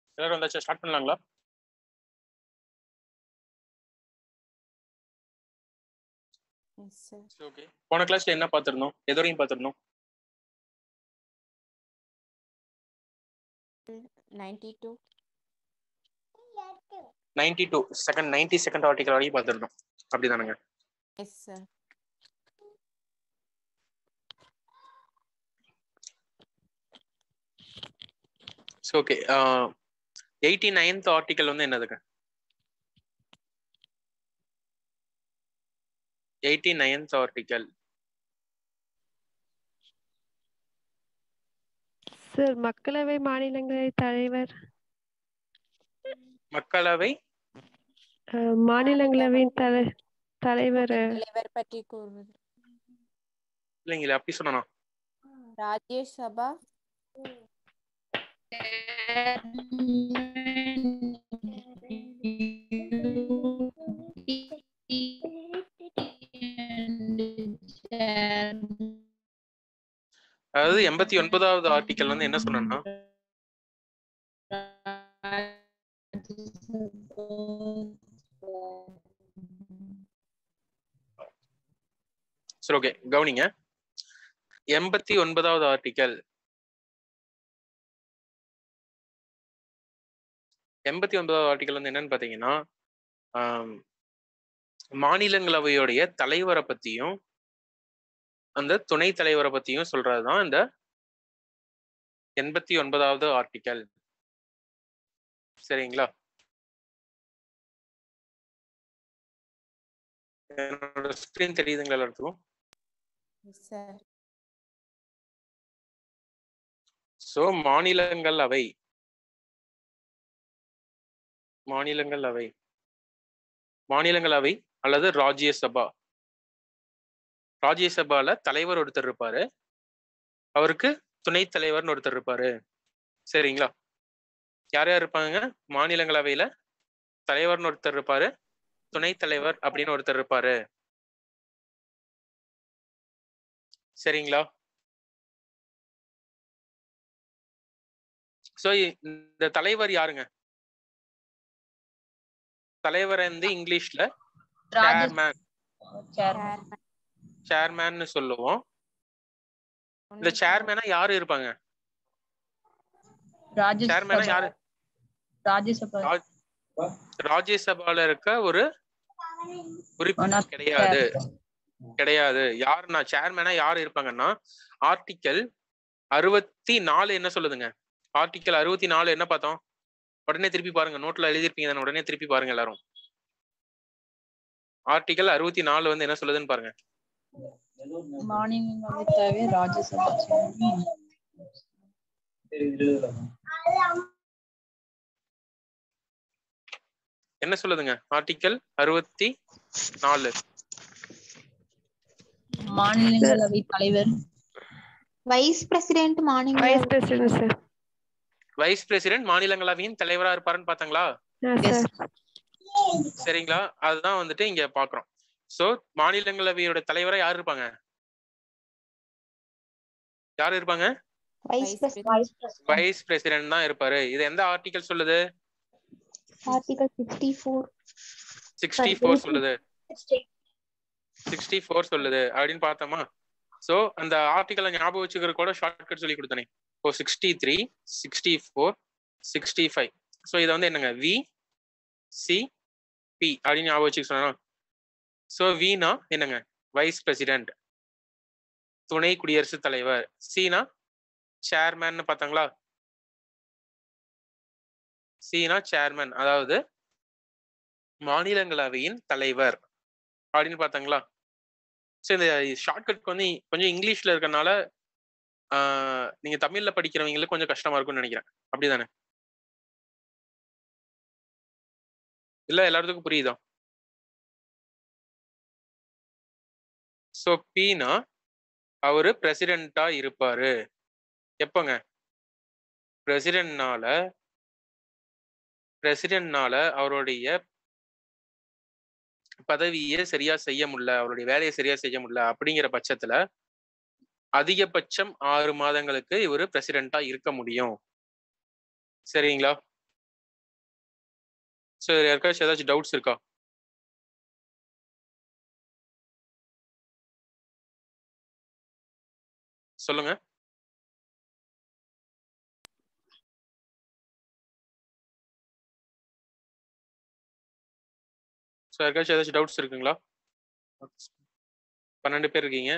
எல்லாரும் வந்தாச்சா ஸ்டார்ட் பண்ணலாங்களா எஸ் சார் ஓகே போன கிளாஸ்ல என்ன பார்த்திருந்தோம் எது வரையும் பார்த்திருந்தோம் ninety two ninety two second ninety second article வரையும் பார்த்திருந்தோம் அப்படிதானுங்க yes sir so okay eighty ninth article வந்து என்னதுங்க எயிட்டி நைன்த் ஆர்டிகல் சார் மக்களவை மாநிலங்களவை தலைவர் மக்களவை அஹ், மாநிலங்களவையின் தலை தலைவர் அஹ், தலைவர் பற்றி கூறுவது இல்லைங்களே அப்படி சொன்னா ராஜ்யசபா அதாவது எண்பத்தி ஒன்பதாவது ஆர்டிகல் வந்து என்ன சொன்னா சரி ஓகே கவனிங்க எண்பத்தி ஒன்பதாவது ஆர்டிகல் எண்பத்தி ஒன்பதாவது ஆர்டிகல் வந்து என்னன்னு பாத்தீங்கன்னா ஆம், மாநிலங்களவையுடைய தலைவரை பத்தியும் அந்த துணை தலைவரை பத்தியும் சொல்றதுதான் இந்த எண்பத்தி ஒன்பதாவது ஆர்டிகல் சரிங்களா என்னோட ஸ்கிரீன் தெரியுதுங்களா எல்லாத்துக்கும் எஸ் சார் சோ மாநிலங்களவை மாநிலங்களவை மாநிலங்களவை அல்லது ராஜ்யசபா ராஜ்யசபால தலைவர் ஒருத்தர் இருப்பாரு அவருக்கு துணைத் தலைவர்னு ஒருத்தர் இருப்பாரு சரிங்களா யார் யார் இருப்பாங்க மாநிலங்களவையில தலைவர்னு ஒருத்தர் இருப்பாரு துணைத் தலைவர் அப்படின்னு ஒருத்தர் இருப்பாரு சரிங்களா சோ இந்த தலைவர் யாருங்க தலைவர் வந்து இங்கிலீஷ்ல சேர்மேன் சேர்மன் சேர்மேன்னு சொல்லுவோம் இந்த சேர்மேனா யாரு இருப்பாங்க சேர்மேனா யாரு ராஜ்யசபா ராஜ்- ராஜ்யசபால இருக்க ஒரு உறுப்பினர் கிடையாது கிடையாது யாருன்னா சேர்மேனா யாரு இருப்பாங்கன்னா ஆர்டிக்கல் அறுபத்தி நாலு என்ன சொல்லுதுங்க ஆர்டிக்கல் அறுபத்தி நாலு என்ன பார்த்தோம் உடனே திருப்பி பாருங்க நோட்ல எழுதிருப்பீங்க தானே உடனே திருப்பி பாருங்க எல்லாரும் ஆர்டிக்கல் அறுபத்தி நாலு வந்து என்ன சொல்லுதுன்னு பாருங்க மாநிலங்களவை தேவை ராஜ்யசபா சேர்மன். என்ன சொல்லுதுங்க ஆர்டிக்கல் அறுபத்தி நாலு மாநிலங்களவை தலைவர் வைஸ் பிரசிடென்ட் மாநில vice president sir vice president மாநிலங்களவையின் தலைவரா இருப்பாருன்னு பாத்தாங்களா ஆ சார் சரிங்களா அதுதான் வந்துட்டு இங்க பாக்குறோம் சோ மாநிலங்களவையோட தலைவரா யார் இருப்பாங்க யார் இருப்பாங்க vice Vice president vice president தான் இருப்பாரு இது எந்த ஆர்டிகல் சொல்லுது article sixty four sixty four சொல்லுது சிக்ஸ்டி ஃபோர் சொல்லுது அப்படின்னு பார்த்தோமா சோ அந்த ஆர்டிகலை ஞாபகம் வச்சுக்கிற கூட ஷார்ட்கட் சொல்லி கொடுத்தனே இப்போ sixty three sixty four sixty five so இதை வந்து என்னங்க வி சி பி அப்படின்னு ஞாபகம் வச்சுக்க சொன்னா ஸோ வினா என்னங்க வைஸ் பிரசிடென்ட் துணை குடியரசுத் தலைவர் சீனா சேர்மேன்னு பார்த்தாங்களா சீனா சேர்மன் அதாவது மாநிலங்களவையின் தலைவர் அப்படின்னு பார்த்தாங்களா சரி இந்த ஷார்ட்கட் வந்து கொஞ்சம் இங்கிலீஷ்ல இருக்கறனால ஆஹ், நீங்க தமிழ்ல படிக்கிறவங்களுக்கு கொஞ்சம் கஷ்டமா இருக்கும்னு நினைக்கிறேன் அப்படிதானே இல்ல எல்லாத்துக்கும் புரியுதா ஸோ பீனா அவரு பிரசிடென்ட்டா இருப்பாரு எப்பங்க பிரசிடென்ட்னால பிரசிடென்ட்னால அவருடைய பதவியை சரியா செய்ய முடியல அவருடைய வேலையை சரியா செய்ய முடியல அப்படிங்கிற பட்சத்துல அதிகபட்சம் ஆறு மாதங்களுக்கு இவரு பிரசிடென்ட்டா இருக்க முடியும் சரிங்களா ஸோ யாருக்காச்சும் ஏதாச்சும் டவுட்ஸ் இருக்கா சொல்லுங்க ஸோ யாருக்காச்சும் ஏதாச்சும் டவுட்ஸ் இருக்குங்களா பன்னெண்டு பேர் இருக்கீங்க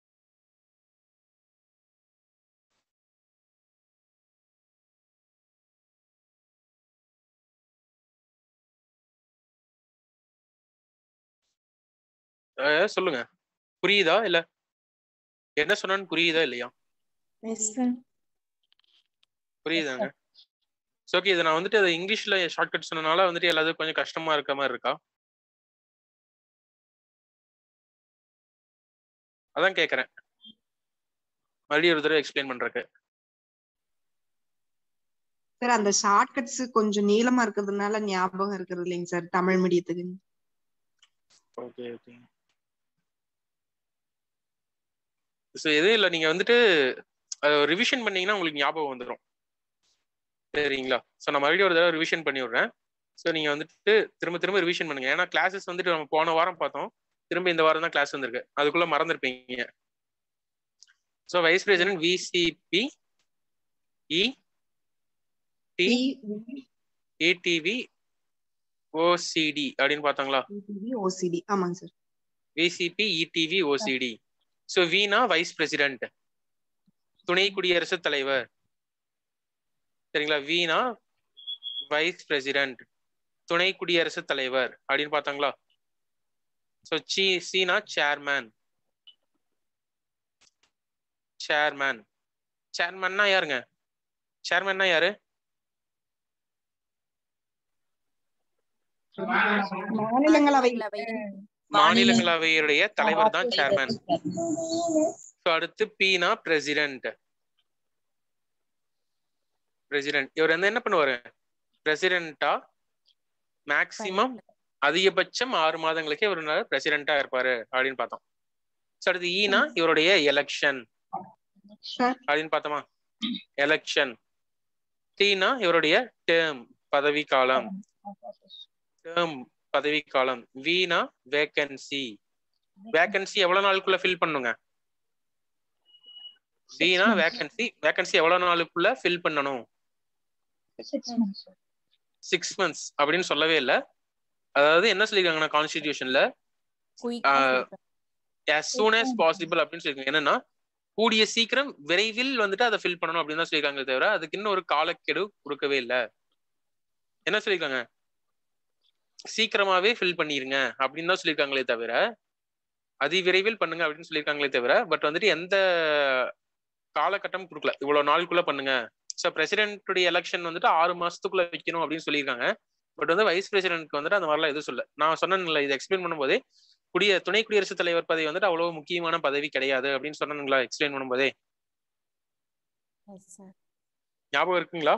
அஹ் சொல்லுங்க புரியுதா இல்ல என்ன சொன்னான்னு புரியுதா இல்லையா புரியுதாங்க ஓகே இதை நான் வந்துட்டு அதை இங்கிலீஷ்ல ஷார்ட்கட் சொன்னனால வந்துட்டு எல்லாத்துக்கும் கொஞ்சம் கஷ்டமா இருக்க மாதிரி இருக்கா அதான் கேக்குறேன் மறுபடியும் ஒரு தடவை எக்ஸ்பிளைன் பண்றதுக்கு சார் அந்த ஷார்ட்கட்ஸ் கொஞ்சம் நீளமா இருக்கிறதுனால ஞாபகம் இருக்கிறது இல்லைங்க சார் தமிழ் மீடியத்துக்கு ஓகே ஓகே ஸோ எதுவும் இல்லை நீங்க வந்துட்டு ரிவிஷன் பண்ணீங்கன்னா உங்களுக்கு ஞாபகம் வந்துடும் சரிங்களா ஸோ நான் மறுபடியும் ஒரு தடவை ரிவிஷன் பண்ணி விடுறேன் ஸோ நீங்க வந்துட்டு திரும்ப திரும்ப ரிவிஷன் பண்ணுங்க ஏன்னா கிளாஸஸ் வந்துட்டு நம்ம போன வாரம் பார்த்தோம் திரும்ப இந்த வாரம் தான் கிளாஸ் வந்திருக்கு அதுக்குள்ள மறந்துருப்பீங்க so vice president VCP E D ADV OCD அப்படின்னு பார்த்தாங்களா ஓசிடி ஆமாங்க sir VCP EDV OCD so வீணா வைஸ் பிரசிடென்ட் துணை குடியரசுத் தலைவர் சரிங்களா வீணா வைஸ் பிரசிடென்ட் துணை குடியரசுத் தலைவர் அப்படின்னு பார்த்தாங்களா ஸோ சி சீனா சேர்மேன் சேர்மேன் சேர்மேன்னா யாருங்க சேர்மேன்னா யாரு மாநிலங்களவை மாநிலங்களவையுடைய தலைவர் தான் சேர்மேன் ஸோ அடுத்து பீனா பிரசிடென்ட் பிரசிடென்ட் இவர் வந்து என்ன பண்ணுவாரு பிரசிடென்ட்டா மேக்சிமம் அதிகபட்சம் ஆறு மாதங்களுக்கே இவர் பிரசிடென்ட்டா இருப்பாரு அப்படின்னு பார்த்தோம் ஸோ அடுத்து ஈனா இவருடைய எலெக்ஷன் அப்படின்னு பார்த்தோமா எலெக்ஷன் டீனா இவருடைய டேர்ம் பதவி காலம் டேர்ம் பதவி காலம் வீணா வேகன்சி வேகன்சி எவ்வளவு நாளுக்குள்ள ஃபில் பண்ணுங்க வீணா வேகன்சி வேகன்சி எவ்வளவு நாளுக்குள்ள ஃபில் பண்ணணும் சிக்ஸ் மந்த்ஸ் அப்படின்னு சொல்லவே இல்லை அதாவது என்ன சொல்லிருக்காங்கன்னா கான்ஸ்டிடியூஷன்ல as soon as possible அப்படின்னு சொல்லிருக்காங்க என்னன்னா கூடிய சீக்கிரம் விரைவில் வந்துட்டு அதை ஃபில் பண்ணணும் அப்படின்னு தான் சொல்லியிருக்காங்க தவிர அதுக்கு இன்னும் ஒரு காலக்கெடு கொடுக்கவே இல்லை என்ன சொல்லியிருக்காங்க சீக்கிரமாவே ஃபில் பண்ணிருங்க அப்படின்னு தான் சொல்லியிருக்காங்களே தவிர அதி விரைவில் பண்ணுங்க அப்படின்னு சொல்லியிருக்காங்களே தவிர பட் வந்துட்டு எந்த காலகட்டம் கொடுக்கல இவ்வளவு நாளுக்குள்ள பண்ணுங்க ஸோ பிரசிடென்ட்டுடைய எலெக்ஷன் வந்துட்டு ஆறு மாசத்துக்குள்ள வைக்கணும் அப்படின்னு சொல்லியிருக்காங்க பட் வந்து வைஸ் பிரசிடென்ட்க்கு வந்துட்டு அந்த மாதிரிலாம் எதுவும் சொல்ல நான் சொன்னேன்ல இதை எக்ஸ்பிளைன் பண்ணும்போதே குடிய துணை குடியரசுத் தலைவர் பதவி வந்துட்டு அவ்வளவு முக்கியமான பதவி கிடையாது அப்படின்னு சொன்னீங்களா எக்ஸ்பிளைன் பண்ணும்போதே ஞாபகம் இருக்குங்களா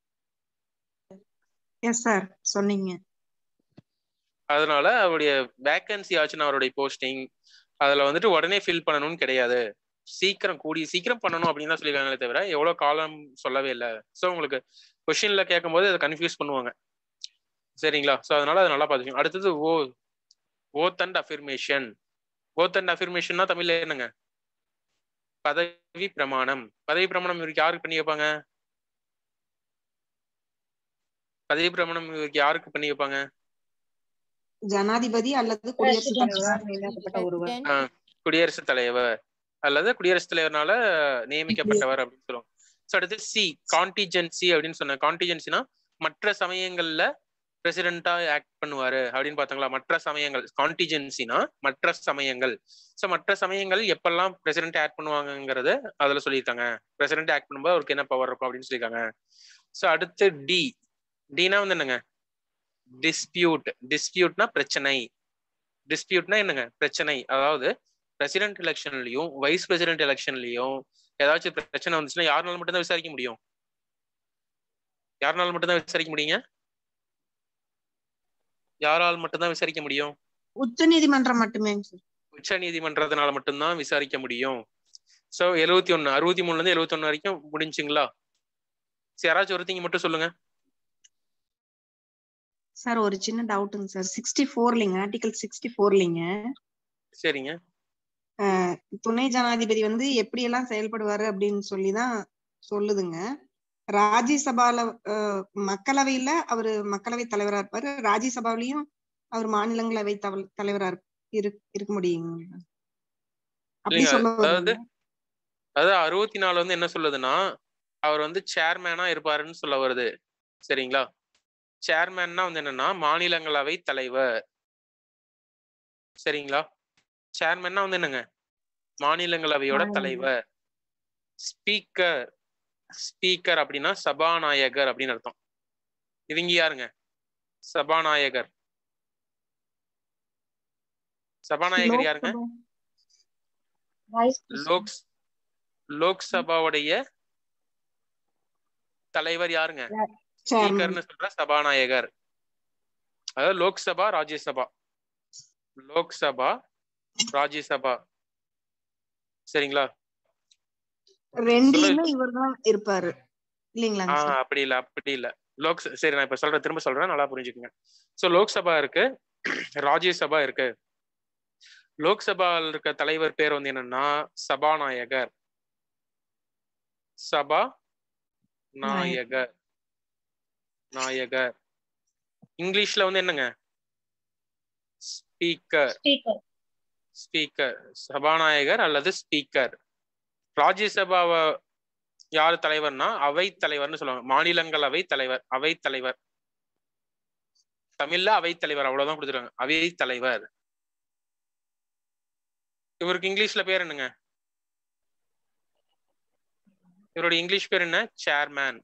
எஸ் சார் சொன்னீங்க அதனால அவருடைய வேக்கன்சி ஆச்சுன்னா அவருடைய போஸ்டிங் அதுல வந்துட்டு உடனே ஃபில் பண்ணணும்னு கிடையாது சீக்கிரம் கூடிய சீக்கிரம் பண்ணணும் அப்படின்னு தான் சொல்லியிருக்காங்களே தவிர எவ்வளவு காலம் சொல்லவே இல்லை ஸோ உங்களுக்கு கொஸ்டின்ல கேட்கும் போது அதை கன்ஃபியூஸ் பண்ணுவாங்க சரிங்களா ஸோ அதனால அதை நல்லா பார்த்துக்கோங்க அடுத்தது O oath and affirmation oath and அஃபிர்மேஷன்னா தமிழ்ல என்னங்க பதவி பிரமாணம் பதவி பிரமாணம் இவருக்கு யாருக்கு பண்ணி வைப்பாங்க பதவி பிரமாணம் இவருக்கு யாருக்கு பண்ணி வைப்பாங்க ஜனாதிபதி அல்லது குடியரசுத் தலைவரால் நியமிக்கப்பட்ட ஒருவர் குடியரசுத் தலைவர் அல்லது குடியரசுத் தலைவர்னால நியமிக்கப்பட்டவர் அப்படின்னு சொல்லுவாங்க ஸோ அடுத்து சி கான்டிஜென்சி அப்படின்னு சொன்ன கான்டிஜென்சினா மற்ற சமயங்கள்ல பிரசிடென்டா ஆக்ட் பண்ணுவாரு அப்படின்னு பார்த்தாங்களா மற்ற சமயங்கள் கான்டிஜென்சினா மற்ற சமயங்கள் ஸோ மற்ற சமயங்கள் எப்பெல்லாம் பிரசிடென்ட் ஆக்ட் பண்ணுவாங்கங்கிறத அதுல சொல்லியிருக்காங்க பிரசிடென்ட் ஆக்ட் பண்ணும்போது அவருக்கு என்ன பவர் இருக்கும் அப்படின்னு சொல்லியிருக்காங்க ஸோ அடுத்து டி டினா வந்து என்னங்க டிஸ்பியூட் டிஸ்பியூட்னா பிரச்சனை டிஸ்பியூட்னா என்னங்க பிரச்சனை அதாவது பிரசிடென்ட் எலெக்ஷன்லயும் வைஸ் பிரசிடென்ட் எலெக்ஷன்லயும் ஏதாச்சும் பிரச்சனை வந்துச்சுன்னா யாருனால மட்டும்தான் விசாரிக்க முடியும் யாருனால மட்டும்தான் விசாரிக்க முடியுங்க யாரால் மட்டும்தான் விசாரிக்க முடியும் உச்ச நீதிமன்றம் மட்டுமே உச்ச நீதிமன்றத்தினால மட்டும்தான் விசாரிக்க முடியும் சோ எழுவத்தி ஒண்ணு அறுபத்தி மூணுல இருந்து எழுபத்தி ஒண்ணு வரைக்கும் முடிஞ்சுங்களா சரி யாராச்சும் ஒருத்தங்க மட்டும் சொல்லுங்க சார் ஒரு சின்ன டவுட்டுங்க சார் சிக்ஸ்டி ஃபோர்லிங்க ஆர்டிகல் சிக்ஸ்டி ஃபோர்லிங்க சரிங்க துணை ஜனாதிபதி வந்து எப்படியெல்லாம் செயல்படுவாரு அப்படின்னு சொல்லிதான் சொல்லுதுங்க ராஜ்யசபால அஹ், மக்களவையில அவரு மக்களவை தலைவரா இருப்பாரு ராஜ்யசபாவிலையும் அவர் மாநிலங்களவை தவ- தலைவரா இருப்- இரு- இருக்க முடியுங்க அப்படி இல்லைங்க, சொல்ல அதாவது வருதுங்க. அதாவது அறுபத்தி நாலு வந்து என்ன சொல்லுதுன்னா அவர் வந்து சேர்மேனா இருப்பாருன்னு சொல்ல வருது சரிங்களா சேர்மேன்னா வந்து என்னன்னா மாநிலங்களவை தலைவர் சரிங்களா சேர்மேன்னா வந்து என்னங்க மாநிலங்களவையோட மாநிலங்களவை. தலைவர் ஸ்பீக்கர் ஸ்பீக்கர் அப்படின்னா சபாநாயகர் அப்படின்னு அர்த்தம் இவங்க யாருங்க சபாநாயகர் சபாநாயகர் யாருங்க Vice லோக் லோக்சபாவுடைய தலைவர் யாருங்க Chairman. ஸ்பீக்கர்னு சொல்ற சபாநாயகர் அதாவது லோக்சபா ராஜ்யசபா லோக்சபா ராஜ்யசபா சரிங்களா ரெண்டுலயுமே இவர்தான் இருப்பாரு இல்லைங்களாங்க ஆஹ் சார் அப்படி இல்ல அப்படி இல்ல லோக் சரி நான் இப்ப சொல்றேன் திரும்ப சொல்றேன் நல்லா புரிஞ்சுக்குங்க சோ லோக்சபா இருக்கு ராஜ்யசபா இருக்கு லோக்சபால இருக்க தலைவர் பேர் வந்து என்னன்னா சபாநாயகர் சபா நாயகர் நாயகர் இங்கிலீஷ்ல வந்து என்னங்க ஸ்பீக்கர் Speaker. ஸ்பீக்கர் சபாநாயகர் அல்லது ஸ்பீக்கர் ராஜ்யசபாவை யார் தலைவர்னா அவை தலைவர்னு சொல்லுவாங்க மாநிலங்களவை தலைவர் அவை தலைவர் தமிழ்ல அவை தலைவர் அவ்வளவுதான் கொடுத்துருக்காங்க அவை தலைவர் இவருக்கு இங்கிலீஷ்ல பேர் என்னங்க இவருடைய இங்கிலீஷ் பேர் என்ன சேர்மேன்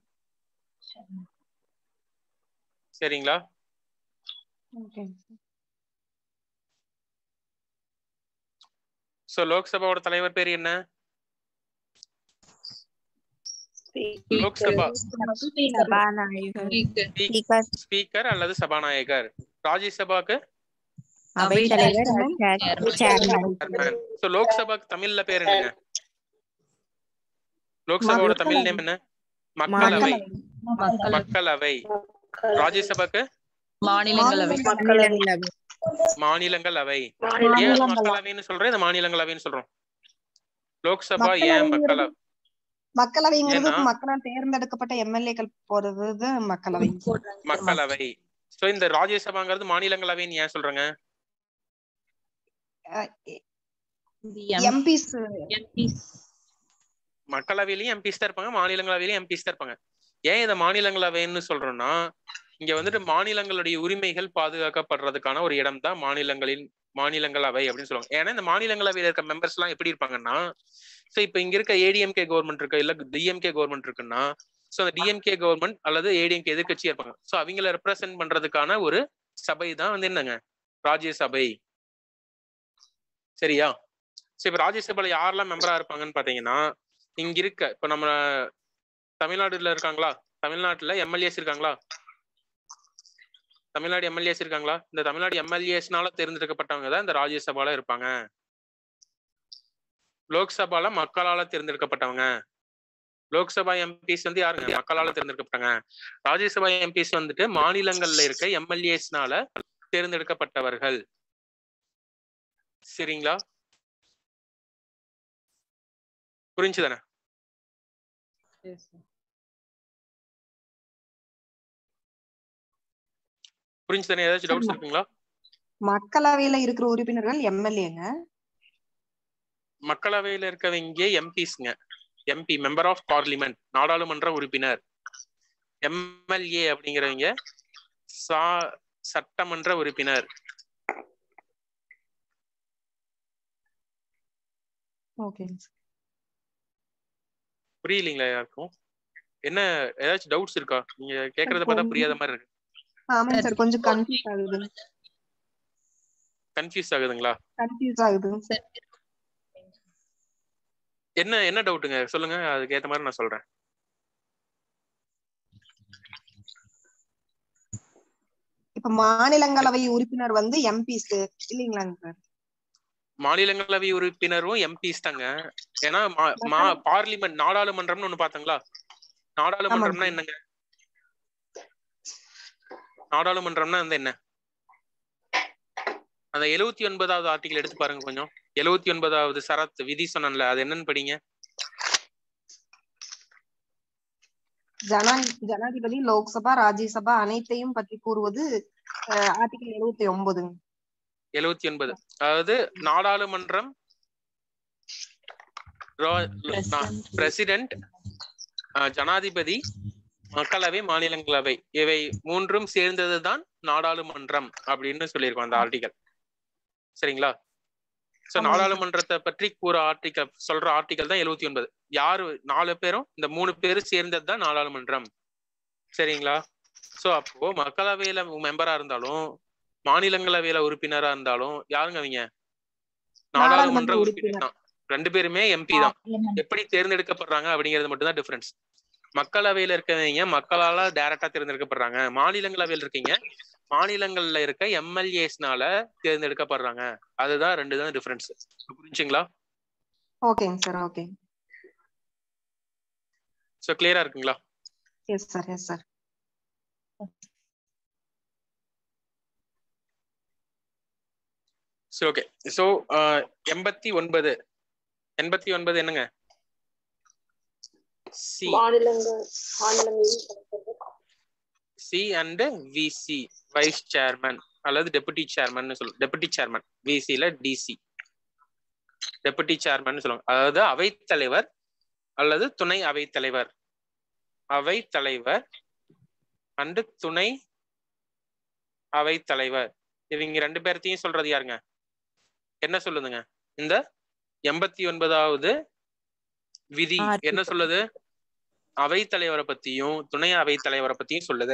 சரிங்களா சோ லோக்சபாவோட தலைவர் பேர் என்ன லோக்சபா சபாநாயகர் ஸ்பீக்கர் ஸ்பீக்கர் அல்லது சபாநாயகர் ராஜ்யசபாக்கு அவைத்தலைவர் சேர்மன் சேர்மேன் சோ லோக்சபாக்கு தமிழ்ல பேர் என்னங்க லோக்சபாவோட தமிழ் நேம் என்ன மக்களவை மக்கள் மக்களவை ராஜ்யசபாக்கு மாநிலங்களவை மாநிலங்களவை ஏன் அது மக்களவைன்னு சொல்றோம் இந்த மாநிலங்களவைன்னு சொல்றோம் லோக்சபா ஏன் மக்களவை மக்களவைங்கிறது ஏன்னா- மக்களால் தேர்ந்தெடுக்கப்பட்ட எம்எல்ஏக்கள் போறது மக்களவை மக்களவை சோ இந்த ராஜ்யசபாங்கிறது மாநிலங்களவைன்னு ஏன் சொல்றாங்க எம்பிஸ் மக்களவையிலயும் எம்பிஸ் தான் இருப்பாங்க மாநிலங்களவையிலயும் எம்பிஸ் தான் இருப்பாங்க ஏன் இதை மாநிலங்களவைன்னு சொல்றோம்னா இங்க வந்துட்டு மாநிலங்களுடைய உரிமைகள் பாதுகாக்கப்படுறதுக்கான ஒரு இடம் தான் மாநிலங்களின் மாநிலங்களவை அப்படின்னு சொல்லுவாங்க ஏன்னா இந்த மாநிலங்களவையில இருக்க மெம்பர்ஸ் எல்லாம் எப்படி இருப்பாங்கன்னா சோ இப்ப இங்க இருக்க ஏடிஎம்கே கவர்மெண்ட் இருக்கு இல்ல டிஎம்கே கவர்மெண்ட் இருக்குன்னா சோ அந்த டிஎம்கே கவர்மெண்ட் அல்லது ஏடிஎம்கே எதிர்க்கட்சியா இருப்பாங்க சோ அவங்கள ரெப்ரசென்ட் பண்றதுக்கான ஒரு சபை தான் வந்து என்னங்க ராஜ்யசபை சரியா சோ இப்ப ராஜ்யசபால யாரெல்லாம் மெம்பரா இருப்பாங்கன்னு பாத்தீங்கன்னா இங்க இருக்க இப்ப நம்ம தமிழ்நாடுல இருக்காங்களா தமிழ்நாட்டுல எம்எல்ஏஸ் இருக்காங்களா தமிழ்நாடு எம்எல்ஏஸ் இருக்காங்களா இந்த தமிழ்நாடு எம்எல்ஏஸ்னால தேர்ந்தெடுக்கப்பட்டவங்க தான் இந்த ராஜ்யசபால இருப்பாங்க லோக்சபால மக்களால தேர்ந்தெடுக்கப்பட்டவங்க லோக்சபா எம்பிஸ் வந்து யாருங்க மக்களால தேர்ந்தெடுக்கப்பட்டாங்க ராஜ்யசபா எம்பிஸ் வந்துட்டு மாநிலங்கள்ல இருக்க எம்எல்ஏஸ்னால தேர்ந்தெடுக்கப்பட்டவர்கள் சரிங்களா புரிஞ்சுதானே புரிஞ்சுதானே ஏதாச்சும் டவுட்ஸ் இருக்குங்களா மக்களவையில இருக்கிற உறுப்பினர்கள் எம்எல்ஏங்க மக்களவையில இருக்கவங்க எம்பிஸ்ங்க எம்பி மெம்பர் ஆஃப் பார்லிமெண்ட் நாடாளுமன்ற உறுப்பினர் எம்எல்ஏ அப்படிங்கிறவங்க சா சட்டமன்ற உறுப்பினர் ஓகே புரியலீங்களா யாருக்கும் என்ன ஏதாச்சும் டவுட்ஸ் இருக்கா நீங்க கேக்குறத பார்த்தா புரியாத மாதிரி இருக்கு ஆமாங்க சார் கொஞ்சம் கன்ஃபியூஸ் ஆகுது கன்ஃபியூஸ் ஆகுதுங்களா கன்ஃபியூஸ் ஆகுது என்ன என்ன டவுட்டுங்க சொல்லுங்க அதுக்கு ஏத்த மாதிரி நான் சொல்றேன் இப்ப மாநிலங்களவை உறுப்பினர் வந்து எம்பிஸ் இல்லைங்களாங்க சார் மாநிலங்களவை உறுப்பினரும் எம்பிஸ் தாங்க ஏன்னா மா- மா- பார்லிமெண்ட் நாடாளுமன்றம்னு ஒண்ணு பாத்தீங்களா நாடாளுமன்றம்னா என்னங்க நாடாளுமன்றம்னா வந்து என்ன அந்த எழுவத்தி ஒன்பதாவது ஆர்டிகல் எடுத்து பாருங்க கொஞ்சம் எழுவத்தி ஒன்பதாவது சரத் விதி சொன்னேன்ல அது என்னன்னு படிங்க ஜனா ஜனாதிபதி லோக்சபா ராஜ்யசபா அனைத்தையும் பற்றி கூறுவது ஆர்டிகல் எழுபத்தி ஒன்பதுங்க எழுவத்தி ஒன்பது அதாவது நாடாளுமன்றம் பிரசிடென்ட் ஜனாதிபதி மக்களவை மாநிலங்களவை இவை மூன்றும் சேர்ந்ததுதான் நாடாளுமன்றம் அப்படின்னு சொல்லியிருக்கோம் அந்த ஆர்டிகல் சரிங்களா சோ ஆமாங்க. நாடாளுமன்றத்தை பற்றி கூற ஆர்டிகல் சொல்ற ஆர்டிகல் தான் எழுவத்தி ஒன்பது யாரு நாலு பேரும் இந்த மூணு பேரும் சேர்ந்தது தான் நாடாளுமன்றம் சரிங்களா சோ அப்போ மக்களவையில மெம்பரா இருந்தாலும் மாநிலங்களவையில உறுப்பினரா இருந்தாலும் யாருங்க அவங்க நாடாளுமன்ற நாடாளுமன்ற உறுப்பினர் தான் ரெண்டு பேருமே எம்பி தான் எப்படி தேர்ந்தெடுக்கப்படுறாங்க அப்படிங்கிறது மட்டும் தான் டிஃபரன்ஸ் மக்களவையில இருக்கவங்க மக்களால டைரக்டா தேர்ந்தெடுக்கப்படுறாங்க மாநிலங்களவையில் இருக்கீங்க மாநிலங்கள்ல இருக்க எம்எல்ஏஸ்னால தேர்ந்தெடுக்கப்படுறாங்க அதுதான் ரெண்டு தான் டிஃபரன்ஸ் புரிஞ்சுங்களா ஓகேங்க சார் ஓகே சோ கிளியரா இருக்குங்களா எஸ் சார் எஸ் சார் சரி ஓகே சோ எண்பத்தி ஒன்பது எண்பத்தி ஒன்பது என்னங்க சி மாநிலங்கள் மாநிலங்களில் C and VC vice chairman அல்லது டெபுட்டி சேர்மன் சொல்லுவோம் டெபுட்டி சேர்மன் விசில டிசி டெபுட்டி சேர்மன் சொல்லுவாங்க அதாவது அவைத்தலைவர் அல்லது துணை அவைத்தலைவர் அவைத்தலைவர் அண்டு துணை அவைத்தலைவர் இவங்க ரெண்டு பேர்த்தையும் சொல்றது யாருங்க என்ன சொல்லுதுங்க இந்த எண்பத்தி ஒன்பதாவது விதி Article. என்ன சொல்லுது அவைத்தலைவரை பத்தியும் துணை அவைத்தலைவரை பத்தியும் சொல்லுது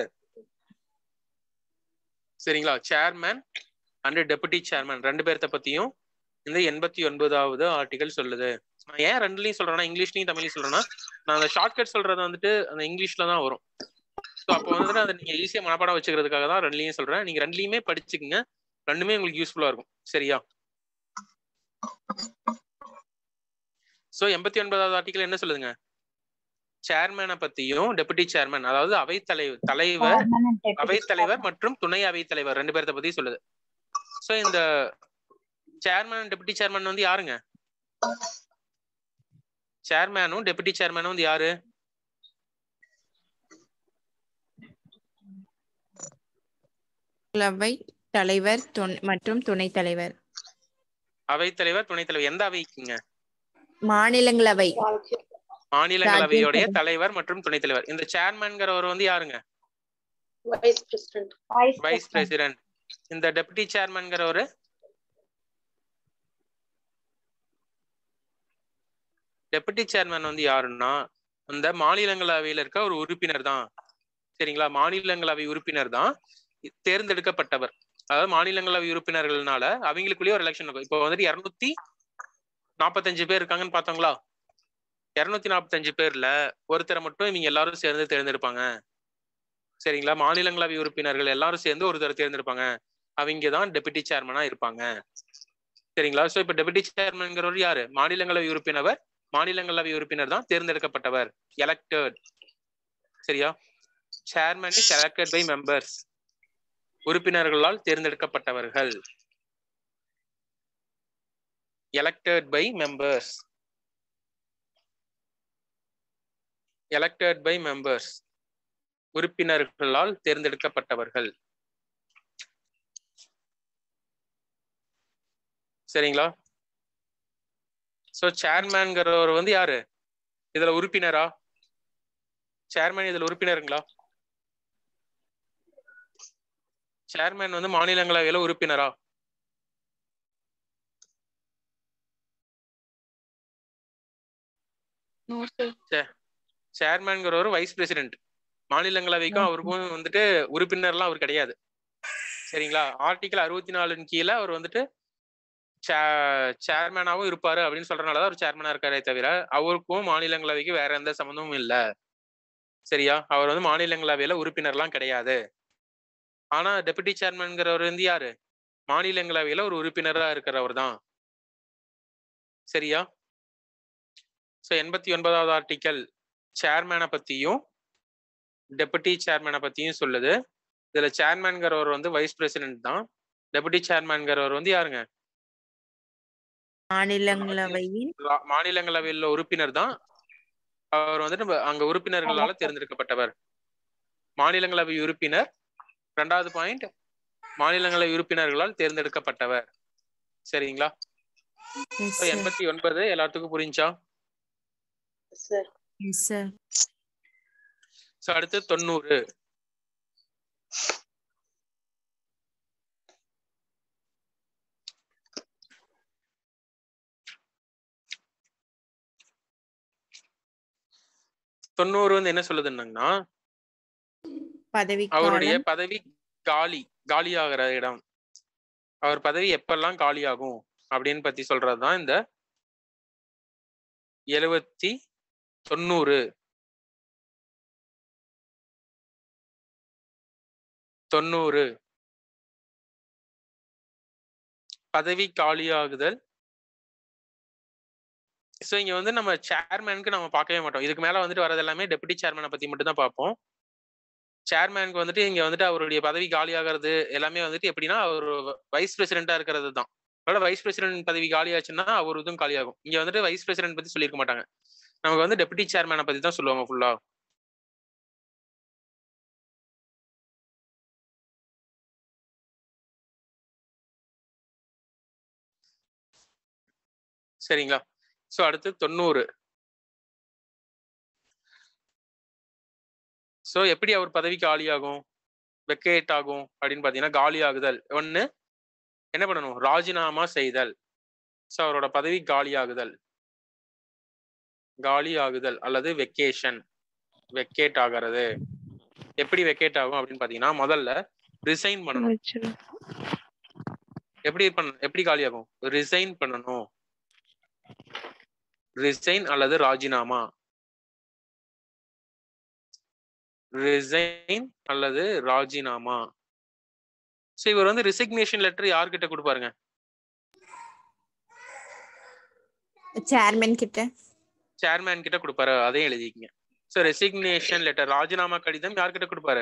சரிங்களா சேர்மேன் அண்ட் டெபுட்டி சேர்மன் ரெண்டு பேர்த்த பத்தியும் இந்த எண்பத்தி ஒன்பதாவது ஆர்டிகல் சொல்லுது நான் ஏன் ரெண்டுலயும் சொல்றேன்னா இங்கிலீஷ்லயும் தமிழ்லயும் சொல்றேன்னா நான் அந்த ஷார்ட்கட் சொல்றது வந்துட்டு அந்த இங்கிலீஷ்ல தான் வரும் ஸோ அப்போ வந்துட்டு அதை நீங்க ஈஸியா மனப்பாடம் வச்சுக்கிறதுக்காக தான் ரெண்டுலயும் சொல்றேன் நீங்க ரெண்டுலயுமே படிச்சுக்கங்க ரெண்டுமே உங்களுக்கு யூஸ்ஃபுல்லா இருக்கும் சரியா சோ எண்பத்தி ஒன்பதாவது ஆர்டிகல் என்ன சொல்லுதுங்க சேர்மேனை பத்தியும் டெபுட்டி சேர்மன் அதாவது அவைத்தலைவர் தலைவர் அவைத்தலைவர் மற்றும் துணை அவைத்தலைவர் ரெண்டு பேர்த்த பத்தி சொல்லுது சோ இந்த சேர்மன் டெபுட்டி சேர்மன் வந்து யாருங்க சேர்மேனும் டெபுட்டி சேர்மனும் வந்து யாரு மக்களவை தலைவர் துணை- மற்றும் துணைத் தலைவர் அவைத்தலைவர் துணைத் தலைவர் எந்த அவைக்குங்க மாநிலங்களவை மாநிலங்களவையுடைய ராஜ்யசபா. தலைவர் மற்றும் துணைத் தலைவர் இந்த சேர்மன்கிறவர் வந்து யாருங்க வைஸ் பிரசிடென்ட் வைஸ் பிரசிடென்ட் இந்த டெபுட்டி சேர்மன்கிறவரு டெபுட்டி சேர்மன் வந்து யாருன்னா அந்த மாநிலங்களவையில இருக்க ஒரு உறுப்பினர் தான் சரிங்களா மாநிலங்களவை உறுப்பினர் தான் தேர்ந்தெடுக்கப்பட்டவர் அதாவது மாநிலங்களவை உறுப்பினர்கள்னால அவங்களுக்குள்ளேயே ஒரு எலெக்ஷன் இருக்கும் இப்போ வந்துட்டு இருநூத்தி நாற்பத்தஞ்சு பேர் இருக்காங்கன்னு பார்த்தோங்களா இருநூத்தி நாற்பத்தஞ்சு பேர்ல ஒருத்தரை மட்டும் இவங்க எல்லாரும் சேர்ந்து தேர்ந்தெடுப்பாங்க சரிங்களா மாநிலங்களவை உறுப்பினர்கள் எல்லாரும் சேர்ந்து ஒருத்தர் தேர்ந்தெடுப்பாங்க அவங்க தான் டெபுட்டி சேர்மனா இருப்பாங்க சரிங்களா சோ இப்ப டெபுட்டி சேர்மன்ங்கிறவர் யாரு மாநிலங்களவை உறுப்பினர் மாநிலங்களவை உறுப்பினர் தான் தேர்ந்தெடுக்கப்பட்டவர் எலெக்டட் சரியா chairman is elected by members உறுப்பினர்களால் தேர்ந்தெடுக்கப்பட்டவர்கள் elected by members elected by members உறுப்பினர்களால் தேர்ந்தெடுக்கப்பட்டவர்கள் சரிங்களா சோ சேர்மேன்ங்கிறவர் வந்து யாரு இதுல உறுப்பினரா சேர்மேன் இதுல உறுப்பினருங்களா சேர்மேன் வந்து மாநிலங்களவையில உறுப்பினரா சேர்மேன்ங்கிறவர் வைஸ் பிரசிடென்ட் மாநிலங்களவைக்கும் அவருக்கும் வந்துட்டு உறுப்பினர்லாம் அவர் கிடையாது சரிங்களா ஆர்டிகல் அறுபத்தி நாலுன்னு கீழே அவர் வந்துட்டு சேர்மேனாவும் இருப்பாரு அப்படின்னு சொல்றதுனாலதான் அவர் சேர்மனா இருக்காரே தவிர அவருக்கும் மாநிலங்களவைக்கு வேற எந்த சம்மந்தமும் இல்ல சரியா அவர் வந்து மாநிலங்களவையில உறுப்பினர்லாம் கிடையாது ஆனா டெபுட்டி சேர்மன்ங்கிறவர் வந்து யாரு மாநிலங்களவையில ஒரு உறுப்பினரா இருக்கிறவர் தான் சரியா சோ எண்பத்தி ஒன்பதாவது ஆர்டிக்கல் சேர்மேனை பத்தியும் டெபுட்டி சேர்மேனை பத்தியும் சொல்லுது இதுல சேர்மேன்கிறவர் வந்து வைஸ் பிரசிடென்ட் தான் டெபுட்டி சேர்மேன்கிறவர் வந்து யாருங்க மாநிலங்களவையின் ரா- மாநிலங்களவையில் உள்ள உறுப்பினர் தான் அவர் வந்துட்டு நம்ம அங்க உறுப்பினர்களால தேர்ந்தெடுக்கப்பட்டவர் மாநிலங்களவை உறுப்பினர் ரெண்டாவது பாயிண்ட் மாநிலங்களவை உறுப்பினர்களால் தேர்ந்தெடுக்கப்பட்டவர் சரிங்களா Yes, So, sir. எண்பத்தி ஒன்பது எல்லாத்துக்கும் புரிஞ்சா சார் Yes, sir. ஸோ அடுத்து தொண்ணூறு தொண்ணூறு வந்து என்ன சொல்லுதுன்னாங்கன்னா பதவி அவருடைய காலம் பதவி காலி காலியாகிற இடம் அவர் பதவி எப்பெல்லாம் காலியாகும் அப்படின்னு பத்தி சொல்றதுதான் இந்த எழுவத்தி தொண்ணூறு தொண்ணூறு பதவி காலியாகுதல் ஸோ இங்க வந்து நம்ம சேர்மேனுக்கு நம்ம பார்க்கவே மாட்டோம் இதுக்கு மேல வந்துட்டு வரது எல்லாமே டெபுட்டி சேர்மனை பத்தி மட்டும் தான் பார்ப்போம் சேர்மேனுக்கு வந்துட்டு இங்க வந்துட்டு அவருடைய பதவி காலியாகிறது எல்லாமே வந்துட்டு எப்படின்னா அவர் வைஸ் பிரசிடென்டா இருக்கிறது தான் அதோட வைஸ் பிரசிடென்ட் பதவி காலியாச்சுன்னா அவர் இதுவும் காலியாகும் இங்க வந்துட்டு வைஸ் பிரசிடென்ட் பத்தி சொல்லியிருக்க மாட்டாங்க நமக்கு வந்து டெபுட்டி சேர்மேனை பத்தி தான் சொல்லுவாங்க ஃபுல்லா சரிங்களா சோ அடுத்து தொண்ணூறு சோ எப்படி அவர் பதவி காலியாகும் வெக்கேட் ஆகும் அப்படின்னு பாத்தீங்கன்னா காலி ஆகுதல் ஒண்ணு என்ன பண்ணணும் ராஜினாமா செய்தல் சோ அவரோட பதவி காலி ஆகுதல் காலி ஆகுதல் அல்லது வெக்கேஷன் வெக்கேட் ஆகிறது எப்படி வெக்கேட் ஆகும் அப்படின்னு பாத்தீங்கன்னா முதல்ல ரிசைன் பண்ணணும் வச்சிரு. எப்படி பண்ண எப்படி காலியாகும் ரிசைன் பண்ணணும் ரிசைன் அல்லது ராஜினாமா ரிசைன் அல்லது ராஜினாமா சோ இவர் வந்து ரிசிக்னேஷன் லெட்டர் யார்கிட்ட கொடுப்பாருங்க சேர்மன் கிட்ட சேர்மேன் கிட்ட கொடுப்பாரு அதையும் எழுதிக்கங்க சோ ரெசிக்னேஷன் லெட்டர் ராஜினாமா கடிதம் யார்கிட்ட கொடுப்பாரு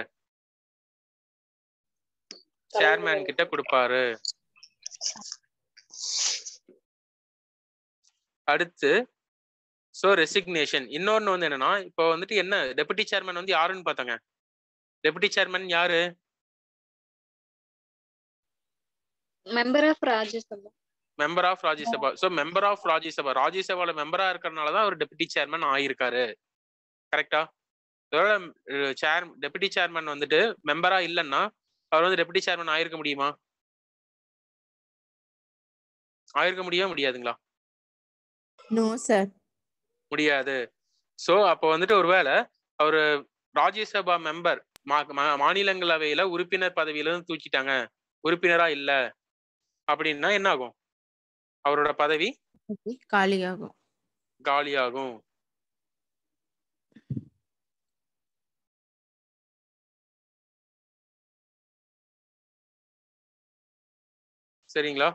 சேர்மேன் கிட்ட கொடுப்பாரு அடுத்து சோ ரெசிக்னேஷன் இன்னொன்னு வந்து என்னன்னா இப்போ வந்துட்டு என்ன டெபுட்டி சேர்மன் வந்து யாருன்னு பார்த்தாங்க டெபுட்டி சேர்மன் யாரு member of Rajya Sabha member of Rajya Sabha so member of Rajya Sabha ராஜ்யசபால மெம்பரா இருக்கறனால தான் அவர் டெபுட்டி சேர்மன் ஆயிருக்காரு கரெக்டா அதோட சேர் டெபுட்டி சேர்மன் வந்துட்டு மெம்பரா இல்லைன்னா அவர் வந்து டெபுட்டி சேர்மன் ஆயிருக்க முடியுமா ஆயிருக்க முடியுமா முடியாதுங்களா நோ சார் முடியாது சோ அப்போ வந்துட்டு ஒருவேளை அவரு ராஜ்யசபா மெம்பர் மாநிலங்களவையில உறுப்பினர் பதவியில இருந்து தூக்கிட்டாங்க உறுப்பினரா இல்ல அப்படின்னா என்ன ஆகும் அவரோட பதவி காலியாகும் காலியாகும் சரிங்களா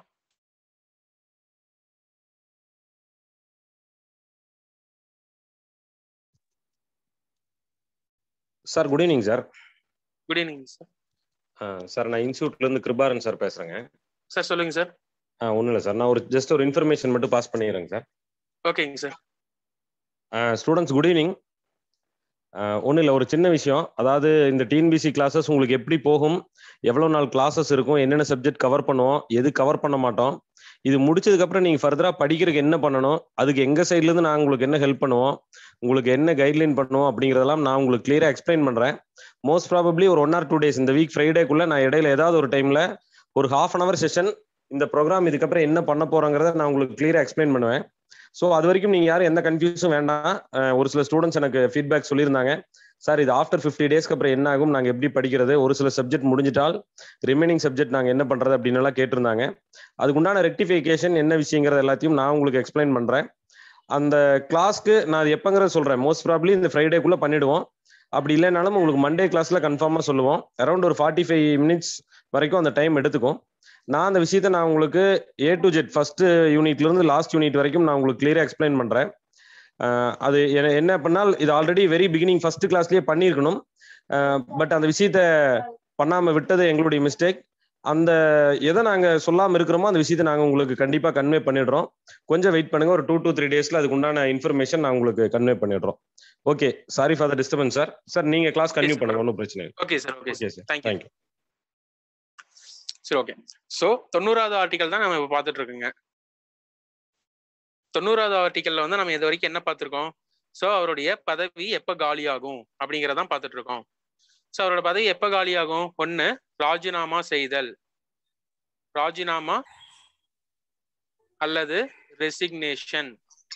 sir good evening sir good evening sir sir நான் இன்ஸ்டியூட்ல இருந்து கிருபாரன் சார் பேசுறேங்க சார் சொல்லுங்க சார் ஒன்றும் இல்லை சார் நான் ஒரு ஜஸ்ட் ஒரு இன்ஃபர்மேஷன் மட்டும் பாஸ் பண்ணிடுறேங்க சார் ஓகேங்க சார் ஸ்டூடெண்ட்ஸ் குட் ஈவினிங் ஒன்றும் இல்லை ஒரு சின்ன விஷயம் அதாவது இந்த டிஎன்பிசி கிளாஸஸ் உங்களுக்கு எப்படி போகும் எவ்வளோ நாள் கிளாஸஸ் இருக்கும் என்னென்ன சப்ஜெக்ட் கவர் பண்ணுவோம் எது கவர் பண்ண மாட்டோம் இது முடிச்சதுக்கப்புறம் நீங்கள் ஃபர்தராக படிக்கிறதுக்கு என்ன பண்ணணும் அதுக்கு எங்கள் சைட்லேருந்து நான் உங்களுக்கு என்ன ஹெல்ப் பண்ணுவோம் உங்களுக்கு என்ன கைட்லைன் பண்ணுவோம் அப்படிங்கிறதெல்லாம் நான் உங்களுக்கு கிளியராக எக்ஸ்பிளைன் பண்ணுறேன் மோஸ்ட் ப்ராபப்ளி ஒரு ஒன் ஆர் டூ டேஸ் இந்த வீக் ஃப்ரைடேக்குள்ளே நான் இடையில ஏதாவது ஒரு டைமில் ஒரு ஹாஃப் அன் அவர் செஷன் இந்த ப்ரோக்ராம் இதுக்கப்புறம் என்ன பண்ண போகிறோங்கிறத நான் உங்களுக்கு கிளியராக எக்ஸ்பிளைன் பண்ணுவேன் ஸோ அது வரைக்கும் நீங்கள் யாரும் எந்த கன்ஃபியூஸும் வேண்டாம் அஹ் ஒரு சில ஸ்டூடெண்ட்ஸ் எனக்கு ஃபீட்பேக் சொல்லியிருந்தாங்க சார் இது ஆஃப்டர் ஃபிஃப்டி டேஸ்க்கு அப்புறம் என்ன ஆகும் நாங்கள் எப்படி படிக்கிறது ஒரு சில சப்ஜெக்ட் முடிஞ்சிட்டால் ரிமைனிங் சப்ஜெக்ட் நாங்கள் என்ன பண்ணுறது அப்படின்னு எல்லாம் கேட்டிருந்தாங்க அதுக்குண்டான ரெக்டிஃபிகேஷன் என்ன விஷயங்கிறது எல்லாத்தையும் நான் உங்களுக்கு எக்ஸ்பிளைன் பண்ணுறேன் அந்த கிளாஸ்க்கு நான் அது எப்பங்கிறத சொல்கிறேன் மோஸ்ட் ப்ராப்ளி இந்த ஃப்ரைடேக்குள்ளே பண்ணிடுவோம் அப்படி இல்லைனாலும் உங்களுக்கு மண்டே கிளாஸில் கன்ஃபார்மாக சொல்லுவோம் அரௌண்ட் ஒரு ஃபார்ட்டி ஃபைவ் மினிட்ஸ் வரைக்கும் அந்த டைம் எடுத்துக்கும் நான் அந்த விஷயத்த நான் உங்களுக்கு ஏ டு ஜெட் ஃபர்ஸ்ட் யூனிட்ல இருந்து லாஸ்ட் யூனிட் வரைக்கும் நான் உங்களுக்கு கிளியரா எக்ஸ்பிளைன் பண்றேன் அது என்ன- என்ன பண்ணால் இது ஆல்ரெடி வெரி பிகினிங் ஃபர்ஸ்ட் கிளாஸ்லயே பண்ணியிருக்கணும் பட் அந்த விஷயத்த பண்ணாம விட்டது எங்களுடைய மிஸ்டேக் அந்த எதை நாங்க சொல்லாம இருக்கிறோமோ அந்த விஷயத்தை நாங்க உங்களுக்கு கண்டிப்பா கன்வே பண்ணிடுறோம் கொஞ்சம் வெயிட் பண்ணுங்க ஒரு டூ டூ த்ரீ டேஸ்ல அதுக்கு உண்டான இன்ஃபர்மேஷன் நான் உங்களுக்கு கன்வே பண்ணிடுறோம் okay sorry for the disturbance sir sir நீங்க கிளாஸ் கன்டினியூ sir. பண்ணுங்க ஒன்றும் பிரச்சனை இல்லை okay sir okay okay sir sir thank you thank you சரி ஓகே ஸோ தொண்ணூறாவது ஆர்டிகல் தான் நம்ம இப்போ பார்த்துட்டு இருக்கோங்க தொண்ணூறாவது ஆர்டிகல்ல வந்து நம்ம இது வரைக்கும் என்ன பார்த்துருக்கோம் ஸோ அவருடைய பதவி எப்போ காலியாகும் அப்படிங்கிறதான் பார்த்துட்டு இருக்கோம் ஸோ அவரோட பதவி எப்போ காலியாகும் ஒன்று ராஜினாமா செய்தல் ராஜினாமா அல்லது ரெசிக்னேஷன்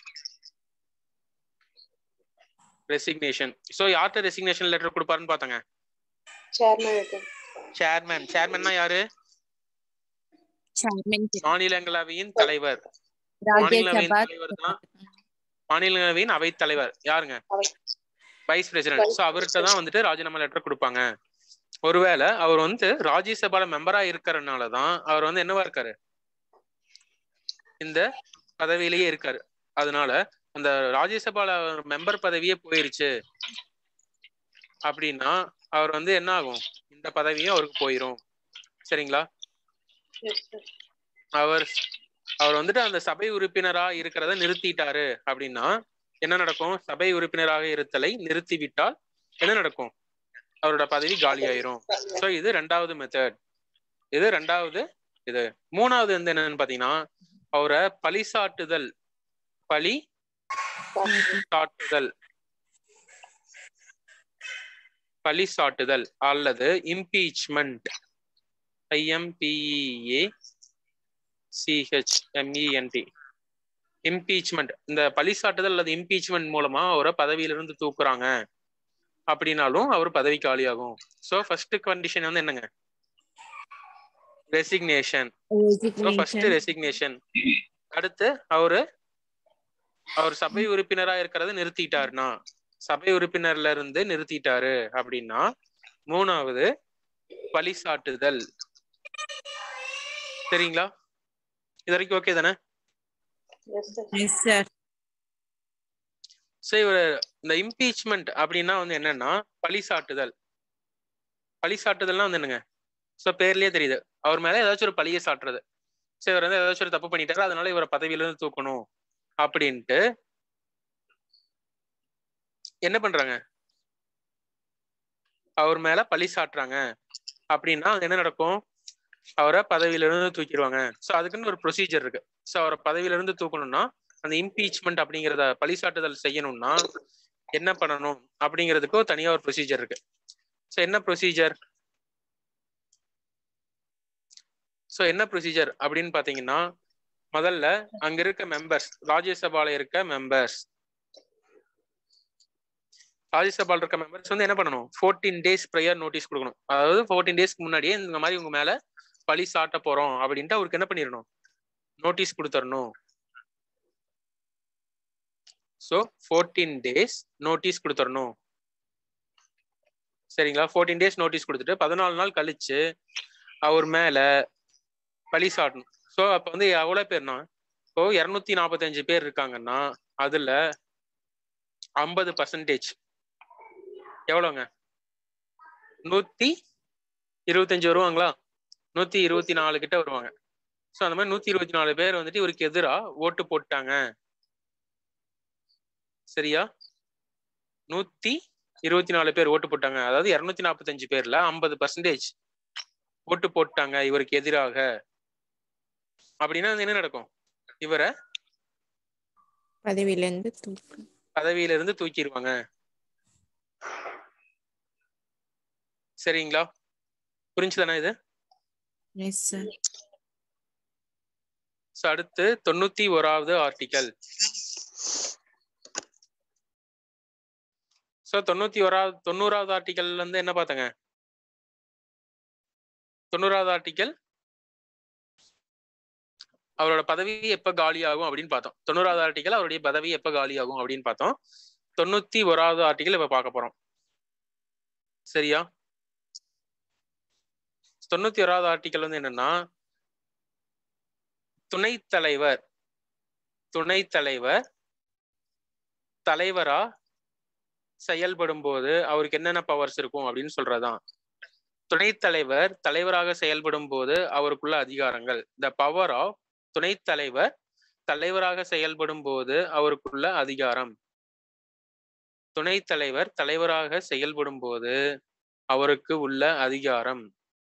ரெசிக்னேஷன் ஸோ யார்கிட்ட ரெசிக்னேஷன் லெட்டர் கொடுப்பாருன்னு பார்த்தாங்க சேர்மன் சேர்மேன் சேர்மன்னா யாரு சேர்மன் மாநிலங்களவையின் தலைவர் மாநிலங்களவையின் ராஜ்யசபா தலைவர் தான் மாநிலங்களவையின் அவைத் தலைவர் யாருங்க வைஸ் பிரசிடென்ட் ஸோ அவர்கிட்ட தான் வந்துட்டு ராஜினாமா லெட்டர் கொடுப்பாங்க ஒருவேளை அவர் வந்து ராஜ்யசபால மெம்பரா இருக்கிறதுனால தான் அவர் வந்து என்னவா இருக்காரு இந்த பதவியிலேயே இருக்காரு அதனால அந்த ராஜ்யசபால மெம்பர் பதவியே போயிருச்சு அப்படின்னா அவர் வந்து என்ன ஆகும் இந்த பதவியும் அவருக்கு போயிரும் சரிங்களா அவர் அவர் வந்துட்டு அந்த சபை உறுப்பினரா இருக்கிறத நிறுத்திட்டாரு அப்படின்னா என்ன நடக்கும் சபை உறுப்பினராக இருத்தலை நிறுத்திவிட்டால் என்ன நடக்கும் அவரோட பதவி காலியாயிரும் சோ இது ரெண்டாவது மெத்தட் இது ரெண்டாவது இது மூணாவது வந்து என்னன்னு பாத்தீங்கன்னா அவரை பழி சாட்டுதல் பழி சாட்டுதல் பழி சாட்டுதல் அல்லது இம்பீச்மெண்ட் ஐஎம்பிஇஏ சிஹெச்எம்இஎன்டி இம்பீச்மெண்ட் இந்த பழி சாட்டுதல் அல்லது இம்பீச்மெண்ட் மூலமா அவரை பதவியிலிருந்து தூக்குறாங்க அப்படின்னாலும் அவர் பதவி காலியாகும் சோ ஃபர்ஸ்ட் கண்டிஷன் வந்து என்னங்க ரெசிக்னேஷன் ஸோ ஃபர்ஸ்ட் ரெசிக்னேஷன் அடுத்து அவரு அவர் சபை உறுப்பினரா இருக்கிறத நிறுத்திட்டாருன்னா சபை உறுப்பினர்ல இருந்து நிறுத்திட்டாரு அப்படின்னா மூணாவது பழி சாட்டுதல் சரிங்களா இது வரைக்கும் ஓகே தானே எஸ் சார் ஸோ இவர் இந்த இம்பீச்மெண்ட் அப்படின்னா வந்து என்னன்னா பழி சாட்டுதல் பழி சாட்டுதல்னா வந்து என்னங்க ஸோ பேர்லயே தெரியுது அவர் மேல ஏதாச்சும் ஒரு பழியை சாட்டுறது ஸோ இவர் வந்து ஏதாச்சும் ஒரு தப்பு பண்ணிட்டாரு அதனால இவரை பதவியில இருந்து தூக்கணும் அப்படின்ட்டு என்ன பண்றாங்க அவர் மேல பழி சாட்டுறாங்க அப்படின்னா அது என்ன நடக்கும் அவரை பதவியில இருந்து தூக்கிடுவாங்க ஸோ அதுக்குன்னு ஒரு ப்ரொசீஜர் இருக்கு ஸோ அவரை பதவியில இருந்து தூக்கணும்னா அந்த இம்பீச்மெண்ட் அப்படிங்கிறத பழி சாட்டுதல் செய்யணும்னா என்ன பண்ணணும் அப்படிங்கிறதுக்கு ஒரு தனியா ஒரு ப்ரொசீஜர் இருக்கு ஸோ என்ன ப்ரொசீஜர் ஸோ என்ன ப்ரொசீஜர் அப்படின்னு பாத்தீங்கன்னா முதல்ல அங்க இருக்க மெம்பர்ஸ் ராஜ்யசபால இருக்க மெம்பர்ஸ் ராஜ்யசபால இருக்க மெம்பர்ஸ் வந்து என்ன பண்ணணும் ஃபோர்டீன் டேஸ் ப்ரையர் நோட்டீஸ் கொடுக்கணும் அதாவது ஃபோர்டீன் டேஸ்க்கு முன்னாடியே இந்த மாதிரி உங்க மேல பழி சாட்ட போறோம் அப்படின்ட்டு அவருக்கு என்ன பண்ணிடணும் நோட்டீஸ் கொடுத்துடணும் ஸோ ஃபோர்டீன் டேஸ் நோட்டீஸ் கொடுத்துடணும் சரிங்களா ஃபோர்டீன் டேஸ் நோட்டீஸ் கொடுத்துட்டு பதினாலு நாள் கழிச்சு அவர் மேல பழி சாட்டணும் ஸோ அப்போ வந்து எவ்வளோ பேர்னா இப்போ இரநூத்தி நாற்பத்தஞ்சு பேர் இருக்காங்கன்னா அதுல ஐம்பது பர்சன்டேஜ் எவ்வளோங்க நூத்தி இருபத்தஞ்சு வருவாங்களா நூத்தி இருபத்தி நாலு கிட்ட வருவாங்க ஸோ அந்த மாதிரி நூத்தி இருபத்தி நாலு பேர் வந்துட்டு இவருக்கு எதிராக ஓட்டு போட்டாங்க சரியா நூத்தி இருபத்தி நாலு பேர் ஓட்டு போட்டாங்க அதாவது இருநூத்தி நாற்பத்தஞ்சு பேர்ல ஐம்பது பர்சன்டேஜ் ஓட்டு போட்டாங்க இவருக்கு எதிராக அப்படின்னா அது என்ன நடக்கும் இவரை பதவியில இருந்து தூக்கு பதவியில இருந்து தூக்கிடுவாங்க சரிங்களா புரிஞ்சுதானே இது எஸ் சார் ஸோ அடுத்து தொண்ணூத்தி ஓராவது ஆர்டிக்கல் ஸோ தொண்ணூத்தி ஓராவது தொண்ணூறாவது ஆர்டிக்கல் வந்து என்ன பார்த்தாங்க தொண்ணூறாவது ஆர்டிக்கல் அவரோட பதவி எப்ப காலியாகும் அப்படின்னு பார்த்தோம் தொண்ணூறாவது ஆர்டிக்கல் அவருடைய பதவி எப்ப காலியாகும் அப்படின்னு பார்த்தோம் தொண்ணூத்தி ஓராவது ஆர்டிக்கல் இப்ப பார்க்க போறோம் சரியா தொண்ணூத்தி ஓராவது ஆர்டிக்கல் வந்து என்னன்னா துணைத் தலைவர் துணைத் தலைவர் தலைவரா செயல்படும் போது அவருக்கு என்னென்ன பவர்ஸ் இருக்கும் அப்படின்னு சொல்றதான் துணைத் தலைவர் தலைவராக செயல்படும் போது அவருக்குள்ள அதிகாரங்கள் த பவர் ஆஃப் துணைத் தலைவர் தலைவராக செயல்படும் போது அவருக்குள்ள அதிகாரம் துணைத் தலைவர் தலைவராக செயல்படும் போது அவருக்கு உள்ள அதிகாரம்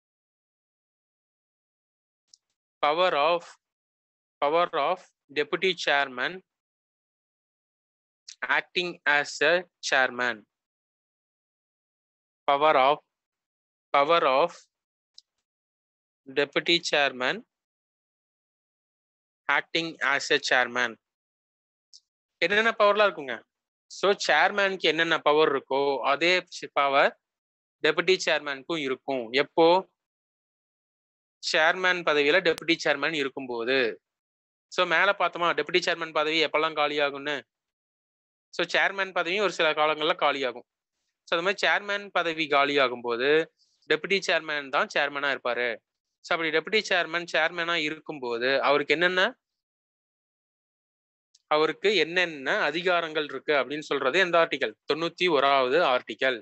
power of power of deputy chairman acting as a chairman power of power of deputy chairman acting as a chairman என்னென்ன பவர்லாம் இருக்குங்க ஸோ சேர்மேனுக்கு என்னென்ன பவர் இருக்கோ அதே பவர் டெபுட்டி சேர்மேனுக்கும் இருக்கும் எப்போ சேர்மேன் பதவியில டெபுட்டி சேர்மேன் இருக்கும்போது ஸோ மேலே பார்த்தோமா டெபுட்டி சேர்மேன் பதவி எப்பெல்லாம் காலியாகும்னு ஸோ சேர்மேன் பதவியும் ஒரு சில காலங்களில் காலியாகும் ஸோ அது மாதிரி சேர்மேன் பதவி காலியாகும் போது டெபுட்டி சேர்மேன் தான் சேர்மனாக இருப்பாரு ஸோ அப்படி டெபுட்டி சேர்மன் சேர்மனாக இருக்கும்போது அவருக்கு என்னென்ன அவருக்கு என்னென்ன அதிகாரங்கள் இருக்கு அப்படின்னு சொல்றது எந்த ஆர்டிக்கல் தொண்ணூத்தி ஓராவது ஆர்டிக்கல்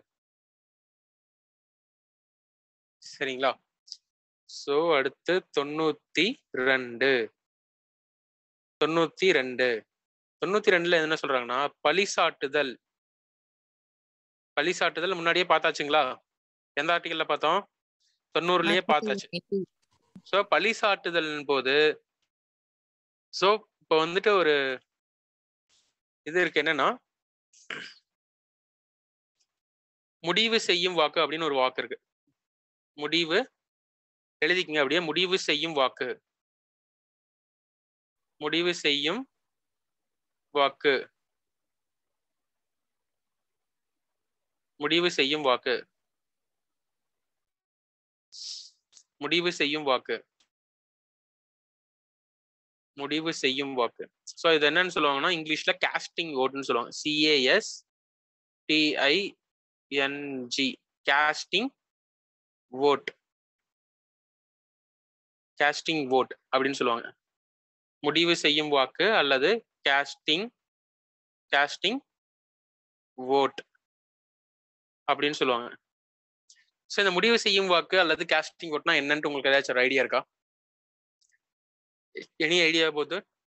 சரிங்களா சோ அடுத்து தொண்ணூத்தி ரெண்டு தொண்ணூத்தி ரெண்டு தொண்ணூத்தி ரெண்டுல என்ன சொல்றாங்கன்னா பழி சாட்டுதல் பழி சாட்டுதல் முன்னாடியே பார்த்தாச்சுங்களா எந்த ஆர்டிக்கல்ல பார்த்தோம் தொண்ணூறுலயே பார்த்தாச்சு ஸோ பழி சாட்டுதல் போது ஸோ இப்போ வந்துட்டு ஒரு இது இருக்கு என்னன்னா முடிவு செய்யும் வாக்கு அப்படின்னு ஒரு வாக்கு இருக்கு முடிவு எழுதிக்கங்க அப்படியே முடிவு செய்யும் வாக்கு முடிவு செய்யும் வாக்கு முடிவு செய்யும் வாக்கு முடிவு செய்யும் வாக்கு முடிவு செய்யும் வாக்கு ஸோ இது என்னன்னு சொல்லுவாங்கன்னா இங்கிலீஷ்ல காஸ்டிங் ஓட்டுன்னு சொல்லுவாங்க CAS TING casting vote casting vote அப்படின்னு சொல்லுவாங்க முடிவு செய்யும் வாக்கு அல்லது காஸ்டிங் காஸ்டிங் ஓட் அப்படின்னு சொல்லுவாங்க ஸோ இந்த முடிவு செய்யும் வாக்கு அல்லது காஸ்டிங் ஓட்னா என்னன்ட்டு உங்களுக்கு ஏதாச்சும் ஒரு ஐடியா இருக்கா எனி ஐடியா போது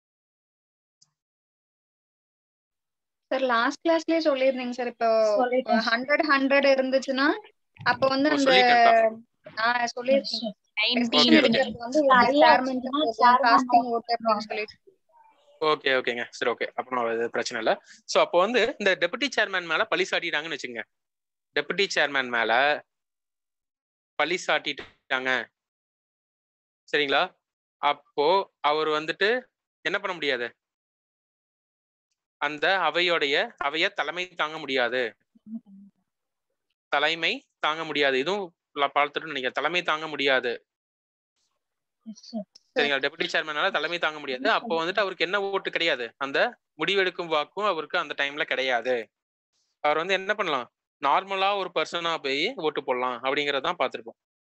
சார் லாஸ்ட் கிளாஸ்லயே சொல்லிருந்தீங்க சார் இப்போ ஹண்ட்ரட் ஹண்ட்ரட் இருந்துச்சுன்னா அப்ப வந்து ஓ, அந்த சொல்லிட்டேன்க்கா. நான் சொல்லியிருக்கேன் Okay, okay. வந்து chairman casting vote அப்படின்னு சொல்லிட்டு ஓகே ஓகேங்க சரி ஓகே அப்புறம் அது பிரச்சனை இல்லை ஸோ அப்போ வந்து இந்த டெபுட்டி சேர்மேன் மேல பழி சாட்டிட்டாங்கன்னு வச்சுங்க டெபுட்டி சேர்மேன் மேல பழி சாட்டிட்டாங்க சரிங்களா அப்போ அவர் வந்துட்டு என்ன பண்ண முடியாது அந்த அவையோடைய அவைய தலைமை தாங்க முடியாது தலைமை தாங்க முடியாது இதுவும் ல- பார்த்துட்டு நினைக்கிறேன் தலைமை தாங்க முடியாது சரிங்களா டெபுட்டி சேர்மனால தலைமை தாங்க முடியாது அப்போ வந்துட்டு அவருக்கு என்ன ஓட்டு கிடையாது அந்த முடிவெடுக்கும் வாக்கும் அவருக்கு அந்த டைம்ல கிடையாது அவர் வந்து என்ன பண்ணலாம் நார்மலா ஒரு பர்சனா போய் ஓட்டு போடலாம் அப்படிங்கறதான் பார்த்திருப்போம்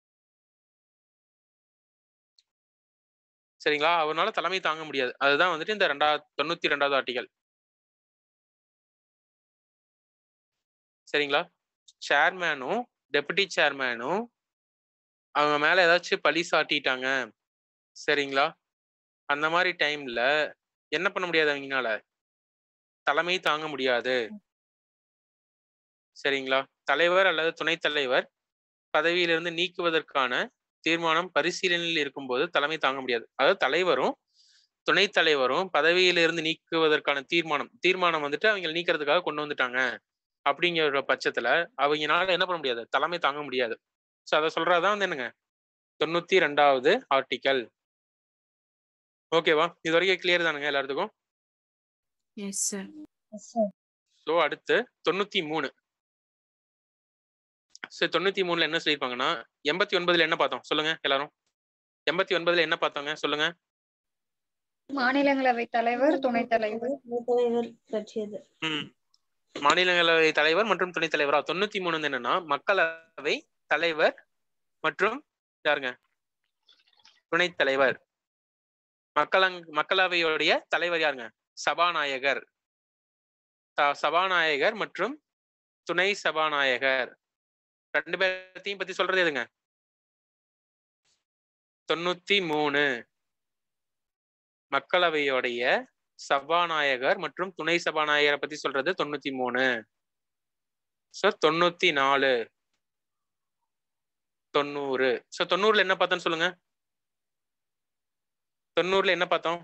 சரிங்களா அவரால தலைமை தாங்க முடியாது அதுதான் வந்துட்டு இந்த ரெண்டாவது தொண்ணூத்தி ரெண்டாவது ஆர்டிகல் சரிங்களா சேர்மேனும் டெபுட்டி சேர்மேனும் அவங்க மேல ஏதாச்சும் பழி சாட்டிட்டாங்க சரிங்களா அந்த மாதிரி டைம்ல என்ன பண்ண முடியாது அவங்கனால தலைமை தாங்க முடியாது சரிங்களா தலைவர் அல்லது துணைத் தலைவர் பதவியிலிருந்து நீக்குவதற்கான தீர்மானம் பரிசீலனையில் இருக்கும்போது தலைமை தாங்க முடியாது அதாவது தலைவரும் துணைத் தலைவரும் பதவியிலிருந்து நீக்குவதற்கான தீர்மானம் தீர்மானம் வந்துட்டு அவங்க நீக்கிறதுக்காக கொண்டு வந்துட்டாங்க அப்படிங்கிற பட்சத்துல அவங்கனால என்ன பண்ண முடியாது தலைமை தாங்க முடியாது ஸோ அதை சொல்றதுதான் வந்து என்னங்க தொண்ணூத்தி ரெண்டாவது ஆர்டிக்கல் ஓகேவா இது வரைக்கும் கிளியர் தானுங்க எல்லாத்துக்கும் எஸ் சார் ஸோ அடுத்து தொண்ணூத்தி மூணு சரி தொண்ணூத்தி மூணுல என்ன சொல்லியிருப்பாங்கன்னா எண்பத்தி ஒன்பதுல என்ன பார்த்தோம் சொல்லுங்க எல்லாரும் எண்பத்தி ஒன்பதுல என்ன பார்த்தாங்க சொல்லுங்க மாநிலங்களவை தலைவர் துணைத் தலைவர் தலைவர் பற்றியது ம் மாநிலங்களவை தலைவர் மற்றும் துணைத் தலைவரா தொண்ணூத்தி மூணு வந்து என்னன்னா மக்களவை தலைவர் மற்றும் யாருங்க துணைத் தலைவர் மக்களங் மக்களவையுடைய தலைவர் யாருங்க சபாநாயகர் த- சபாநாயகர் மற்றும் துணை சபாநாயகர் ரெண்டு பேர்த்தையும் பத்தி சொல்றது எதுங்க தொண்ணூத்தி மூணு மக்களவையோடைய சபாநாயகர் மற்றும் துணை சபாநாயகரை பத்தி சொல்றது தொண்ணூத்தி மூணு ஸோ தொண்ணூத்தி நாலு தொண்ணூறு ஸோ தொண்ணூறுல என்ன பார்த்தோம்னு சொல்லுங்க தொண்ணூறுல என்ன பார்த்தோம்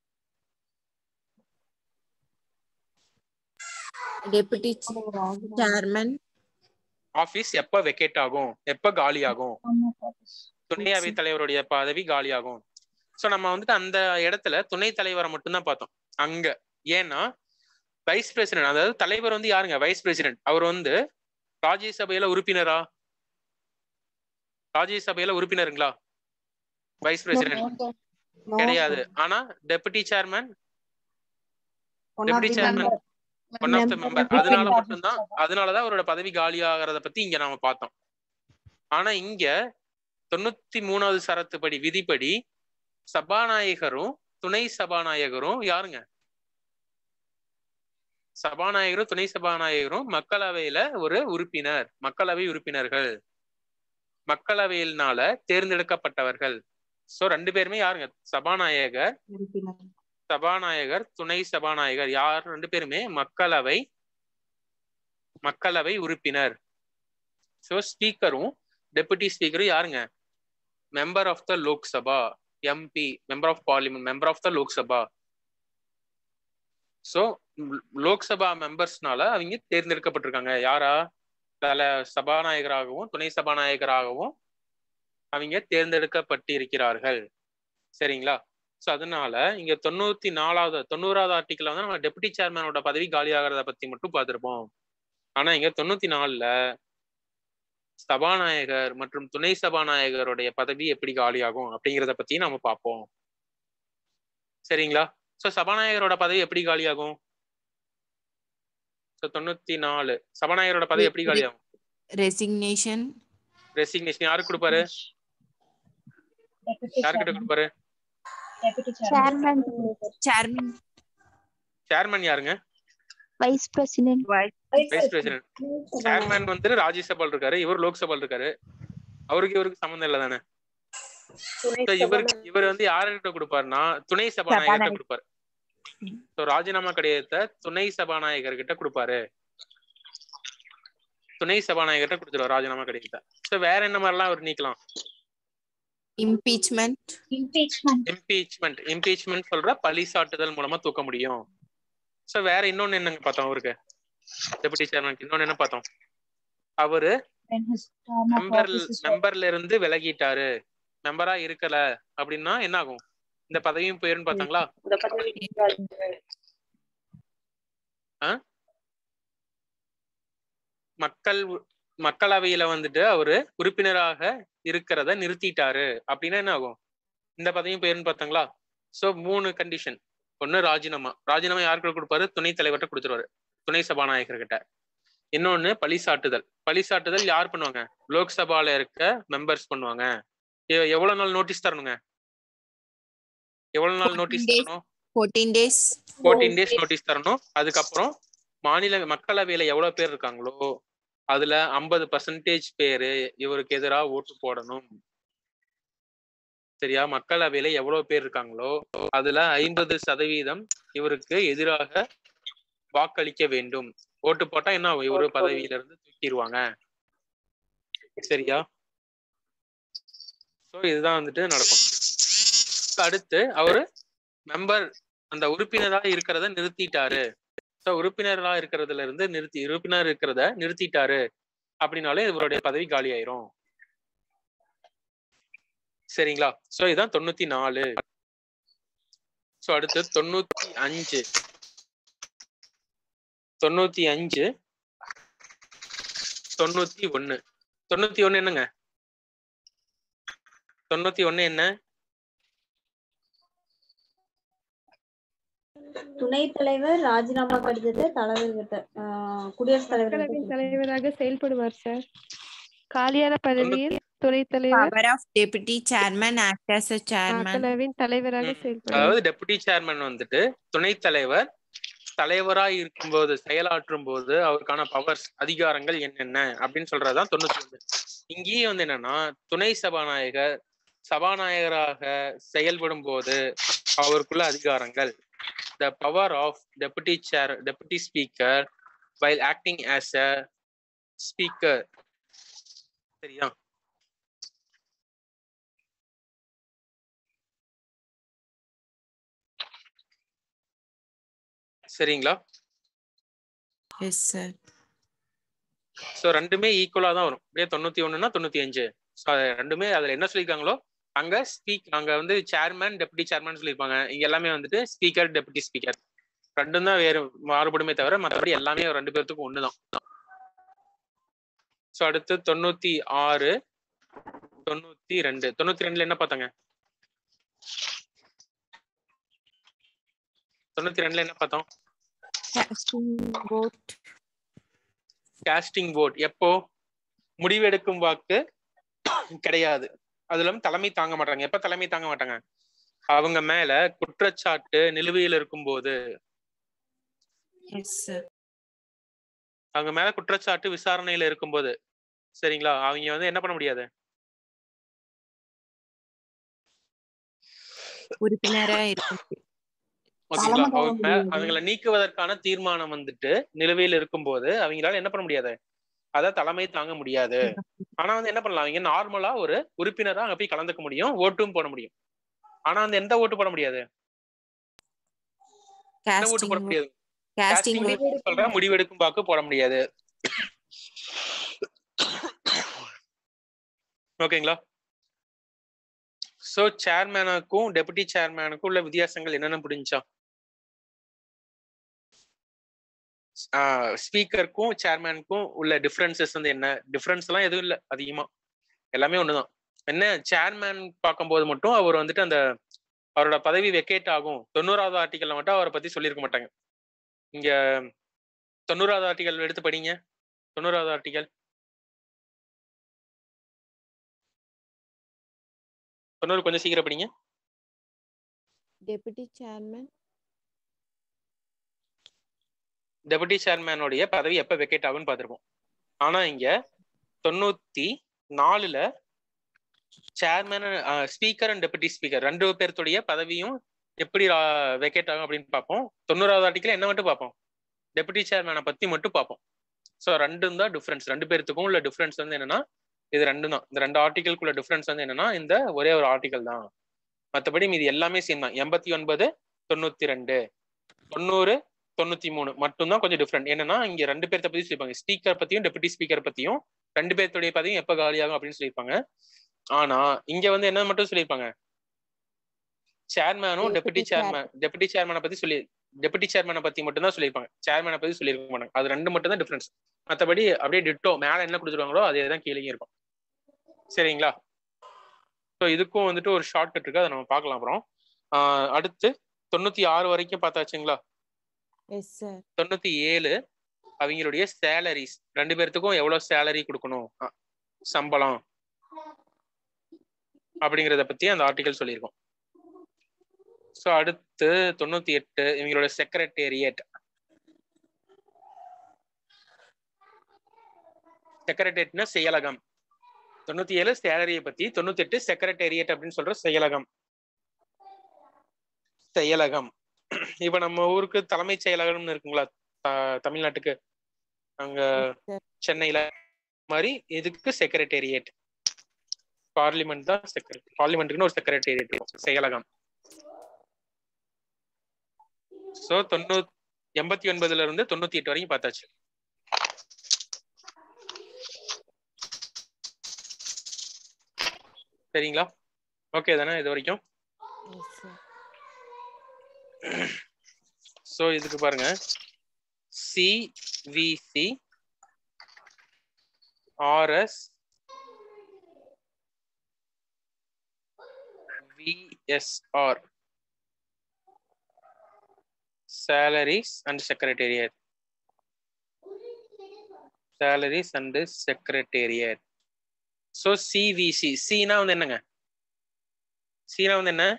டெபுட்டி சேர்மன் ஆபீஸ் எப்ப வெக்கேட் ஆகும் எப்ப காலி ஆகும் துணை அவைத் தலைவருடைய பதவி காலி ஆகும் சோ நம்ம வந்துட்டு அந்த இடத்துல துணை தலைவரை மட்டும்தான் பார்த்தோம் அங்க ஏன்னா வைஸ் பிரசிடென்ட் அதாவது தலைவர் வந்து யாருங்க வைஸ் பிரசிடென்ட் அவர் வந்து ராஜ்யசபையில உறுப்பினரா ராஜ்யசபையில உறுப்பினருங்களா வைஸ் பிரசிடென்ட் கிடையாது ஆனா deputy chairman deputy chairman one of the member அதனால மட்டும்தான் அதனாலதான் அவரோட பதவி காலி ஆகிறத பத்தி இங்க நாம பார்த்தோம் ஆனா இங்க தொண்ணூத்தி மூணாவது சரத்துப்படி விதிப்படி சபாநாயகரும் துணை சபாநாயகரும் யாருங்க சபாநாயகரும் துணை சபாநாயகரும் மக்களவையில ஒரு உறுப்பினர் மக்களவை உறுப்பினர்கள் மக்களவையினால தேர்ந்தெடுக்கப்பட்டவர்கள் சோ ரெண்டு பேருமே யாருங்க சபாநாயகர் சபாநாயகர் துணை சபாநாயகர் யார் ரெண்டு பேருமே மக்களவை மக்களவை உறுப்பினர் சோ ஸ்பீக்கரும் டெபுட்டி ஸ்பீக்கரும் யாருங்க member of the Lok Sabha MP member of parliament member of the Lok Sabha so Lok Sabha மெம்பர்ஸ்னால அவங்க தேர்ந்தெடுக்கப்பட்டிருக்காங்க யாரா தல சபாநாயகராகவும் துணை சபாநாயகராகவும் அவங்க தேர்ந்தெடுக்கப்பட்டிருக்கிறார்கள் சரிங்களா ஸோ அதனால இங்க தொண்ணூத்தி நாலாவது தொண்ணூறாவது ஆர்டிக்கல் வந்து நம்ம டெபுட்டி சேர்மனோட பதவி காலி ஆகிறத பத்தி மட்டும் பார்த்திருப்போம் ஆனா இங்க தொண்ணூத்தி நாலுல சபாநாயகர் மற்றும் துணை சபாநாயகருடைய பதவி எப்படி காலியாகும் அப்படிங்கிறத பத்தி நம்ம பார்ப்போம் சரிங்களா சோ சபாநாயகரோட பதவி எப்படி காலியாகும் ஸோ தொண்ணூத்தி நாலு சபாநாயகரோட பதவி எப்படி காலியாகும் ரெசிக்னேஷன் ரெசிக்னேஷன் யாருக்கு கொடுப்பாரு யாருக்கிட்ட கொடுப்பாரு சேர்மன் சேர்மன் சேர்மன் யாருங்க vice president vice president chairman வந்து ராஜ்யசபால் இருக்காரு இவர் லோக்சபால் இருக்காரு அவருக்கு இவருக்கு சம்மந்தம் இல்லை தானே So இவருக்கு இவர் வந்து யார்கிட்ட கொடுப்பாருன்னா துணை சபாநாயகர்கிட்ட கொடுப்பாரு ஸோ ராஜினாமா கடிதத்தை துணை சபாநாயகர் கிட்ட கொடுப்பாரு துணை சபாநாயகர்கிட்ட கொடுத்துருவார் ராஜினாமா கடிதத்தை ஸோ வேற என்ன மாதிரிலாம் அவர் நீக்கலாம் இம்பீச்மெண்ட் இம்பீச்மெண்ட் இம்பீச்மெண்ட் சொல்ற பழி சாட்டுதல் மூலமா தூக்க முடியும் சோ வேற இன்னொன்னு என்னங்க பார்த்தோம் அவருக்கு டெபுட்டி சேர்மனுக்கு இன்னொன்னு என்ன பார்த்தோம் அவரு மெம்பர் மெம்பர்ல இருந்து விலகிட்டாரு மெம்பரா இருக்கல அப்படின்னா என்ன ஆகும் இந்த பதவியும் போயிருன்னு பார்த்தாங்களா மக்கள் மக்களவையில வந்துட்டு அவரு உறுப்பினராக இருக்கிறத நிறுத்திட்டாரு அப்படின்னா என்ன ஆகும் இந்த பதவியும் போயிருன்னு பார்த்தாங்களா சோ மூணு கண்டிஷன் ஒண்ணு ராஜினாமா ராஜினாமா யாருக்கு கொடுப்பாரு துணைத் தலைவர்கிட்ட கொடுத்துருவாரு துணை சபாநாயகர் கிட்ட இன்னொன்னு பழி சாட்டுதல் பழி சாட்டுதல் யார் பண்ணுவாங்க லோக்சபால இருக்க மெம்பர்ஸ் பண்ணுவாங்க எ- எவ்வளவு நாள் நோட்டீஸ் தரணுங்க எவ்வளவு நாள் நோட்டீஸ் 14 days. தரணும் fourteen days fourteen days notice தரணும் அதுக்கப்புறம் மாநில மக்களவையில எவ்வளவு பேர் இருக்காங்களோ அதுல ஐம்பது பர்சன்டேஜ் பேரு இவருக்கு எதிராக ஓட்டு போடணும் சரியா மக்களவையில எவ்வளவு பேர் இருக்காங்களோ அதுல ஐம்பது சதவீதம் இவருக்கு எதிராக வாக்களிக்க வேண்டும் ஓட்டு போட்டா என்ன ஆகும் இவரு பதவியில இருந்து தூக்கிடுவாங்க சரியா சோ இதுதான் வந்துட்டு நடக்கும் அடுத்து அவரு மெம்பர் அந்த உறுப்பினரா இருக்கிறத நிறுத்திட்டாரு ஸோ உறுப்பினரா இருக்கிறதுல இருந்து நிறுத்தி உறுப்பினர் இருக்கிறத நிறுத்திட்டாரு அப்படின்னாலே இவருடைய பதவி காலி ஆயிரும் சரிங்களா சோ இதான் தொண்ணூத்தி நாலு சோ அடுத்து தொண்ணூத்தி அஞ்சு தொண்ணூத்தி அஞ்சு தொண்ணூத்தி ஒண்ணு தொண்ணூத்தி ஒண்ணு என்னங்க தொண்ணூத்தி ஒண்ணு என்ன துணைத் தலைவர் ராஜினாமா கடிதத்தை தலைவர்கிட்ட ஆஹ் குடியரசுத் தலைவர் மக்களவைத் தலைவராக செயல்படுவார் சார் காலியான பதவியில் துணைத் தலைவர் power of deputy chairman act as a chairman மக்களவையின் தலைவராக ம். செயல்படுவார் அதாவது டெபுட்டி சேர்மன் வந்துட்டு துணைத் தலைவர் தலைவரா இருக்கும்போது செயலாற்றும் போது அவருக்கான பவர்ஸ் அதிகாரங்கள் என்னென்ன அப்படின்னு சொல்றதுதான் தொண்ணூத்தி ஒண்ணு இங்கேயே வந்து என்னன்னா துணை சபாநாயகர் சபாநாயகராக செயல்படும் போது அவருக்குள்ள அதிகாரங்கள் the power of deputy chair deputy speaker while acting as a speaker சரியா சரிங்களா எஸ் சார் ஸோ ரெண்டுமே ஈக்குவலா தான் வரும் அப்படியே தொண்ணூத்தி ஒண்ணுனா தொண்ணூத்தி அஞ்சு ஸோ ரெண்டுமே அதுல என்ன சொல்லியிருக்காங்களோ அங்க ஸ்பீக் அங்க வந்து சேர்மேன் டெபுட்டி சேர்மேன் சொல்லியிருப்பாங்க இங்க எல்லாமே வந்துட்டு ஸ்பீக்கர் டெபுட்டி ஸ்பீக்கர் ரெண்டும் தான் வேறு மாறுபடுமே தவிர மற்றபடி எல்லாமே ரெண்டு பேர்த்துக்கும் ஒண்ணுதான் ஸோ அடுத்து தொண்ணூத்தி ஆறு தொண்ணூத்தி ரெண்டு தொண்ணூத்தி ரெண்டுல என்ன பார்த்தாங்க தொண்ணூத்தி ரெண்டுல என்ன பார்த்தோம் vote காஸ்டிங் vote எப்போ முடிவெடுக்கும் வாக்கு கிடையாது அதுல தலைமை தாங்க மாட்டாங்க எப்ப தலைமை தாங்க மாட்டாங்க அவங்க மேல குற்றச்சாட்டு நிலுவையில் இருக்கும்போது எஸ் சார் அவங்க மேல குற்றச்சாட்டு விசாரணையில இருக்கும்போது சரிங்களா அவங்க வந்து என்ன பண்ண முடியாது உறுப்பினரா இருக்கும் ஓகேங்களா அவங்க மே- அவங்கள நீக்குவதற்கான தீர்மானம் வந்துட்டு நிலுவையில் இருக்கும்போது அவங்களால என்ன பண்ண முடியாது அத தலைமை தாங்க முடியாது ஆனா வந்து என்ன பண்ணலாம் அவங்க நார்மலா ஒரு உறுப்பினரா அங்க போய் கலந்துக்க முடியும் ஓட்டும் போட முடியும் ஆனா வந்து எந்த ஓட்டு போட முடியாது எந்த ஓட்டு போட casting முடியாது casting Casting vote vote சொல்றேன் முடிவெடுக்கும் வாக்கு போட முடியாது ஓகேங்களா சோ சேர்மேனுக்கும் டெபுட்டி சேர்மேனுக்கும் உள்ள வித்தியாசங்கள் என்னென்ன புரிஞ்சா ஸ்பீக்கருக்கும் சேர்மேனுக்கும் உள்ள டிஃபரன்சஸ் வந்து என்ன டிஃபரன்ஸ் எல்லாம் எதுவும் இல்லை அதிகமா எல்லாமே ஒண்ணுதான் என்ன சேர்மேன் பார்க்கும்போது மட்டும் அவர் வந்துட்டு அந்த அவரோட பதவி வெக்கேட் ஆகும் தொண்ணூறாவது ஆர்டிக்கல்ல மட்டும் அவரை பத்தி சொல்லியிருக்க மாட்டாங்க இங்க தொண்ணூறாவது ஆர்டிகல் எடுத்து படிங்க தொண்ணூறாவது ஆர்டிகல் தொண்ணூறு கொஞ்சம் சீக்கிரம் படிங்க deputy chairman டெபுட்டி சேர்மேனுடைய பதவி எப்ப வெக்கேட் ஆகும்னு பார்த்திருப்போம் ஆனா இங்க தொண்ணூத்தி நாலுல chairman speaker and deputy speaker ரெண்டு பேர்த்துடைய பதவியும் எப்படி வெக்கேட் ஆகும் அப்படின்னு பார்ப்போம் தொண்ணூறாவது ஆர்டிக்கல் என்ன மட்டும் பார்ப்போம் டெபுட்டி சேர்மேனை பத்தி மட்டும் பார்ப்போம் ஸோ ரெண்டும் தான் டிஃபரன்ஸ் ரெண்டு பேர்த்துக்கும் உள்ள டிஃபரன்ஸ் வந்து என்னன்னா இது ரெண்டும் தான் இந்த ரெண்டு ஆர்டிக்கலுக்குள்ள டிஃபரன்ஸ் வந்து என்னன்னா இந்த ஒரே ஒரு ஆர்டிக்கல் தான் மற்றபடி மீதி எல்லாமே சேம் தான் எண்பத்தி ஒன்பது தொண்ணூத்தி ரெண்டு தொண்ணூறு தொண்ணூத்தி மூணு மட்டும்தான் கொஞ்சம் டிஃப்ரெண்ட் என்னன்னா இங்க ரெண்டு பேர்த்த பத்தி சொல்லியிருப்பாங்க ஸ்பீக்கர் பத்தியும் டெபுட்டி ஸ்பீக்கர் பத்தியும் ரெண்டு பேர்த்துடைய பதவியும் எப்ப காலியாகும் அப்படின்னு சொல்லியிருப்பாங்க ஆனா இங்க வந்து என்ன மட்டும் சொல்லியிருப்பாங்க சேர்மேனும் deputy Deputy chair- chairman deputy சேர்மேனை பத்தி சொல்லி டெபுட்டி சேர்மேனை பத்தி மட்டும் தான் சொல்லியிருப்பாங்க சேர்மேனை பத்தி சொல்லியிருக்க மாட்டாங்க அது ரெண்டு மட்டும் தான் டிஃபரன்ஸ் மற்றபடி அப்படியே டிட்டோ மேல என்ன கொடுத்துருவாங்களோ அதே தான் கீழே இருக்கும் சரிங்களா ஸோ இதுக்கும் வந்துட்டு ஒரு ஷார்ட் கட் இருக்கு அதை நம்ம பார்க்கலாம் அப்புறம் ஆஹ் அடுத்து தொண்ணூத்தி ஆறு வரைக்கும் பார்த்தாச்சுங்களா எஸ் சார் தொண்ணூத்தி ஏழு அவங்களுடைய சேலரிஸ் ரெண்டு பேர்த்துக்கும் எவ்வளவு சேலரி கொடுக்கணும் அ, சம்பளம் அப்படிங்கறத பத்தி அந்த ஆர்டிகல் சொல்லியிருக்கோம் ஸோ அடுத்து தொண்ணூத்தி எட்டு இவங்களோட செக்ரட்டேரியட் செக்ரட்டேரியட்னா செயலகம் தொண்ணூத்தி ஏழு சேலரியை பத்தி தொண்ணூத்தி எட்டு செக்ரட்டேரியட் அப்படின்னு சொல்ற செயலகம் செயலகம் இப்ப நம்ம ஊருக்கு தலைமைச் செயலகம்னு இருக்குங்களா த- தமிழ்நாட்டுக்கு அங்க சென்னையில மாதிரி இதுக்கு செக்ரட்டேரியட் பார்லிமெண்ட் தான் செக்ரட்டரி பார்லிமெண்ட்டுக்குன்னு ஒரு செக்ரட்டேரியட் இருக்கும் செயலகம் சோ தொண்ணூ எண்பத்தி ஒன்பதுல இருந்து தொண்ணூத்தி எட்டு வரைக்கும் பார்த்தாச்சு சரிங்களா ஓகே தானே இது வரைக்கும் எஸ் சார் சோ இதுக்கு பாருங்க CVC RS VSR salaries and secretariat salaries and secretariat so cvc cனா வந்து என்னங்க cனா வந்து என்ன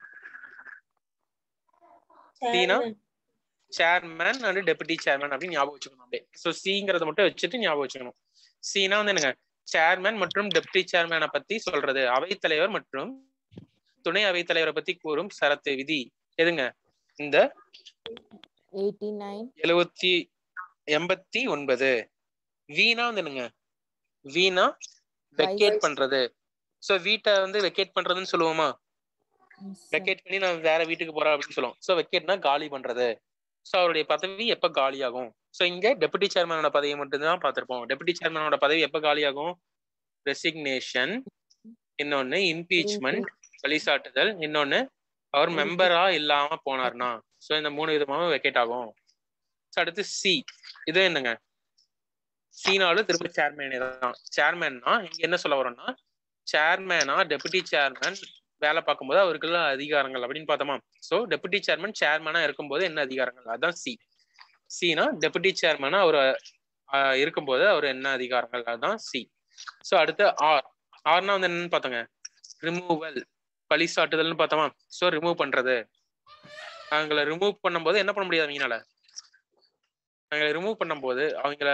சீனா சேர்மேன் அண்ட் டெபுட்டி சேர்மேன் அப்படின்னு ஞாபகம் வச்சுக்கணும் அப்படியே ஸோ சிங்கிறத மட்டும் வச்சுட்டு ஞாபகம் வச்சுக்கணும் சினா வந்து என்னங்க சேர்மன் மற்றும் டெப்டி சேர்மனை பத்தி சொல்றது அவைத்தலைவர் மற்றும் துணை அவைத்தலைவரை பத்தி கூறும் சரத்து விதி எதுங்க இந்த எயிட்டி நைன் எழுவத்தி எண்பத்தி ஒன்பது வீணா வந்து என்னங்க வீணா வெக்கேட் பண்றது சோ வீட்டை வந்து வெக்கேட் பண்றதுன்னு சொல்லுவோமா வெக்கேட் பண்ணி நான் வேற வீட்டுக்கு போறேன் அப்படின்னு சொல்லுவோம் சோ வெக்கேட்னா காலி பண்றது சோ அவருடைய பதவி எப்ப காலியாகும் சோ இங்க டெபுட்டி சேர்மனோட பதவி மட்டும்தான் பார்த்திருப்போம் டெபுட்டி சேர்மனோட பதவி எப்ப காலியாகும் ரெசிக்னேஷன் இன்னொன்னு இம்பீச்மெண்ட் வழிசாட்டுதல் இன்னொன்னு அவர் மெம்பரா இல்லாம போனார்னா சோ இந்த மூணு விதமாவும் வெக்கேட் ஆகும் So அடுத்து சி இது என்னங்க சீனாலும் திரும்ப சேர்மேனே தான் சேர்மேன்னா இங்க என்ன சொல்ல வரோம்னா சேர்மேனா டெபுட்டி சேர்மேன் வேலை பார்க்கும்போது அவருக்குள்ள அதிகாரங்கள் அப்படின்னு பார்த்தோமா சோ டெபுட்டி சேர்மன் சேர்மனா இருக்கும்போது என்ன அதிகாரங்கள் அதான் சி சினா டெபுட்டி சேர்மனா அவர் ஆஹ், இருக்கும்போது அவர் என்ன அதிகாரங்கள் அதான் சி சோ அடுத்து ஆர் ஆர்னா வந்து என்னன்னு பார்த்தோங்க ரிமூவல் பழி சாட்டுதல்னு பார்த்தோமா சோ ரிமூவ் பண்றது அவங்கள ரிமூவ் பண்ணும்போது என்ன பண்ண முடியாது அவங்களால அவங்கள ரிமூவ் பண்ணும்போது அவங்கள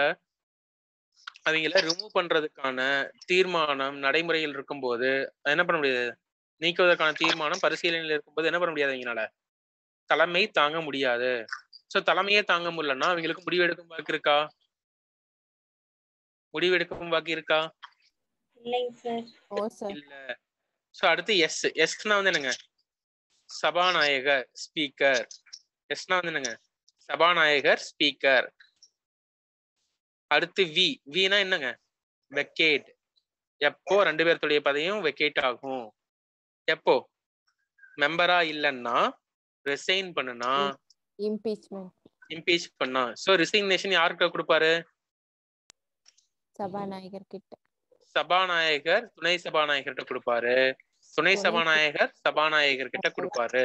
அவங்கள ரிமூவ் பண்றதுக்கான தீர்மானம் நடைமுறையில் இருக்கும்போது என்ன பண்ண முடியாது நீக்குவதற்கான தீர்மானம் பரிசீலனையில் இருக்கும்போது என்ன பண்ண முடியாது அவங்களால தலைமை தாங்க முடியாது சோ தலைமையே தாங்க முடியலன்னா அவங்களுக்கு முடிவெடுக்கும் வாக்கு இருக்கா முடிவெடுக்கும் வாக்கு இருக்கா இல்லைங்க சார் ஓ சார் இல்ல சோ அடுத்து எஸ் எஸ்னா வந்து என்னங்க சபாநாயகர் ஸ்பீக்கர் எஸ்னா வந்து என்னங்க சபாநாயகர் ஸ்பீக்கர் அடுத்து வி வினா என்னங்க வெக்கேட் எப்போ ரெண்டு பேர்த்துடைய பதவியும் வெக்கேட் ஆகும் எப்போ மெம்பரா இல்லைன்னா ரிசைன் பண்ணுனா இம்பீச்மெண்ட் இம்பீச் பண்ணா சோ ரிசைனேஷன் யாருக்கு கொடுப்பாரு சபாநாயகர் கிட்ட சபாநாயகர் துணை சபாநாயகர்கிட்ட கொடுப்பாரு துணை துணை சபாநாயகர் சபாநாயகர் கிட்ட கொடுப்பாரு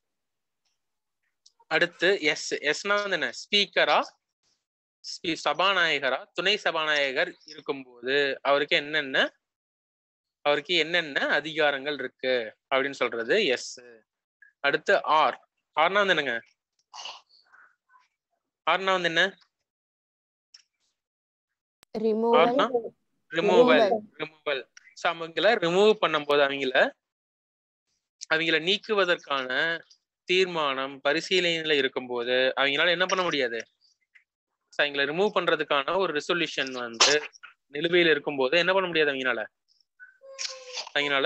அடுத்து எஸ் எஸ்னா வந்து என்ன ஸ்பீக்கரா சபாநாயகரா துணை சபாநாயகர் இருக்கும்போது அவருக்கு என்னென்ன அவருக்கு என்னென்ன அதிகாரங்கள் இருக்கு அப்படின்னு சொல்றது எஸ் அடுத்து ஆர் ஆர்னா வந்து என்னங்க ஆர்னா வந்து என்ன ரிமூவல் ஆர்னா ரிமூவல் ரிமூவல் ஸோ அவங்கள ரிமூவ் பண்ணும்போது அவங்கள அவங்கள நீக்குவதற்கான தீர்மானம் பரிசீலனையில இருக்கும்போது அவங்களால என்ன பண்ண முடியாது ஸோ அவங்கள ரிமூவ் பண்றதுக்கான ஒரு ரெசல்யூஷன் வந்து நிலுவையில் இருக்கும்போது என்ன பண்ண முடியாது அவங்களால அவங்களால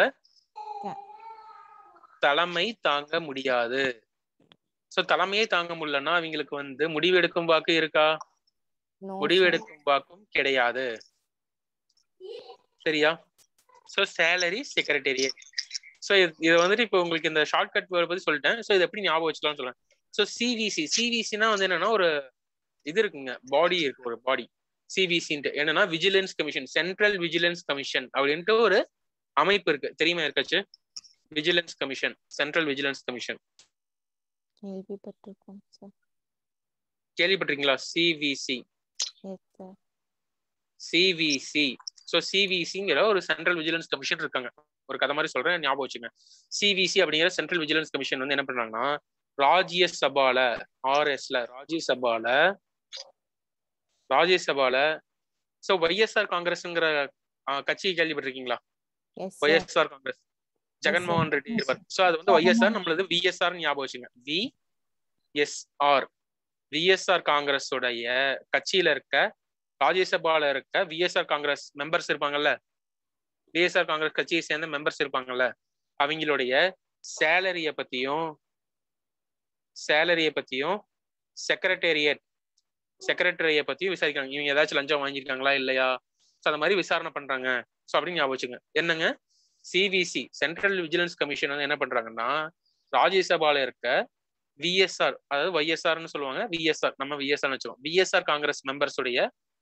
தலைமை தாங்க முடியாது ஸோ தலைமையே தாங்க முடியலன்னா அவங்களுக்கு வந்து முடிவெடுக்கும் வாக்கு இருக்கா நோ முடிவெடுக்கும் வாக்கும் கிடையாது சரியா ஸோ சேலரி செக்ரட்டேரியட் ஸோ இது வந்துட்டு இப்போ உங்களுக்கு இந்த ஷார்ட்கட் வேர்ட் பத்தி சொல்லிட்டேன் ஸோ இது எப்படி ஞாபகம் வச்சுக்கலாம்னு சொல்றேன் ஸோ சிவிசி சிவிசினா வந்து என்னன்னா ஒரு இது இருக்குங்க பாடி இருக்கு ஒரு பாடி சிவிசின்ட்டு என்னன்னா vigilance commission central vigilance commission அப்படின்ட்டு ஒரு அமைப்பு இருக்கு தெரியுமா இருக்காச்சு vigilance commission central vigilance commission கேள்விப்பட்டிருக்கோம் சார் கேள்விப்பட்டிருக்கீங்களா CVC yes sir CVC so சிவிசிங்கிற ஒரு சென்ட்ரல் விஜிலன்ஸ் கமிஷன் இருக்காங்க ஒரு கதை மாதிரி சொல்றேன் ஞாபகம் வச்சுங்க சிவிசி அப்படிங்கிற சென்ட்ரல் விஜிலன்ஸ் கமிஷன் வந்து என்ன பண்றாங்கன்னா ராஜ்யசபால ஆர்எஸ்ல ராஜ்யசபால ராஜ்யசபால ஸோ ஒய்எஸ்ஆர் காங்கிரஸ்ங்கிற ஆஹ், கட்சி கேள்விப்பட்டிருக்கீங்களா எஸ் சார் ஒய்எஸ்ஆர் காங்கிரஸ் ஜெகன்மோகன் ரெட்டி இருப்பார் ஸோ அது வந்து ஒய்எஸ்ஆர் நம்மளது விஎஸ்ஆர் ஞாபகம் வச்சுங்க வி எஸ்ஆர் விஎஸ்ஆர் காங்கிரஸ் உடைய கட்சியில இருக்க ராஜ்யசபால இருக்க விஎஸ்ஆர் காங்கிரஸ் மெம்பர்ஸ் இருப்பாங்கல்ல விஎஸ்ஆர் காங்கிரஸ் கட்சியை சேர்ந்த மெம்பர்ஸ் இருப்பாங்கல்ல அவங்களுடைய சேலரிய பத்தியும் சேலரிய பத்தியும் செக்ரட்டேரியட் செக்ரட்டரிய பத்தியும் விசாரிக்கிறாங்க இவங்க ஏதாச்சும் லஞ்சம் வாங்கியிருக்காங்களா இல்லையா ஸோ அந்த மாதிரி விசாரணை பண்றாங்க ஸோ அப்படின்னு ஞாபகம் வச்சுங்க என்னங்க சிவிசி சென்ட்ரல் விஜிலன்ஸ் கமிஷன் வந்து என்ன பண்றாங்கன்னா ராஜ்யசபால இருக்க விஎஸ்ஆர் அதாவது ஒய்எஸ்ஆர்னு சொல்லுவாங்க விஎஸ்ஆர் நம்ம விஎஸ்ஆர்னு வச்சுக்கோம் விஎஸ்ஆர் காங்கிரஸ் மெம்பர்ஸ் உடைய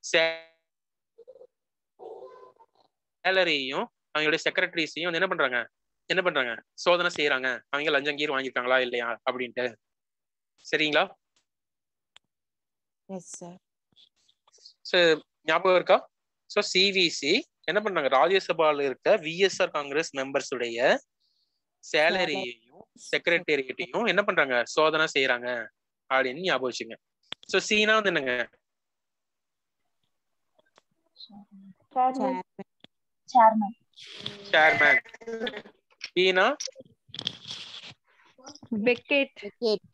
சேலரியையும் அவங்களுடைய செக்ரட்டரிஸையும் வந்து என்ன பண்றாங்க என்ன பண்றாங்க சோதனை செய்யறாங்க அவங்க லஞ்சம் கீர் வாங்கியிருக்காங்களா இல்லையா அப்படின்ட்டு சரிங்களா எஸ் சார் ஸோ ஞாபகம் இருக்கா ஸோ சிவிசி என்ன பண்றாங்க ராஜ்யசபால இருக்க விஎஸ்ஆர் காங்கிரஸ் மெம்பர்ஸ் உடைய சேலரியையும் செக்ரட்டேரியட்டையும் என்ன பண்றாங்க சோதனை செய்யறாங்க அப்படின்னு ஞாபகம் வச்சுங்க ஸோ சீனா வந்து என்னங்க சேர்மன் chairman சேர்மேன் பீனா வெக்கேட் vacate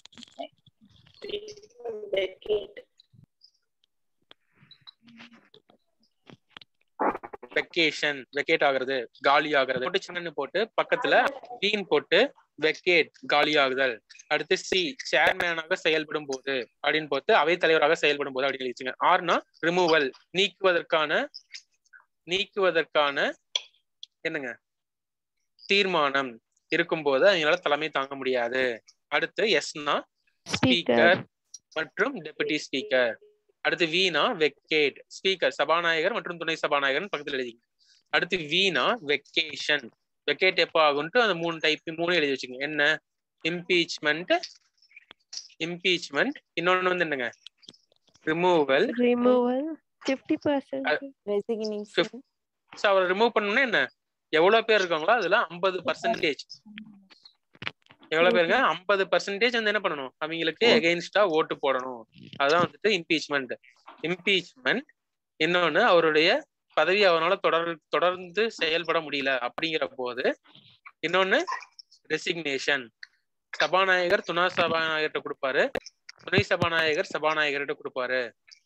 வெக்கேஷன் வெக்கேட் ஆகுறது காலி ஆகுறது போட்டு சின்னன்னு போட்டு பக்கத்துல டீன் போட்டு வெக்கேட் காலி ஆகுதல் அடுத்து சி சேர்மேனாக செயல்படும் போது அப்படின்னு போட்டு அவைத் தலைவராக செயல்படும் போது அப்படின்னு எழுதிச்சுங்க ஆர்னா ரிமூவல் நீக்குவதற்கான நீக்குவதற்கான என்னங்க தீர்மானம் இருக்கும்போது அவங்களால தலைமை தாங்க முடியாது அடுத்து எஸ்னா ஸ்பீக்கர் மற்றும் டெபுட்டி ஸ்பீக்கர் அடுத்து வீணா வெக்கேட் ஸ்பீக்கர் சபாநாயகர் மற்றும் துணை சபாநாயகர் பக்கத்துல எழுதி அடுத்து வீணா வெக்கேஷன் வெக்கேட் எப்போ ஆகும்ட்டு அந்த மூணு டைப் மூணு எழுதி வச்சுங்க என்ன இம்பீச்மெண்ட் இம்பீச்மெண்ட் இன்னொன்னு வந்து என்னங்க removal removal fifty percent resignation so அவரை ரிமூவ் பண்ணணும்னா என்ன எவ்வளவு பேர் இருக்காங்களோ அதுல ஐம்பது பர்சன்டேஜ் எவ்வளவு பேருங்க ஐம்பது பர்சன்டேஜ் வந்து என்ன பண்ணணும் அவங்களுக்கு எகெயின்ஸ்டா ஓட்டு போடணும் அதான் வந்துட்டு இம்பீச்மெண்ட் இம்பீச்மெண்ட் இன்னொன்னு அவருடைய பதவி அவரால் தொடர் தொடர்ந்து செயல்பட முடியல அப்படிங்கிற போது இன்னொன்னு ரெசிக்னேஷன் சபாநாயகர் துணை சபாநாயகர்கிட்ட கொடுப்பாரு துணை சபாநாயகர் சபாநாயகர்கிட்ட கொடுப்பாரு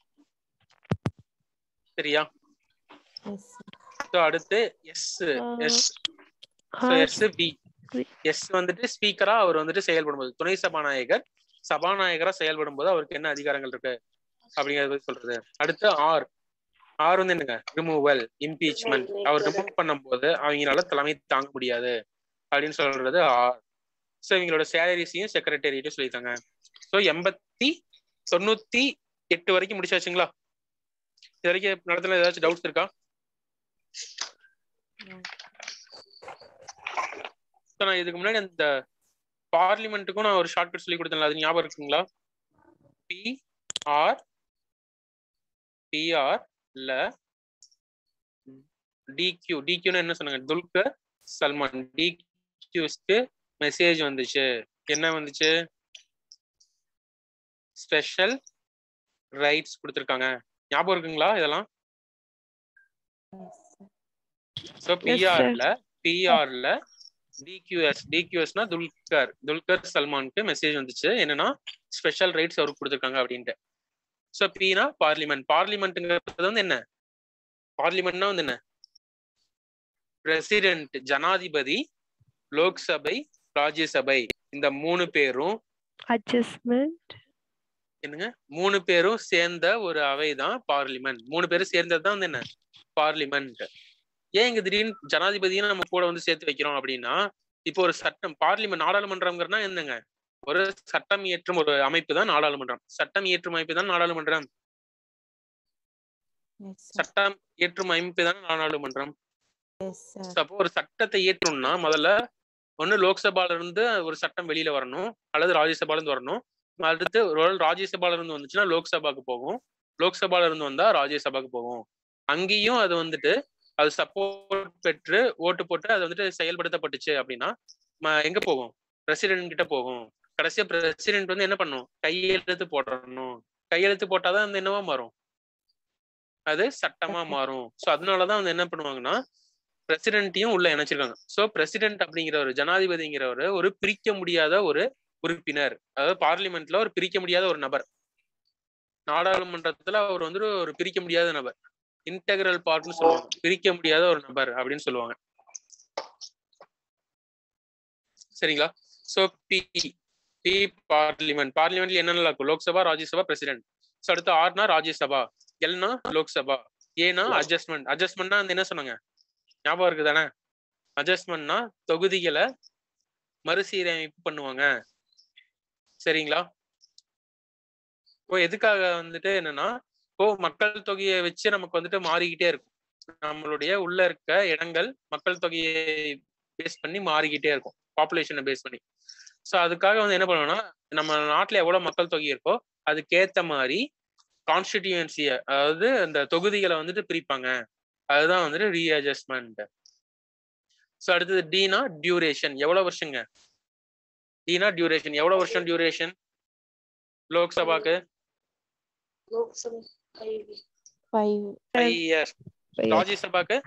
சரியா yes sir. ஸோ அடுத்து S S S P S வந்துட்டு ஸ்பீக்கரா அவர் வந்துட்டு செயல்படும் போது துணை சபாநாயகர் சபாநாயகரா செயல்படும் போது அவருக்கு என்ன அதிகாரங்கள் இருக்கு அப்படிங்கறத பத்தி சொல்றது அடுத்து ஆர் ஆர் வந்து என்னங்க ரிமூவல் இம்பீச்மெண்ட் அவர் ரிமூவ் பண்ணும்போது அவங்களால தலைமை தாங்க முடியாது அப்படின்னு சொல்றது ஆர் ஸோ இவங்களோட சேலரிஸையும் செக்ரட்டரியட்டும் சொல்லித்தாங்க ஸோ எண்பத்தி தொண்ணூத்தி எட்டு வரைக்கும் முடிச்சாச்சுங்களா இது வரைக்கும் நடத்துல ஏதாச்சும் டவுட்ஸ் இருக்கா So, நான் இதுக்கு முன்னாடி அந்த பார்லிமெண்ட்டுக்கும் நான் ஒரு ஷார்ட்கட் சொல்லி கொடுத்தேன்ல அது ஞாபகம் இருக்குங்களா பி ஆர் பிஆர் ல டிக்யூ டிக்யூன்னு என்ன சொன்னாங்க துல்கர் சல்மான் டிக்யூஸ்க்கு மெசேஜ் வந்துச்சு என்ன வந்துச்சு ஸ்பெஷல் ரைட்ஸ் கொடுத்துருக்காங்க ஞாபகம் இருக்குங்களா இதெல்லாம் yes sir. ஸோ பிஆர்ல பிஆர்ல டிக்யூஎஸ் டிக்யூஎஸ்னா துல்கர் துல்கர் சல்மானுக்கு மெசேஜ் வந்துச்சு என்னன்னா ஸ்பெஷல் ரைட்ஸ் அவருக்கு கொடுத்துருக்காங்க அப்படின்ட்டு ஸோ பினா பார்லிமெண்ட் பார்லிமெண்ட்டுங்கிறது வந்து என்ன பார்லிமெண்ட்னா வந்து என்ன பிரசிடென்ட் ஜனாதிபதி லோக்சபை ராஜ்யசபை இந்த மூணு பேரும் அட்ஜஸ்ட்மெண்ட் என்னங்க மூணு பேரும் சேர்ந்த ஒரு அவை தான் பார்லிமெண்ட் மூணு பேரும் சேர்ந்தது தான் வந்து என்ன பார்லிமெண்ட் ஏன் இங்க திடீர்னு ஜனாதிபதியும் நம்ம கூட வந்து சேர்த்து வைக்கிறோம் அப்படின்னா இப்போ ஒரு சட்டம் பார்லிமெண்ட் நாடாளுமன்றம்ங்கிறனா என்னங்க ஒரு சட்டம் இயற்றும் ஒரு அமைப்பு தான் நாடாளுமன்றம் சட்டம் இயற்றும் அமைப்பு தான் நாடாளுமன்றம் yes sir. சட்டம் இயற்றும் அமைப்பு தான் நாடாளுமன்றம் yes sir. அப்போ ஒரு சட்டத்தை இயற்றணும்னா முதல்ல ஒண்ணு லோக்சபால இருந்து ஒரு சட்டம் வெளியில வரணும் அல்லது ராஜ்யசபால இருந்து வரணும் அடுத்து ஒரு வேளை ராஜ்யசபால இருந்து வந்துச்சுன்னா லோக்சபாக்கு போகும் லோக்சபால இருந்து வந்தா ராஜ்யசபாக்கு போகும் அங்கேயும் அது வந்துட்டு அது சப்போர்ட் பெற்று ஓட்டு போட்டு அது வந்துட்டு செயல்படுத்தப்பட்டுச்சு அப்படின்னா ம- எங்க போகும் பிரசிடென்ட் கிட்ட போகும் கடைசியா பிரசிடென்ட் வந்து என்ன பண்ணும் கையெழுத்து போடணும் கையெழுத்து போட்டாதான் அந்த என்னவா மாறும் அது சட்டமா மாறும் சோ அதனாலதான் வந்து என்ன பண்ணுவாங்கன்னா பிரசிடென்ட்டையும் உள்ள இணைச்சிருக்காங்க சோ பிரசிடென்ட் அப்படிங்கிற ஒரு ஜனாதிபதிங்கிறவர் ஒரு பிரிக்க முடியாத ஒரு உறுப்பினர் அதாவது பார்லிமெண்ட்ல ஒரு பிரிக்க முடியாத ஒரு நபர் நாடாளுமன்றத்துல அவர் வந்து ஒரு பிரிக்க முடியாத நபர் இன்டெகிரல் பார்ட்னு சொல்லுவாங்க பிரிக்க முடியாத ஒரு நபர் அப்படின்னு சொல்லுவாங்க சரிங்களா சோ பி பி பார்லிமெண்ட் பார்லிமெண்ட்ல என்னென்ன இருக்கும் லோக்சபா ராஜ்யசபா பிரசிடென்ட் ஸோ அடுத்து ஆர்னா ராஜ்யசபா எல்னா லோக்சபா ஏனா அட்ஜஸ்ட்மெண்ட் அட்ஜஸ்ட்மெண்ட்னா அந்த என்ன சொன்னாங்க ஞாபகம் இருக்கு தானே அட்ஜஸ்ட்மெண்ட்னா தொகுதிகளை மறுசீரமைப்பு பண்ணுவாங்க சரிங்களா இப்போ எதுக்காக வந்துட்டு என்னன்னா இப்போ மக்கள் தொகையை வச்சு நமக்கு வந்துட்டு மாறிக்கிட்டே இருக்கும் நம்மளுடைய உள்ள இருக்க இடங்கள் மக்கள் தொகையை பேஸ் பண்ணி மாறிக்கிட்டே இருக்கும் பாப்புலேஷனை பேஸ் பண்ணி ஸோ அதுக்காக வந்து என்ன பண்ணுவோம்னா நம்ம நாட்டில் எவ்வளோ மக்கள் தொகை இருக்கோ அதுக்கேத்த மாதிரி கான்ஸ்டிடியூன்சியை அதாவது அந்த தொகுதிகளை வந்துட்டு பிரிப்பாங்க அதுதான் வந்துட்டு ரீஅட்ஜஸ்ட்மெண்ட் ஸோ அடுத்தது டீனா டியூரேஷன் எவ்வளோ வருஷங்க டீனா டியூரேஷன் எவ்வளோ வருஷம் டியூரேஷன் லோக்சபாக்கு five ஃபைவ் இயர்ஸ் ராஜ்யசபாக்கு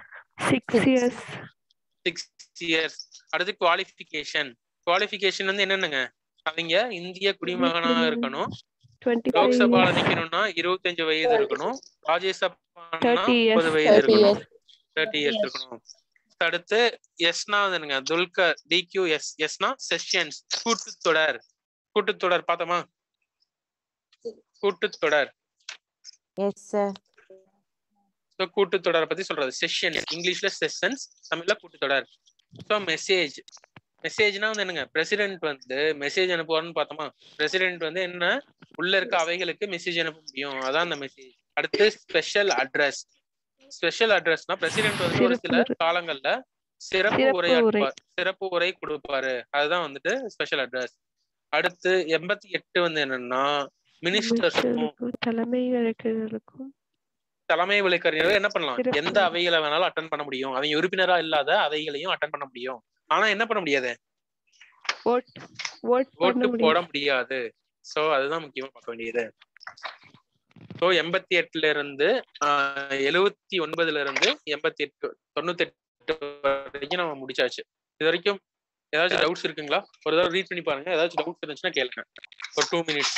சிக்ஸ் இயர்ஸ் சிக்ஸ் இயர்ஸ் அடுத்து குவாலிஃபிகேஷன் குவாலிஃபிகேஷன் வந்து என்னென்னங்க அவங்க இந்திய குடிமகனா இருக்கணும் டுவெண்ட்டி லோக்சபால நிக்கணும்னா இருபத்தஞ்சு வயது இருக்கணும் ராஜ்யசபானா 30 years. முப்பது வயது 30 இருக்கணும் years. தேர்ட்டி இயர்ஸ் இருக்கணும் அடுத்து எஸ்னா வந்துங்க துல்கர் டிக்யூ எஸ் எஸ்னா செஷன்ஸ் கூட்டுத்தொடர் கூட்டுத்தொடர் பார்த்தோமா கூட்டுத்தொடர் எஸ் சார் ஸோ கூட்டுத்தொடரை பத்தி சொல்றது செஷன் இங்கிலீஷ்ல செஷன்ஸ் தமிழ்ல கூட்டுத்தொடர் ஸோ மெசேஜ் மெசேஜ்னா வந்து என்னங்க பிரசிடென்ட் வந்து மெசேஜ் அனுப்புவார்னு பார்த்தோமா பிரசிடென்ட் வந்து என்ன உள்ள இருக்க அவைகளுக்கு மெசேஜ் அனுப்ப முடியும் அதான் அந்த மெசேஜ் அடுத்து ஸ்பெஷல் அட்ரஸ் ஸ்பெஷல் அட்ரஸ்னா பிரசிடென்ட் வந்து ஒரு சில சிறப்பு உரை. காலங்கள்ல சிறப்பு சிறப்பு உரை. உரையாற்றுவார் சிறப்பு உரை கொடுப்பாரு அதுதான் வந்துட்டு ஸ்பெஷல் அட்ரஸ் அடுத்து எண்பத்தி எட்டு வந்து என்னன்னா மினிஸ்டர்ஸுக்கும் மினிஸ்டருக்கும் தலைமை வழக்கறிஞர்களுக்கும் தலைமை வழக்கறிஞர்கள் என்ன பண்ணலாம் சிறப்பு. எந்த அவைகளை வேணாலும் அட்டன் பண்ண முடியும் அவங்க உறுப்பினரா இல்லாத அவைகளையும் அட்டன் பண்ண முடியும் ஆனா என்ன பண்ண முடியாது ஓட் ஓட் பண்ண ஓட்டு போட முடியும் முடியாது சோ அதுதான் முக்கியமா பார்க்க வேண்டியது சோ எண்பத்தி எட்டுல இருந்து ஆஹ், எழுவத்தி ஒன்பதுல இருந்து எண்பத்தி எட்டு தொண்ணூத்தி எட்டு வரைக்கும் நம்ம முடிச்சாச்சு இது வரைக்கும் ஏதாச்சும் டவுட்ஸ் இருக்குங்களா ஒரு தடவை ரீட் பண்ணி பாருங்க ஏதாச்சும் டவுட்ஸ் இருந்துச்சுன்னா கேளுங்க ஒரு டூ மினிட்ஸ்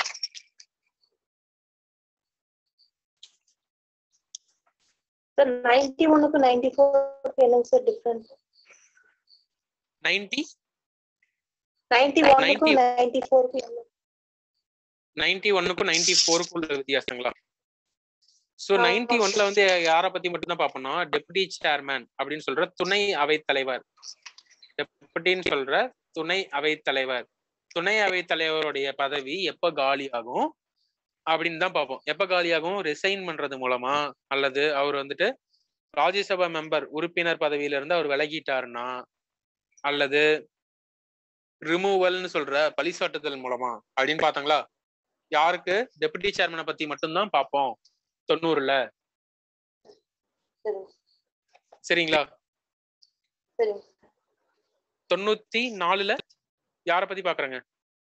சார் நைன்டி ஒன்னுக்கு நைன்டி ஃபோருக்கு என்னங்க சார் டிஃபரன்ஸ் நைன்டி நைன்டி ஒன்னுக்கும் நைன்டி ஃபோருக்கு என்ன நைன்டி ஒன்னுக்கும் நைன்டி ஃபோருக்கும் உள்ள வித்தியாசங்களா சோ நைன்டி ஒன்ல வந்து யார பத்தி மட்டும் தான் பாப்போம்னா டெபுட்டி சேர்மேன் அப்படின்னு சொல்ற துணை அவைத் தலைவர் டெபுட்டின்னு சொல்ற துணை அவைத் தலைவர் துணை அவைத் தலைவருடைய பதவி எப்ப காலி ஆகும் அப்படின்னு தான் பார்ப்போம் எப்ப காலியாகும் ரிசைன் பண்றது மூலமா அல்லது அவர் வந்துட்டு ராஜ்யசபா மெம்பர் உறுப்பினர் பதவியில இருந்து அவர் விலகிட்டாருன்னா அல்லது ரிமூவல்னு சொல்ற பழிசாட்டுதல் மூலமா அப்படின்னு பார்த்தாங்களா யாருக்கு டெபுட்டி சேர்மனை பத்தி மட்டும்தான் பார்ப்போம் தொண்ணூறுல சரிங்க சரிங்களா சரிங்க தொண்ணூத்தி நாலுல யார பத்தி பாக்குறாங்க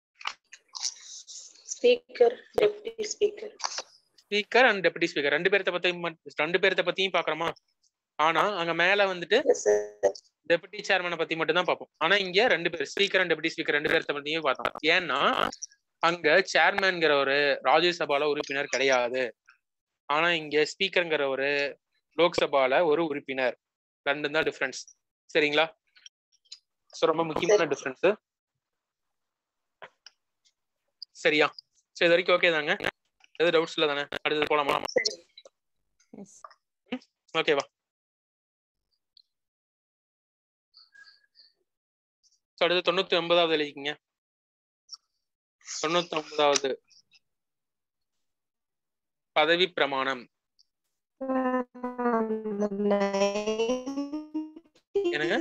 speaker deputy speaker speaker and deputy speaker ரெண்டு பேர்த்த பத்தி ரெண்டு பேர்த்த பத்தியும் பாக்குறோமா ஆனா அங்க மேல வந்துட்டு டெபுட்டி சேர்மனை பத்தி மட்டும் தான் பார்ப்போம் ஆனா இங்க ரெண்டு பேர் ஸ்பீக்கர் அண்ட் டெபுட்டி ஸ்பீக்கர் ரெண்டு பேர்த்த பத்தியும் பார்த்தோம் ஏன்னா அங்க சேர்மேன்ங்கிற ஒரு ராஜ்யசபால உறுப்பினர் கிடையாது ஆனா இங்க ஸ்பீக்கர்ங்கிற ஒரு லோக்சபால ஒரு உறுப்பினர் ரெண்டும் தான் டிஃபரன்ஸ் சரிங்களா சோ ரொம்ப முக்கியமான டிஃபரன்ஸ் சரியா சரி இது வரைக்கும் ஓகே தாங்க எதுவும் டவுட்ஸ் இல்ல தானே அடுத்தது போலாமா எஸ் ஓகேவா ஸோ அடுத்து தொண்ணூத்தி ஒன்பதாவது எழுதிக்கிங்க தொண்ணூத்தி ஒன்பதாவது பதவி பிரமாணம் என்னங்க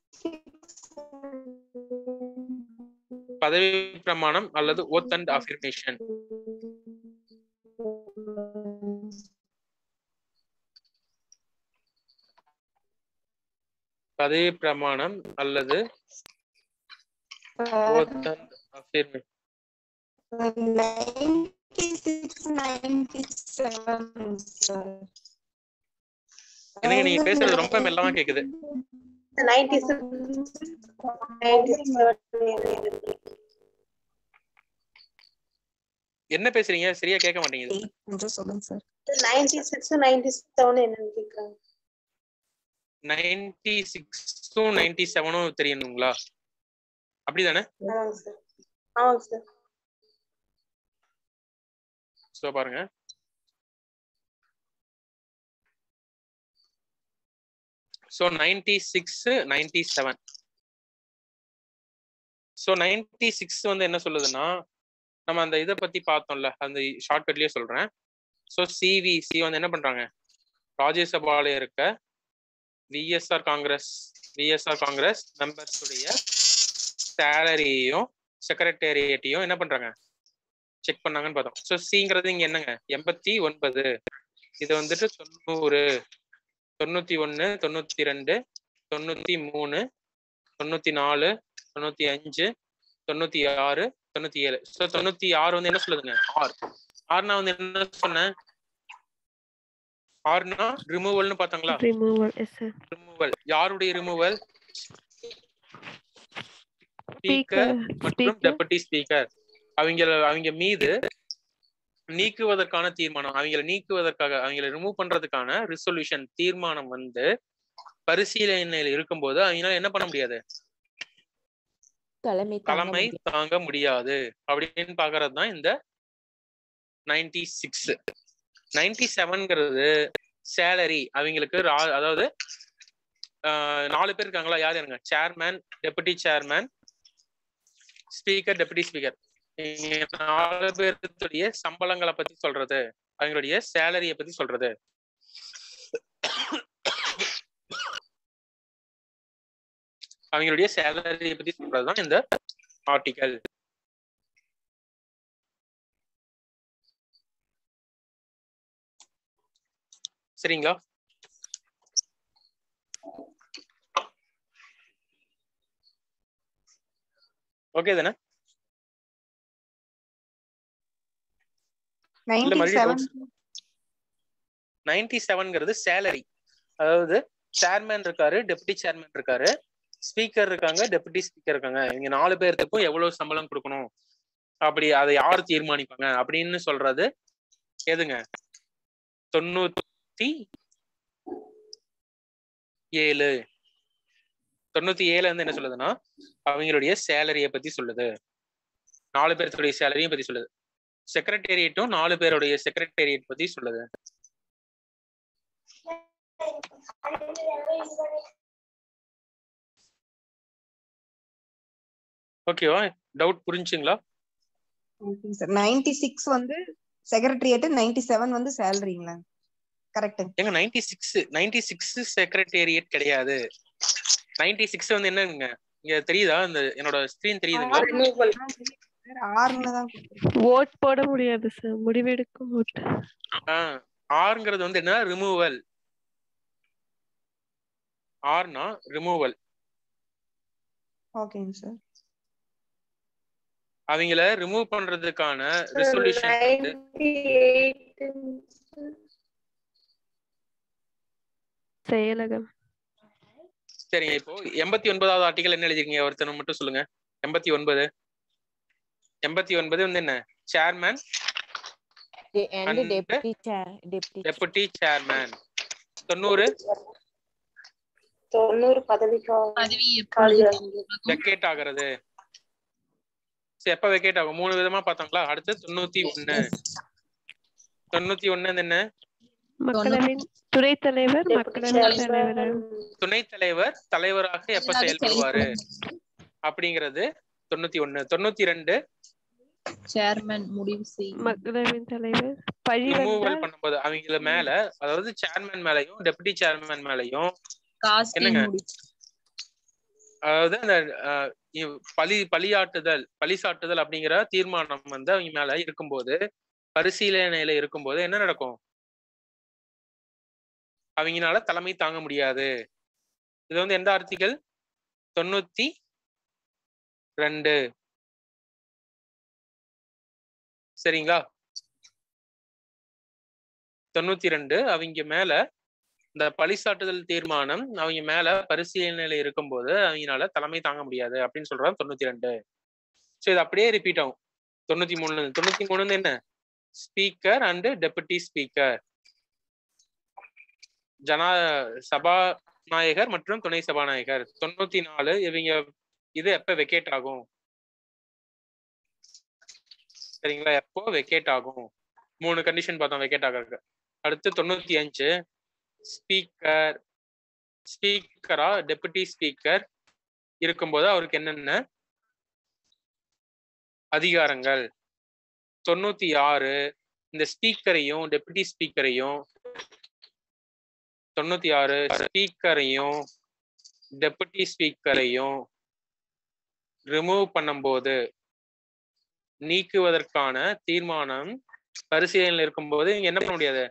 பதவி பிரமாணம் அல்லது ஓத் அண்ட் அஃபிர்மேஷன் பதவி பிரமாணம் அல்லது ஓத் அண்ட் அஃபிர்மேஷன் எனக்கு நீங்க பேசுறது ரொம்ப மெல்லமா கேக்குது நைன்டி சிக்ஸ் நைன்டி என்ன பேசுறீங்க சரியா கேட்க மாட்டேங்குது சொல்லுங்க sir ninety six ninety seven என்னன்னு கேக்குறாங்க நைன்டி சிக்ஸும் நைன்டி செவனும் தெரியணுங்களா அப்படிதானே ஆமாங்க சார் ஆமாங்க சார் ஸோ பாருங்க so ninety six ninety seven so ninety six வந்து என்ன சொல்லுதுன்னா நம்ம அந்த இதை பத்தி பார்த்தோம்ல அந்த ஷார்ட்கட்லயே சொல்றேன் ஸோ சிவிசி வந்து என்ன பண்றாங்க ராஜ்யசபால இருக்க VSR Congress VSR Congress members உடைய சேலரியையும் செக்ரட்டேரியட்டையும் என்ன பண்றாங்க செக் பண்ணாங்கன்னு பார்த்தோம் ஸோ சிங்கிறது இங்க என்னங்க எண்பத்தி ஒன்பது இது வந்துட்டு தொண்ணூறு தொண்ணூத்தி ஒன்னு தொண்ணூத்தி ரெண்டு தொண்ணூத்தி மூணு தொண்ணூத்தி நாலு தொண்ணூத்தி அஞ்சு தொண்ணூத்தி ஆறு தொண்ணூத்தி ஏழு ஸோ தொண்ணூத்தி ஆறு வந்து என்ன சொல்லுதுங்க ஆர் ஆர்னா வந்து என்ன சொன்னேன் ஆர்னா ரிமூவல்னு பார்த்தாங்களா ரிமூவல் எஸ் சார் ரிமூவல் யாருடைய ரிமூவல் ஸ்பீக்கர் ஸ்பீக்கர் மற்றும் டெபுட்டி ஸ்பீக்கர் அவங்க அவங்க மீது நீக்குவதற்கான தீர்மானம் அவங்கள நீக்குவதற்காக அவங்கள ரிமூவ் பண்றதுக்கான ரிசொல்யூஷன் தீர்மானம் வந்து பரிசீலனையில் இருக்கும்போது அவங்களால என்ன பண்ண முடியாது தலைமை தாங்க தலைமை முடியாது. தாங்க முடியாது அப்படின்னு பாக்குறது தான் இந்த நைன்டி சிக்ஸ் நைன்டி செவன்ங்கிறது சேலரி அவங்களுக்கு ரா- அதாவது ஆஹ், நாலு பேர் இருக்காங்களா யார் யாருங்க chairman deputy chairman speaker deputy speaker நாலு பேருடைய சம்பளங்களை பத்தி சொல்றது அவங்களுடைய சேலரிய பத்தி சொல்றது அவங்களுடைய சேலரிய பத்தி சொல்றதுதான் இந்த ஆர்டிகல் சரிங்களா ஓகே தானே இல்ல நைன்டி மறுபடியும் செவன் நைன்டி செவன்ங்கிறது சேலரி அதாவது சேர்மேன் இருக்காரு டெபுட்டி சேர்மேன் இருக்காரு ஸ்பீக்கர் இருக்காங்க டெபுட்டி ஸ்பீக்கர் இருக்காங்க இவங்க நாலு பேர்த்துக்கும் எவ்வளவு சம்பளம் கொடுக்கணும் அப்படி அதை யார் தீர்மானிப்பாங்க அப்படின்னு சொல்றது எதுங்க தொண்ணூத்தி ஏழு தொண்ணூத்தி ஏழு வந்து என்ன சொல்லுதுன்னா அவங்களுடைய சேலரிய பத்தி சொல்லுது நாலு பேர்த்துடைய சேலரியும் பத்தி சொல்லுது செக்ரட்டேரியட்டும் நாலு பேருடைய செக்ரட்டேரியட் பத்தி சொல்லுது ஓகேவா டவுட் புரிஞ்சுங்களா சார் நைன்டி சிக்ஸ் வந்து செக்ரட்டரியேட் நைன்டி செவன் வந்து சேலரிங்களா கரெக்ட் எங்க ninety six ninety six secretariat கிடையாது நைன்டி சிக்ஸ் வந்து என்னங்க இங்க தெரியுதா இந்த என்னோட ஸ்கிரீன் தெரியுதுங்களா ஆறுன்னு தான் ஓட் போட முடியாது சார் முடிவெடுக்கும் ஓட் ஆஹ் ஆறுங்கிறது வந்து என்ன ரிமூவல் ஆர்னா ரிமூவல் ஓகேங்க சார் அவங்கள ரிமூவ் பண்றதுக்கான ரெசல்யூஷன் செயலகம் சரிங்க இப்போ எண்பத்தி ஒன்பதாவது ஆர்டிகல் என்ன எழுதிருக்கீங்க ஒருத்தனை மட்டும் சொல்லுங்க எண்பத்தி ஒன்பது எண்பத்தி ஒன்பது வந்து என்ன chairman De- and And- deputy chair, deputy. Deputy chairman தொண்ணூறு தொண்ணூறு பதவிக்காக பதவி காலியாக வெக்கேட் ஆகுறது சரி எப்ப வெக்கேட் ஆகும் மூணு விதமா பார்த்தாங்களா அடுத்து தொண்ணூத்தி ஒண்ணு தொண்ணூத்தி ஒண்ணு வந்து என்ன மக்களவின் துணைத் தலைவர் மக்களவின் தலைவர் துணைத் தலைவர் தலைவராக எப்ப செயல்படுவாரு அப்படிங்கிறது தொண்ணூத்தி ஒண்ணு தொண்ணூத்தி ரெண்டு சேர்மன் முடிவு செய்யும் மக்களவின் தலைவர் பழி ரிமூவல் வந்தால் பண்ணும்போது அவங்கள மேல அதாவது சேர்மேன் மேலயும் டெபுட்டி சேர்மேன் மேலயும் காஸ்டிங் என்னங்க? முடிவு அதாவது அந்த அஹ், இவ் பழி பழியாட்டுதல் பழி சாட்டுதல் அப்படிங்கிற தீர்மானம் வந்து அவங்க மேல இருக்கும்போது பரிசீலனையில இருக்கும்போது என்ன நடக்கும் அவங்கனால தலைமை தாங்க முடியாது இது வந்து எந்த ஆர்டிகல் தொண்ணூத்தி ரெண்டு சரிங்களா தொண்ணூத்தி ரெண்டு அவங்க மேல இந்த பழிசாட்டுதல் தீர்மானம் அவங்க மேல பரிசீலனையில இருக்கும்போது அவங்கனால தலைமை தாங்க முடியாது அப்படின்னு சொல்றாங்க தொண்ணூத்தி ரெண்டு ஸோ இது அப்படியே ரிப்பீட் ஆகும் தொண்ணூத்தி மூணு தொண்ணூத்தி மூணு என்ன ஸ்பீக்கர் அண்ட் டெபுட்டி ஸ்பீக்கர் ஜனா சபாநாயகர் மற்றும் துணை சபாநாயகர் தொண்ணூத்தி நாலு இவங்க இது எப்ப வெக்கேட் ஆகும் சரிங்களா எப்போ வெக்கேட் ஆகும் மூணு கண்டிஷன் பார்த்தோம் வெக்கேட் ஆகிறதுக்கு அடுத்து தொண்ணூத்தி அஞ்சு ஸ்பீக்கர் ஸ்பீக்கரா டெபுட்டி ஸ்பீக்கர் இருக்கும்போது அவருக்கு என்னென்ன அதிகாரங்கள் தொண்ணூத்தி ஆறு இந்த ஸ்பீக்கரையும் டெபுட்டி ஸ்பீக்கரையும் தொண்ணூத்தி ஆறு ஸ்பீக்கரையும் டெபுட்டி ஸ்பீக்கரையும் ரிமூவ் பண்ணும்போது நீக்குவதற்கான தீர்மானம் பரிசீலனையில் இருக்கும்போது இங்க என்ன பண்ண முடியாது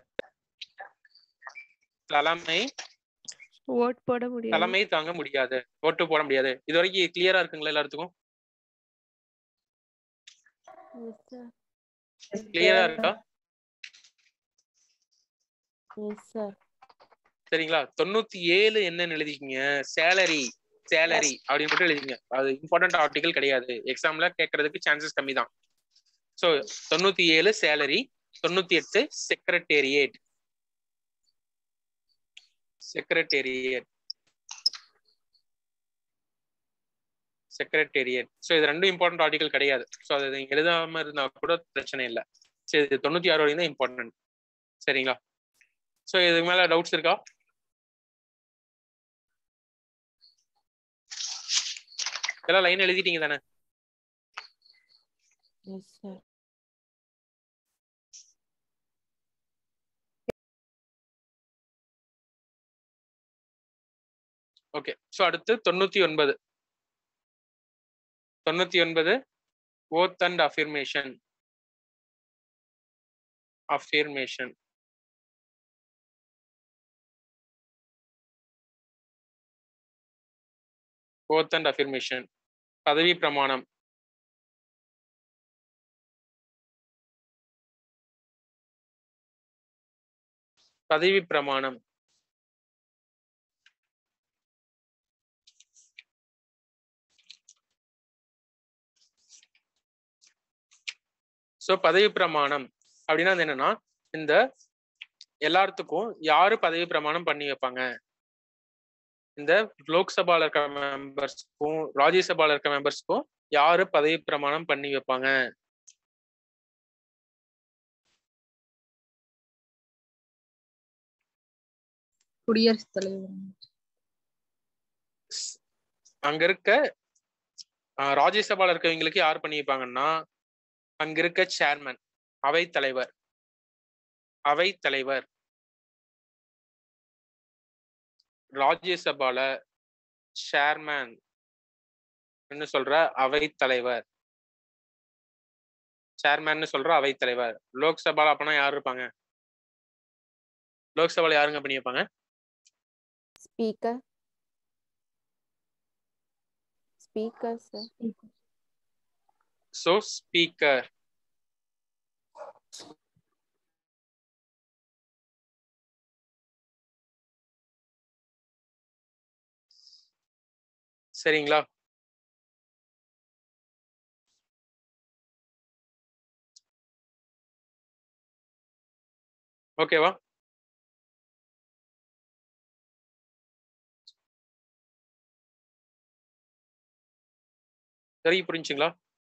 தலைமை ஓட் போட முடியாது தலைமை தாங்க முடியாது ஓட்டு போட முடியாது இது வரைக்கும் கிளியரா இருக்குங்களா எல்லாத்துக்கும் Yes, sir. கிளியரா இருக்கா எஸ் சார் சரிங்களா தொண்ணூத்தி ஏழு என்னன்னு எழுதிக்கிங்க சேலரி சேலரி அப்படின்னு மட்டும் எழுதிங்க அது இம்பார்ட்டன்ட் ஆர்டிகல் கிடையாது எக்ஸாம்ல கேட்கறதுக்கு சான்சஸ் கம்மி தான் ஸோ தொண்ணூத்தி ஏழு சேலரி தொண்ணூத்தி எட்டு செக்ரட்டேரியேட் செக்ரட்டேரியேட் செக்ரட்டேரியட் ஸோ இது ரெண்டும் இம்பார்ட்டன்ட் ஆர்டிகல் கிடையாது ஸோ அது நீங்க எழுதாம இருந்தா கூட பிரச்சனை இல்லை சரி இது தொண்ணூத்தி ஆறு வரையும் தான் இம்பார்ட்டன்ட் சரிங்களா ஸோ இதுக்கு மேல டவுட்ஸ் இருக்கா எல்லாம் லைன் எழுதிட்டீங்க தானே எஸ் சார் ஓகே ஸோ அடுத்து தொண்ணூத்தி ஒன்பது தொண்ணூத்தி ஒன்பது oath and affirmation affirmation oath and affirmation பதவி பிரமாணம் பதவி பிரமாணம் ஸோ பதவி பிரமாணம் அப்படின்னா அது என்னன்னா இந்த எல்லாத்துக்கும் யாரு பதவி பிரமாணம் பண்ணி வைப்பாங்க இந்த லோக்சபால இருக்க மெம்பர்ஸ்க்கும் ராஜ்யசபால இருக்க மெம்பர்ஸ்க்கும் யாரு பதவி பிரமாணம் பண்ணி வைப்பாங்க குடியரசுத் தலைவர் அங்க இருக்க ஆஹ், ராஜ்யசபால இருக்கவங்களுக்கு யார் பண்ணி வைப்பாங்கன்னா அங்க இருக்க சேர்மன் அவை தலைவர் அவை தலைவர் ராஜ்யசபால சேர்மன் என்ன சொல்ற அவை தலைவர் சேர்மன் சொல்ற அவை தலைவர் லோக்சபால அப்பனா யார் இருப்பாங்க லோக்சபால யாருங்க பண்ணி வைப்பாங்க speaker speaker sir so speaker சரிங்களா ஓகேவா சரி புரிஞ்சுங்களா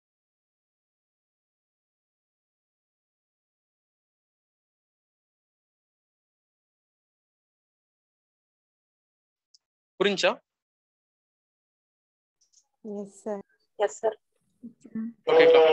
புரிஞ்சா எஸ் சார் எஸ் சார் ஓகேங்களா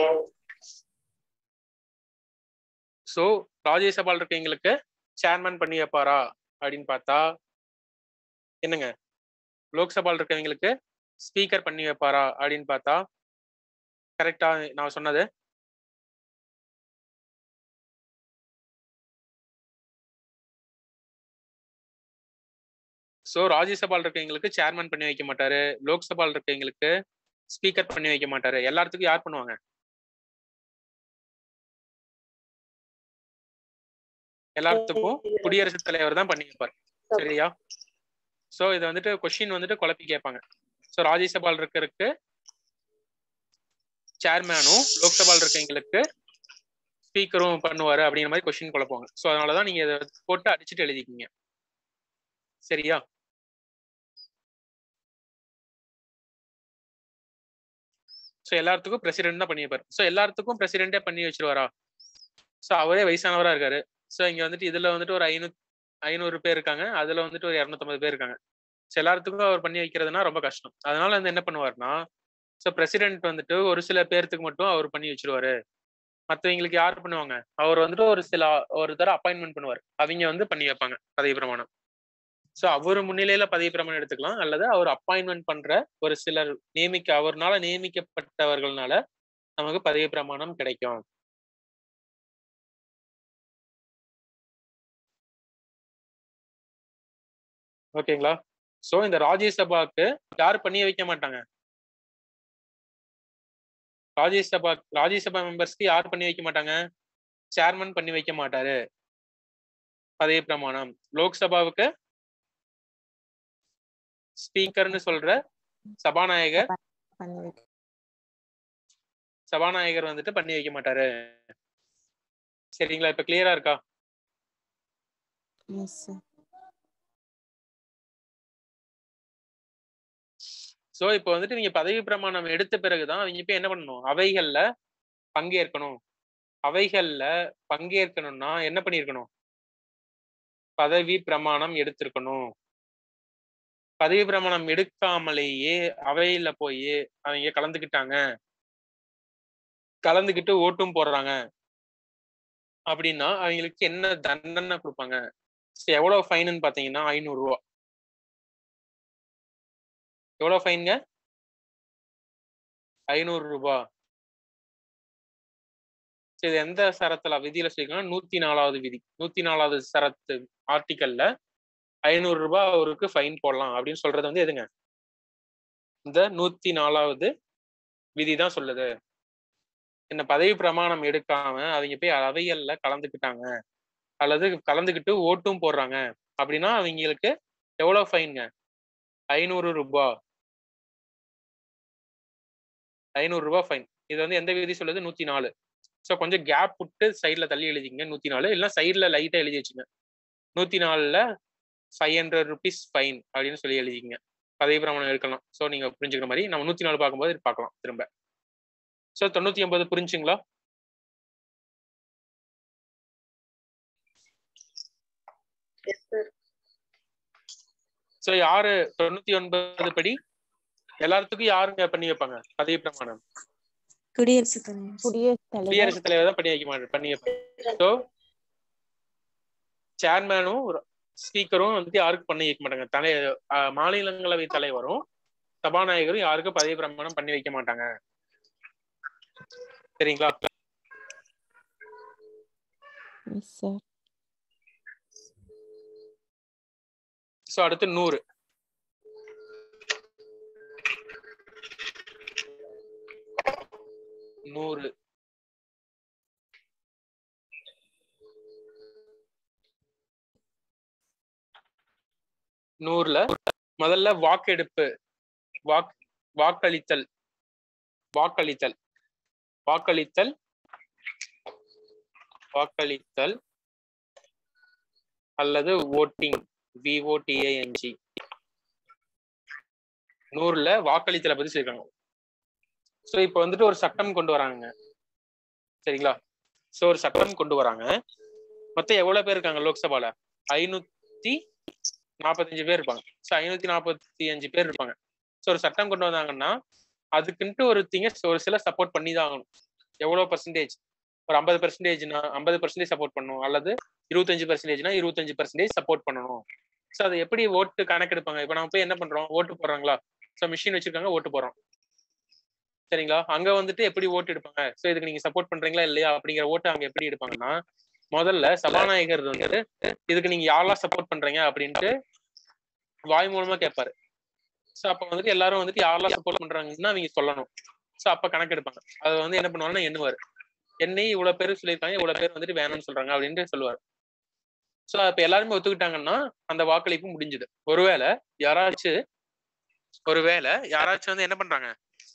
ஸோ ராஜ்யசபால இருக்கவங்களுக்கு சேர்மன் பண்ணி வைப்பாரா அப்படின்னு பார்த்தா என்னங்க லோக்சபால இருக்கவங்களுக்கு ஸ்பீக்கர் பண்ணி வைப்பாரா அப்படின்னு பார்த்தா கரெக்டா நான் சொன்னது ஸோ ராஜ்யசபால இருக்கவங்களுக்கு சேர்மன் பண்ணி வைக்க மாட்டாரு லோக்சபால இருக்கவங்களுக்கு ஸ்பீக்கர் பண்ணி வைக்க மாட்டாரு எல்லாத்துக்கும் யார் பண்ணுவாங்க எல்லாத்துக்கும் குடியரசுத் தலைவர் தான் பண்ணி வைப்பார் சரியா சோ இதை வந்துட்டு கொஸ்டின் வந்துட்டு குழப்பி கேட்பாங்க ஸோ ராஜ்யசபால இருக்கிறதுக்கு சேர்மேனும் லோக்சபால இருக்கவங்களுக்கு ஸ்பீக்கரும் பண்ணுவாரு அப்படிங்கிற மாதிரி கொஸ்டின் குழப்புவாங்க ஸோ அதனாலதான் நீங்க இதை போட்டு அடிச்சுட்டு எழுதிக்கிங்க சரியா ஸோ எல்லாத்துக்கும் பிரசிடென்ட் தான் பண்ணி வைப்பார் ஸோ எல்லாத்துக்கும் பிரசிடென்டே பண்ணி வச்சிருவாரா ஸோ அவரே வயசானவரா இருக்காரு ஸோ இங்க வந்துட்டு இதுல வந்துட்டு ஒரு ஐநூறு ஐநூறு பேர் இருக்காங்க அதுல வந்துட்டு ஒரு இரநூத்தம்பது பேர் இருக்காங்க ஸோ எல்லாத்துக்கும் அவர் பண்ணி வைக்கிறதுனா ரொம்ப கஷ்டம் அதனால வந்து என்ன பண்ணுவாருன்னா ஸோ பிரசிடென்ட் வந்துட்டு ஒரு சில பேர்த்துக்கு மட்டும் அவர் பண்ணி வச்சிருவாரு மற்றவங்களுக்கு யார் பண்ணுவாங்க அவர் வந்துட்டு ஒரு சில ஒரு தடவை அப்பாயின்மெண்ட் பண்ணுவார் அவங்க வந்து பண்ணி வைப்பாங்க பதவி பிரமாணம் ஸோ அவர் முன்னிலையில பதவி பிரமாணம் எடுத்துக்கலாம் அல்லது அவர் அப்பாயின்மெண்ட் பண்ற ஒரு சிலர் நியமிக்க அவர்னால நியமிக்கப்பட்டவர்கள்னால நமக்கு பதவி பிரமாணம் கிடைக்கும் ஓகேங்களா சோ இந்த ராஜ்யசபாக்கு யார் பண்ணி வைக்க மாட்டாங்க ராஜ்யசபா ராஜ்யசபா மெம்பர்ஸ்க்கு யார் பண்ணி வைக்க மாட்டாங்க சேர்மன் பண்ணி வைக்க மாட்டாரு பதவி பிரமாணம் லோக்சபாவுக்கு ஸ்பீக்கர்னு சொல்ற சபாநாயகர் பண்ணி வைக்க சபாநாயகர் வந்துட்டு பண்ணி வைக்க மாட்டாரு சரிங்களா இப்ப கிளியரா இருக்கா எஸ் சார் சோ இப்போ வந்துட்டு நீங்க பதவி பிரமாணம் எடுத்த பிறகுதான் அவங்க இப்ப என்ன பண்ணணும் அவைகள்ல பங்கேற்கணும் அவைகள்ல பங்கேற்கணும்னா என்ன பண்ணிருக்கணும் பதவி பிரமாணம் எடுத்திருக்கணும் பதவி பிரமாணம் எடுக்காமலேயே அவையில போய் அவங்க கலந்துக்கிட்டாங்க கலந்துக்கிட்டு ஓட்டும் போடுறாங்க அப்படின்னா அவங்களுக்கு என்ன தண்டனை கொடுப்பாங்க சரி, எவ்வளவு ஃபைனுன்னு பாத்தீங்கன்னா ஐநூறு ரூபா எவ்வளவு ஃபைனுங்க ஐநூறு ரூபாய் சரி இது எந்த சரத்துல விதியில சொல்லிருக்காங்கன்னா நூத்தி நாலாவது விதி நூத்தி நாலாவது சரத்து ஆர்டிக்கல்ல ஐநூறு ரூபாய் அவருக்கு ஃபைன் போடலாம் அப்படின்னு சொல்றது வந்து எதுங்க இந்த நூத்தி நாலாவது விதி தான் சொல்லுது என்ன பதவி பிரமாணம் எடுக்காம அவங்க போய் அவைகள்ல கலந்துக்கிட்டாங்க அல்லது கலந்துக்கிட்டு ஓட்டும் போடுறாங்க அப்படின்னா அவங்களுக்கு எவ்வளவு ஃபைனுங்க ஐநூறு ரூபாய் ஐநூறு ரூபாய் ஃபைன் இது வந்து எந்த விதி சொல்லுது நூத்தி நாலு ஸோ கொஞ்சம் கேப் விட்டு சைட்ல தள்ளி எழுதிங்க நூத்தி நாலு இல்லைன்னா சைட்ல லைட்டா எழுதி வச்சுங்க நூத்தி நாலுல ஃபைவ் ஹண்ட்ரட் ருபீஸ் ஃபைன் அப்படின்னு சொல்லி எழுதிங்க பதவி பிரமாணம் எடுக்கலாம் ஸோ நீங்க புரிஞ்சுக்கிற மாதிரி நம்ம நூத்தி நாலு பார்க்கும்போது இது பார்க்கலாம் திரும்ப ஸோ தொண்ணூத்தி ஒன்பது புரிஞ்சுங்களா ஸோ யாரு தொண்ணூத்தி ஒன்பது படி எல்லாத்துக்கும் யாருங்க பண்ணி வைப்பாங்க பதவி பிரமாணம் குடியரசுத் தலைவர் குடியரசுத் தலைவர் குடியரசுத் தலைவர் தான் பண்ணி வைக்க மாட்டார் பண்ணி வைப்பாங்க ஸோ சேர்மேனும் ஸ்பீக்கரும் வந்துட்டு யாருக்கும் பண்ணி வைக்க மாட்டாங்க தலை அஹ் மாநிலங்களவை தலைவரும் சபாநாயகரும் யாருக்கும் பதவி பிரமாணம் பண்ணி வைக்க மாட்டாங்க சரிங்களா எஸ் சார் ஸோ அடுத்து நூறு நூறு நூறுல முதல்ல வாக்கெடுப்பு வாக் வாக்களித்தல் வாக்களித்தல் வாக்களித்தல் வாக்களித்தல் அல்லது ஓட்டிங் விஓடிஏஎன்ஜி நூறுல வாக்களித்தலை பத்தி சொல்லிருக்காங்க ஸோ இப்போ வந்துட்டு ஒரு சட்டம் கொண்டு வராங்க சரிங்களா ஸோ ஒரு சட்டம் கொண்டு வராங்க மொத்தம் எவ்வளவு பேர் இருக்காங்க லோக்சபால ஐநூத்தி நாற்பத்தஞ்சு பேர் இருப்பாங்க ஸோ ஐநூத்தி நாற்பத்தி அஞ்சு பேர் இருப்பாங்க ஸோ ஒரு சட்டம் கொண்டு வந்தாங்கன்னா அதுக்குன்ட்டு ஒரு திங்க ஒரு சில சப்போர்ட் பண்ணி தான் ஆகணும் எவ்வளவு பர்சன்டேஜ் ஒரு ஐம்பது பர்சன்டேஜ்னா ஐம்பது பர்சன்டேஜ் சப்போர்ட் பண்ணணும் அல்லது இருபத்தஞ்சு பர்சன்டேஜ்னா இருபத்தஞ்சு பர்சன்டேஜ் சப்போர்ட் பண்ணணும் ஸோ அதை எப்படி ஓட்டு கணக்கெடுப்பாங்க இப்போ நம்ம போய் என்ன பண்றோம் ஓட்டு போடுறாங்களா ஸோ மிஷின் வச்சிருக்காங்க ஓட்டு போடுறோம் சரிங்களா அங்க வந்துட்டு எப்படி ஓட்டு எடுப்பாங்க ஸோ இதுக்கு நீங்க சப்போர்ட் பண்றீங்களா இல்லையா அப்படிங்கிற ஓட்டு அங்க எப்படி எடுப்பாங்கன்னா முதல்ல சபாநாயகர் வந்துட்டு இதுக்கு நீங்க யாரெல்லாம் சப்போர்ட் பண்றீங்க அப்படின்ட்டு வாய் மூலமா கேட்பாரு ஸோ அப்ப வந்துட்டு எல்லாரும் வந்துட்டு யாரெல்லாம் சப்போர்ட் பண்றாங்கன்னா அவங்க சொல்லணும் ஸோ அப்ப கணக்கெடுப்பாங்க அதை வந்து என்ன பண்ணுவாருன்னா எண்ணுவாரு எண்ணி இவ்வளவு பேர் சொல்லியிருக்காங்க இவ்வளவு பேர் வந்துட்டு வேணும்னு சொல்றாங்க அப்படின்ட்டு சொல்லுவாரு ஸோ அப்ப எல்லாருமே ஒத்துக்கிட்டாங்கன்னா அந்த வாக்களிப்பு முடிஞ்சுது ஒருவேளை யாராச்சும் ஒருவேளை யாராச்சும் வந்து என்ன பண்றாங்க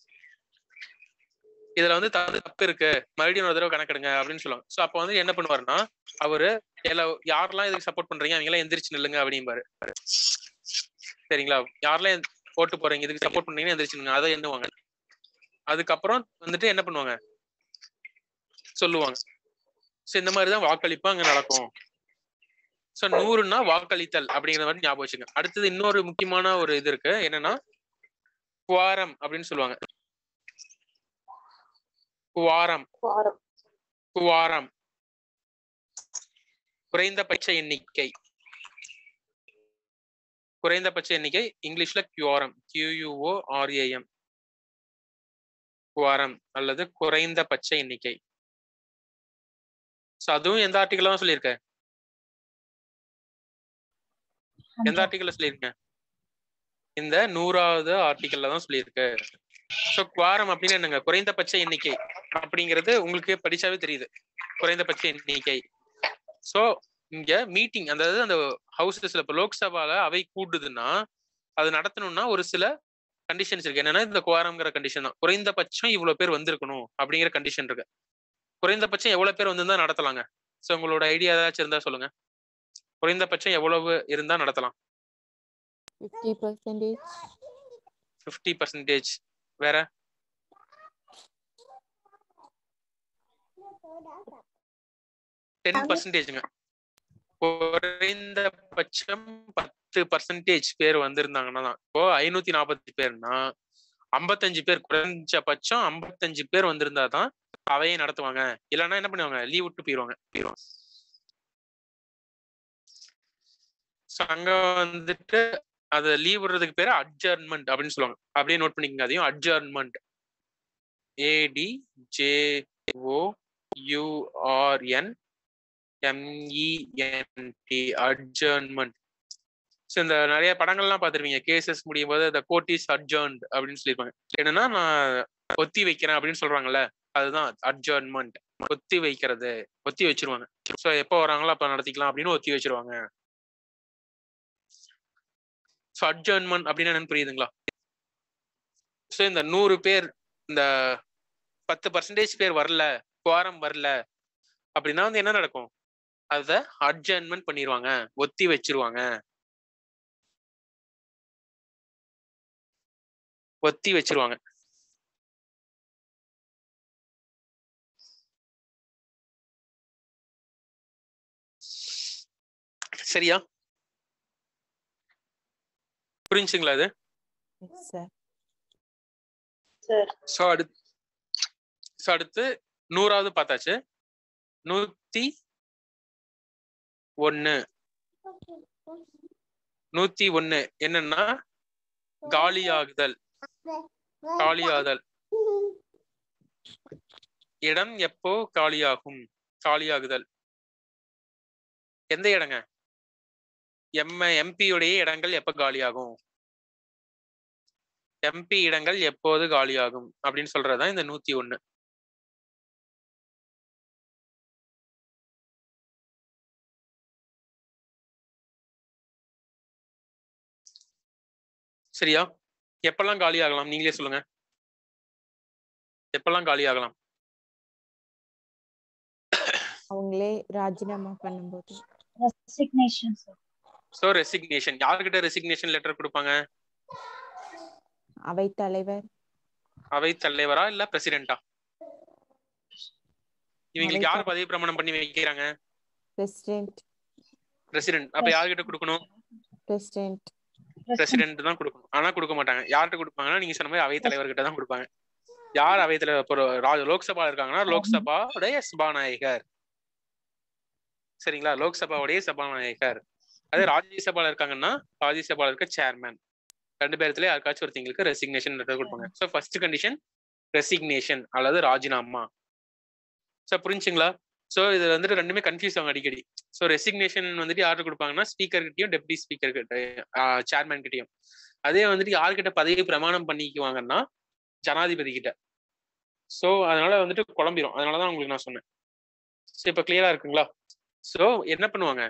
இதுல வந்து தப்பு தப்பு இருக்கு மறுபடியும் ஒரு தடவை கணக்கெடுங்க அப்படின்னு சொல்லுவாங்க ஸோ அப்போ வந்து என்ன பண்ணுவாருன்னா அவரு எல்லா யாரெல்லாம் இதுக்கு சப்போர்ட் பண்றீங்க அவங்க எல்லாம் எந்திரிச்சு நில்லுங்க அப்படிம்பாரு சரிங்களா யாரெல்லாம் எந்த- ஓட்டு போறீங்க இதுக்கு சப்போர்ட் பண்றீங்கன்னா எந்திரிச்சு நில்லுங்க அதை எண்ணுவாங்க அதுக்கப்புறம் வந்துட்டு என்ன பண்ணுவாங்க சொல்லுவாங்க ஸோ இந்த மாதிரி தான் வாக்களிப்பு அங்க நடக்கும் ஸோ நூறுனா வாக்களித்தல் அப்படிங்கிற மாதிரி ஞாபகம் வச்சுங்க அடுத்தது இன்னொரு முக்கியமான ஒரு இது இருக்கு என்னன்னா குவாரம் அப்படின்னு சொல்லுவாங்க குவாரம் குவாரம் குவாரம் குறைந்தபட்ச எண்ணிக்கை குறைந்தபட்ச எண்ணிக்கை இங்கிலீஷ்ல கியூஆர்எம் கியூயூஓ ஆர்ஏஎம் குவாரம் அல்லது குறைந்தபட்ச எண்ணிக்கை ஸோ அதுவும் எந்த ஆர்டிகல் தான் சொல்லியிருக்க எந்த ஆர்டிகல்ல சொல்லியிருக்கேன் இந்த நூறாவது ஆர்டிகல்ல தான் சொல்லியிருக்கு ஸோ குவாரம் அப்படின்னு என்னங்க குறைந்தபட்ச எண்ணிக்கை அப்படிங்கிறது உங்களுக்கு படிச்சாவே தெரியுது குறைந்தபட்ச எண்ணிக்கை ஸோ இங்க மீட்டிங் அதாவது அந்த ஹவுசஸ்ல இப்ப லோக்சபால அவை கூடுதுன்னா அது நடத்தணும்னா ஒரு சில கண்டிஷன்ஸ் இருக்கு என்னன்னா இந்த குவாரம்ங்கிற கண்டிஷன் தான் குறைந்தபட்சம் இவ்வளவு பேர் வந்திருக்கணும் அப்படிங்கிற கண்டிஷன் இருக்கு குறைந்தபட்சம் எவ்வளவு பேர் வந்திருந்தா நடத்தலாங்க ஸோ உங்களோட ஐடியா ஏதாச்சும் இருந்தா சொல்லுங்க குறைந்தபட்சம் எவ்வளவு இருந்தா நடத்தலாம் ஃபிஃப்டி பர்சன்டேஜ் ஃபிஃப்டி பர்சன்டேஜ் வேற டென் பர்சன்டேஜ்ங்க குறைந்தபட்சம் பத்து பர்சன்டேஜ் பேர் வந்திருந்தாங்கன்னா தான் இப்போ ஐநூத்தி நாற்பத்தி பேர்னா ஐம்பத்தஞ்சு பேர் குறைஞ்சபட்சம் ஐம்பத்தஞ்சு பேர் வந்திருந்தா தான் அவையை நடத்துவாங்க இல்லைன்னா என்ன பண்ணுவாங்க லீவ் விட்டு போயிருவாங்க போயிருவாங்க ஸோ அங்க வந்துட்டு அது லீவ் விடுறதுக்கு பேரு அட்ஜர்ன்மெண்ட் அப்படின்னு சொல்லுவாங்க அப்படியே நோட் பண்ணிக்கங்க அதையும் adjournment AD J O URN MENT adjournment so இந்த நிறைய படங்கள்லாம் பார்த்துருப்பீங்க கேசஸ் முடியும் போது இந்த கோர்ட் இஸ் அட்ஜர்ன்ட் அப்படின்னு சொல்லியிருப்பாங்க என்னன்னா நான் ஒத்தி வைக்கிறேன் அப்படின்னு சொல்றாங்கல்ல அதுதான் அட்ஜர்ன்மெண்ட் ஒத்தி வைக்கிறது ஒத்தி வச்சிருவாங்க ஸோ எப்போ வராங்களோ அப்போ நடத்திக்கலாம் அப்படின்னு ஒத்தி வச்சிருவாங்க ஸோ அட்ஜர்ன்மெண்ட் அப்படின்னு என்னன்னு புரியுதுங்களா ஸோ இந்த நூறு பேர் இந்த பத்து பர்சன்டேஜ் பேர் வரல குவாரம் வரல அப்படின்னா வந்து என்ன நடக்கும் அதை அட்ஜர்ன்மெண்ட் பண்ணிடுவாங்க ஒத்தி வச்சிருவாங்க ஒத்தி வச்சிருவாங்க சரியா புரிஞ்சுங்களா அது சார் சார் ஸோ அடுத்து ஸோ அடுத்து நூறாவது பார்த்தாச்சு நூத்தி ஒன்னு நூத்தி ஒன்னு என்னன்னா காலியாகுதல் காலியாதல் இடம் எப்போ காலியாகும் காலியாகுதல் எந்த இடங்க எம் எம்பியுடைய இடங்கள் எப்ப காலியாகும் எம்பி இடங்கள் எப்போது காலியாகும் அப்படின்னு சொல்றதுதான் இந்த நூத்தி ஒண்ணு சரியா எப்பெல்லாம் காலி ஆகலாம் நீங்களே சொல்லுங்க எப்பெல்லாம் காலி ஆகலாம் அவங்களே ராஜினாமா பண்ணும்போது ரெசிக்னேஷன் சார் ஸோ ரெசிக்னேஷன் யார்கிட்ட ரெசிக்னேஷன் லெட்டர் கொடுப்பாங்க அவை தலைவர் அவை தலைவரா இல்ல பிரசிடென்டா இவங்களுக்கு யார் பதவி பிரமாணம் பண்ணி வைக்கிறாங்க பிரசிடென்ட் பிரசிடென்ட் அப்ப யார்கிட்ட கொடுக்கணும் பிரசிடென்ட் பிரசிடென்ட் தான் கொடுக்கணும் ஆனா கொடுக்க மாட்டாங்க யார்கிட்ட கொடுப்பாங்கன்னா நீங்க சொன்ன மாதிரி அவை தலைவர்கிட்ட தான் கொடுப்பாங்க யார் அவை தலைவர் இப்போ ரா- லோக்சபா இருக்காங்கன்னா லோக்சபாவுடைய சபாநாயகர் சரிங்களா லோக்சபாவுடைய சபாநாயகர் அதே ராஜ்யசபால இருக்காங்கன்னா ராஜ்யசபால இருக்க சேர்மேன் ரெண்டு பேர்த்துல யாருக்காச்சும் ஒருத்தங்களுக்கு ரெசிக்னேஷன் லெட்டர் கொடுப்பாங்க ஸோ ஃபர்ஸ்ட் கண்டிஷன் ரெசிக்னேஷன் அல்லது ராஜினாமா ஸோ புரிஞ்சுங்களா ஸோ இது வந்துட்டு ரெண்டுமே கன்ஃபியூஸ் ஆகும் அடிக்கடி ஸோ ரெசிக்னேஷன் வந்துட்டு யார்கிட்ட கொடுப்பாங்கன்னா ஸ்பீக்கர் கிட்டயும் டெப்டி ஸ்பீக்கர் கிட்ட சேர்மேன் கிட்டயும் அதே வந்துட்டு யார்கிட்ட பதவி பிரமாணம் பண்ணிக்குவாங்கன்னா ஜனாதிபதி கிட்ட ஸோ அதனால வந்துட்டு குழம்பிரும் அதனால தான் உங்களுக்கு நான் சொன்னேன் ஸோ இப்போ கிளியரா இருக்குங்களா ஸோ என்ன பண்ணுவாங்க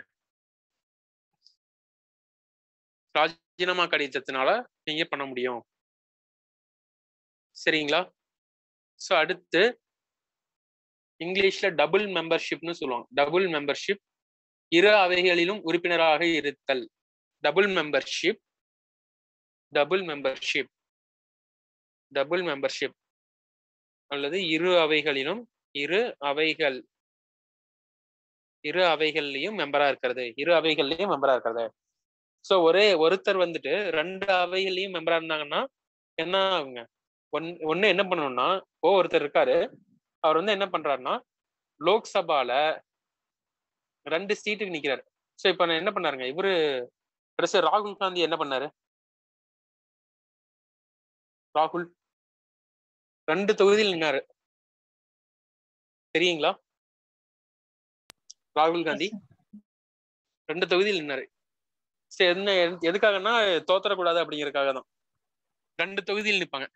ராஜினாமா கடிதத்தினால நீங்க பண்ண முடியும் சரிங்களா ஸோ அடுத்து இங்கிலீஷ்ல டபுள் மெம்பர்ஷிப்னு சொல்லுவாங்க டபுள் மெம்பர்ஷிப் இரு அவைகளிலும் உறுப்பினராக இருத்தல் double membership double membership double membership அல்லது இரு அவைகளிலும் இரு அவைகள் இரு அவைகள்லயும் மெம்பரா இருக்கிறது இரு அவைகள்லயும் மெம்பரா இருக்கிறது ஸோ ஒரே ஒருத்தர் வந்துட்டு ரெண்டு அவைகள்லயும் மெம்பரா இருந்தாங்கன்னா என்ன ஆகுங்க ஒன் ஒண்ணு என்ன பண்ணணும்னா இப்போ ஒருத்தர் இருக்காரு அவர் வந்து என்ன பண்றாருன்னா லோக்சபால ரெண்டு சீட்டுக்கு நிக்கிறாரு ஸோ இப்ப நான் என்ன பண்ணாருங்க இவரு கடைசி ராகுல் காந்தி என்ன பண்ணாரு ராகுல் ரெண்டு தொகுதியில் நின்னாரு தெரியுங்களா ராகுல் காந்தி ரெண்டு தொகுதியில் நின்னாரு சரி என்ன எது- எதுக்காகன்னா தோத்தரக்கூடாது அப்படிங்கறதுக்காக தான் ரெண்டு தொகுதியில் நிப்பாங்க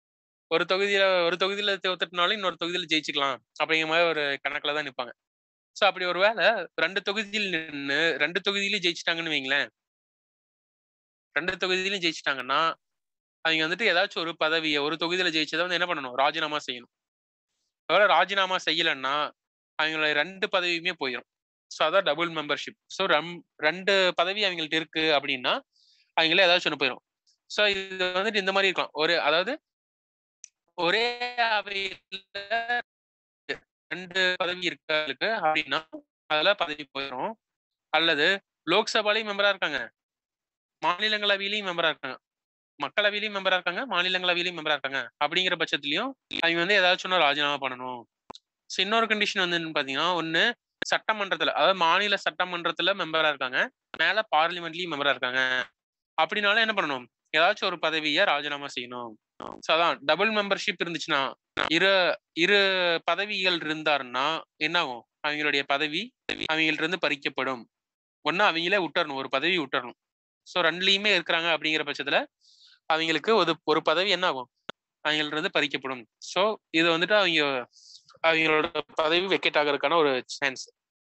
ஒரு தொகுதியில ஒரு தொகுதியில தோத்துட்டனாலும் இன்னொரு தொகுதியில ஜெயிச்சுக்கலாம் அப்படிங்கிற மாதிரி ஒரு கணக்குல தான் நிப்பாங்க ஸோ அப்படி ஒரு வேளை ரெண்டு தொகுதியில் நின்று ரெண்டு தொகுதியிலும் ஜெயிச்சிட்டாங்கன்னு வைங்களேன் ரெண்டு தொகுதியிலும் ஜெயிச்சிட்டாங்கன்னா அவங்க வந்துட்டு ஏதாச்சும் ஒரு பதவியை ஒரு தொகுதியில ஜெயிச்சதை வந்து என்ன பண்ணணும் ராஜினாமா செய்யணும் ஒருவேளை ராஜினாமா செய்யலைன்னா அவங்களோட ரெண்டு பதவியுமே போயிடும் ஸோ அதான் டபுள் மெம்பர்ஷிப் ஸோ ரம் ரெண்டு பதவி அவங்கள்ட்ட இருக்கு அப்படின்னா அவங்களே ஏதாச்சும் ஒன்று போயிடும் ஸோ இது வந்துட்டு இந்த மாதிரி இருக்கலாம் ஒரு அதாவது ஒரே அவையில ரெண்டு பதவி இருக்கு அப்படின்னா அதுல பதவி போயிடும் அல்லது லோக்சபாலையும் மெம்பரா இருக்காங்க மாநிலங்களவையிலையும் மெம்பரா இருக்காங்க மக்களவையிலையும் மெம்பரா இருக்காங்க மாநிலங்களவையிலையும் மெம்பரா இருக்காங்க அப்படிங்கிற பட்சத்துலயும் அவங்க வந்து ஏதாச்சும் ஒன்று ராஜினாமா பண்ணணும் ஸோ இன்னொரு கண்டிஷன் வந்து என்னன்னு பாத்தீங்கன்னா ஒண்ணு சட்டமன்றத்துல அதாவது மாநில சட்டமன்றத்துல மெம்பரா இருக்காங்க மேல பார்லிமெண்ட்லயும் மெம்பரா இருக்காங்க அப்படின்னாலும் என்ன பண்ணணும் ஏதாச்சும் ஒரு பதவியை ராஜினாமா செய்யணும் ஸோ அதான் டபுள் மெம்பர்ஷிப் இருந்துச்சுன்னா இரு இரு பதவிகள் இருந்தாருன்னா என்ன ஆகும் அவங்களுடைய பதவி அவங்கள்ட்ட இருந்து பறிக்கப்படும் ஒன்னு அவங்களே விட்டுறணும் ஒரு பதவி விட்டுறணும் ஸோ ரெண்டுலையுமே இருக்கிறாங்க அப்படிங்கிற பட்சத்துல அவங்களுக்கு ஒரு ஒரு பதவி என்ன ஆகும் அவங்கள்ட்ட இருந்து பறிக்கப்படும் ஸோ இது வந்துட்டு அவங்க அவங்களோட பதவி வெக்கெட் ஆகிறதுக்கான ஒரு சான்ஸ்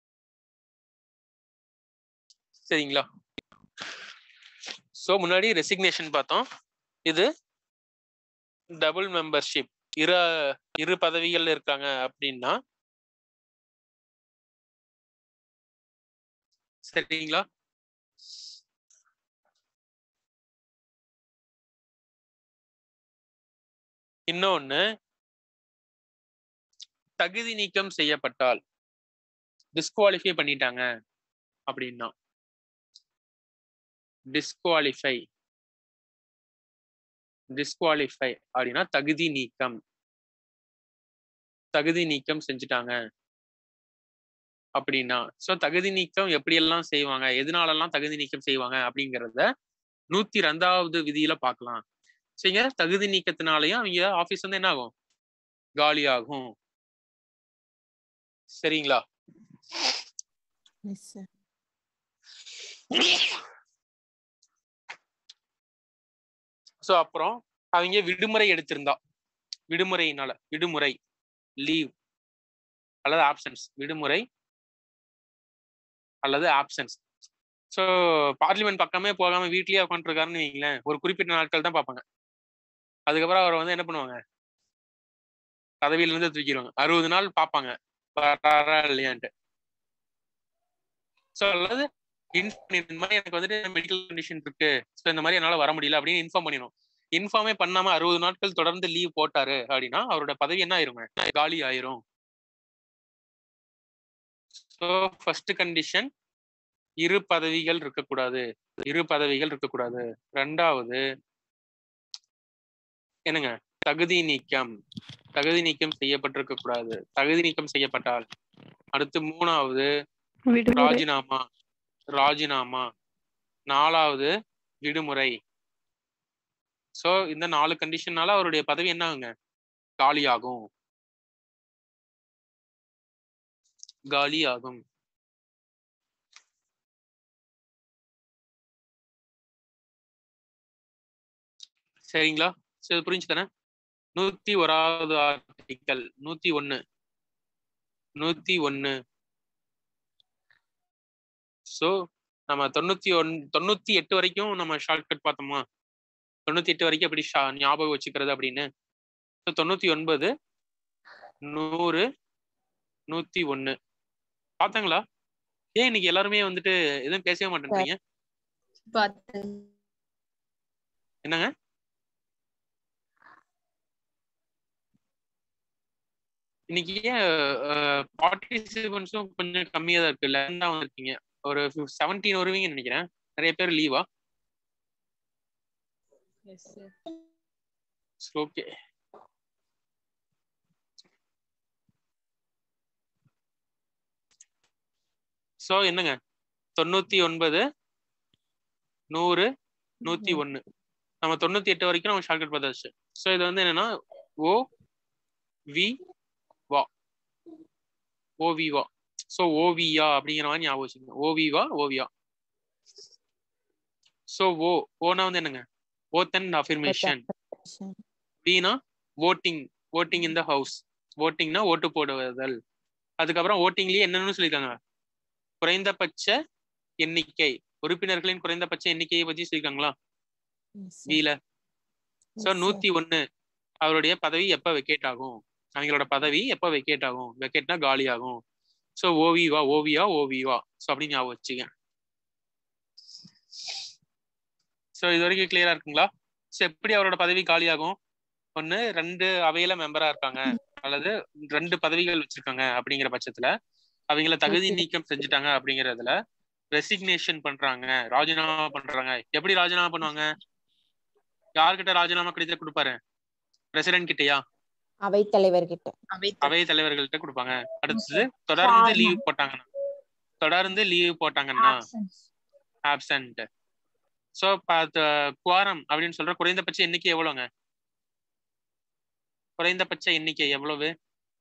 சரிங்களா ஸோ முன்னாடி ரெசிக்னேஷன் பார்த்தோம் இது டபுள் மெம்பர்ஷிப் இரு இரு பதவிகள் இருக்காங்க அப்படின்னா சரிங்களா இன்னொன்னு தகுதி நீக்கம் செய்யப்பட்டால் டிஸ்குவாலிஃபை பண்ணிட்டாங்க அப்படின்னா டிஸ்குவாலிஃபை டிஸ்குவாலிஃபை அப்படின்னா தகுதி நீக்கம் தகுதி நீக்கம் செஞ்சுட்டாங்க அப்படின்னா சோ தகுதி நீக்கம் எப்படியெல்லாம் செய்வாங்க எதனாலெல்லாம் தகுதி நீக்கம் செய்வாங்க அப்படிங்கிறத நூத்தி ரெண்டாவது விதியில பார்க்கலாம் சரிங்க தகுதி நீக்கத்தினாலையும் அவங்க ஆபீஸ் வந்து என்ன ஆகும் காலி ஆகும் சரிங்களா எஸ் சார் சோ அப்புறம் அவங்க விடுமுறை எடுத்திருந்தா விடுமுறையினால விடுமுறை லீவ் அல்லது ஆப்சன்ஸ் விடுமுறை அல்லது ஆப்சன்ஸ் ஸோ பார்லிமெண்ட் பக்கமே போகாம வீட்லயே உட்காந்துருக்காருன்னு வைங்களேன் ஒரு குறிப்பிட்ட நாட்கள் தான் பார்ப்பாங்க அதுக்கப்புறம் அவரை வந்து என்ன பண்ணுவாங்க பதவியில இருந்து தூக்கிடுவாங்க அறுபது நாள் பார்ப்பாங்க வராரா இல்லையான்ட்டு ஸோ அல்லது இன்ஃபார்ம் இந்த மாதிரி எனக்கு வந்துட்டு மெடிக்கல் கண்டிஷன் இருக்கு ஸோ இந்த மாதிரி என்னால வர முடியல அப்படின்னு இன்ஃபார்ம் பண்ணிடணும் இன்ஃபார்மே பண்ணாம அறுபது நாட்கள் தொடர்ந்து லீவ் போட்டாரு அப்படின்னா அவரோட பதவி என்ன ஆயிருங்க காலி ஆயிரும் ஸோ ஃபர்ஸ்ட் கண்டிஷன் இரு பதவிகள் இருக்கக்கூடாது இரு பதவிகள் இருக்கக்கூடாது ரெண்டாவது என்னங்க தகுதி நீக்கம் தகுதி நீக்கம் செய்யப்பட்டிருக்க கூடாது தகுதி நீக்கம் செய்யப்பட்டால் அடுத்து மூணாவது விடுமுறை ராஜினாமா ராஜினாமா நாலாவது விடுமுறை சோ இந்த நாலு கண்டிஷன்னால அவருடைய பதவி என்ன ஆகுங்க காலி ஆகும் காலி ஆகும் சரிங்களா சரி புரிஞ்சு தானே நூத்தி ஓராவது ஆர்டிக்கல் நூத்தி ஒண்ணு நூத்தி ஒண்ணு சோ நம்ம தொண்ணூத்தி ஒன் தொண்ணூத்தி எட்டு வரைக்கும் நம்ம ஷார்ட்கட் பார்த்தோமா தொண்ணூத்தி எட்டு வரைக்கும் எப்படி ஷா- ஞாபகம் வச்சுக்கிறது அப்படின்னு So, தொண்ணூத்தி ஒன்பது நூறு நூத்தி ஒண்ணு பார்த்தாங்களா ஏன் இன்னைக்கு எல்லாருமே வந்துட்டு எதுவும் பேசவே மாட்டேன்றீங்க பார்த்தேன் என்னங்க இன்னைக்கு ஏன் பார்ட்டிசிபென்ட்ஸும் கொஞ்சம் கம்மியா தான் இருக்கு லெவன் தான் வந்திருக்கீங்க ஒரு செவன்டீன் வருவீங்கன்னு நினைக்கிறேன் நிறைய பேர் லீவா ஓகே சோ என்னங்க தொண்ணூத்தி ஒன்பது நூறு நூத்தி ஒண்ணு நம்ம தொண்ணூத்தி எட்டு வரைக்கும் நம்ம ஷார்ட்கட் பார்த்தாச்சு சோ இது வந்து என்னன்னா ஓ வி வா ஓவி வா சோ ஓவியா அப்படிங்கிற மாதிரி ஞாபகம் வச்சுக்கோங்க ஓவிவா ஓவியா சோ ஓ ஓனா வந்து என்னங்க ஓத் அண்ட் அஃபர்மேஷன் வீனா voting voting in the house ஓட்டிங்னா ஓட்டு போடுவதல் அதுக்கப்புறம் ஓட்டிங்லயே என்னன்னு சொல்லியிருக்காங்க குறைந்தபட்ச எண்ணிக்கை உறுப்பினர்களின் குறைந்தபட்ச எண்ணிக்கையை பத்தி சொல்லியிருக்காங்களா வீல சோ நூத்தி ஒண்ணு அவருடைய பதவி எப்ப வெக்கேட் ஆகும் அவங்களோட பதவி எப்ப வெக்கேட் ஆகும் வெக்கேட்னா காலி ஆகும் சோ ஓவிவா ஓவியா ஓவிவா சோ அப்படின்னு ஞாபகம் வச்சுக்க சோ இது வரைக்கும் கிளியரா இருக்குங்களா சோ எப்படி அவரோட பதவி காலியாகும் ஒண்ணு ரெண்டு அவையில மெம்பரா இருக்காங்க அல்லது ரெண்டு பதவிகள் வச்சிருக்காங்க அப்படிங்கிற பட்சத்துல அவங்கள தகுதி நீக்கம் செஞ்சுட்டாங்க அப்படிங்கறதுல ரெசிக்னேஷன் பண்றாங்க ராஜினாமா பண்றாங்க எப்படி ராஜினாமா பண்ணுவாங்க யார்கிட்ட ராஜினாமா கடிதம் கொடுப்பாரு பிரசிடென்ட் கிட்டயா அவைத்தலைவர் கிட்ட அவை தலைவர்கள்ட்ட கொடுப்பாங்க அடுத்தது தொடர்ந்து லீவ் போட்டாங்கன்னா தொடர்ந்து லீவ் போட்டாங்கன்னா ஆப்சன்ட் சோ குவாரம் அப்படின்னு சொல்ற குறைந்தபட்ச எண்ணிக்கை எவ்வளவுங்க குறைந்தபட்ச எண்ணிக்கை எவ்வளவு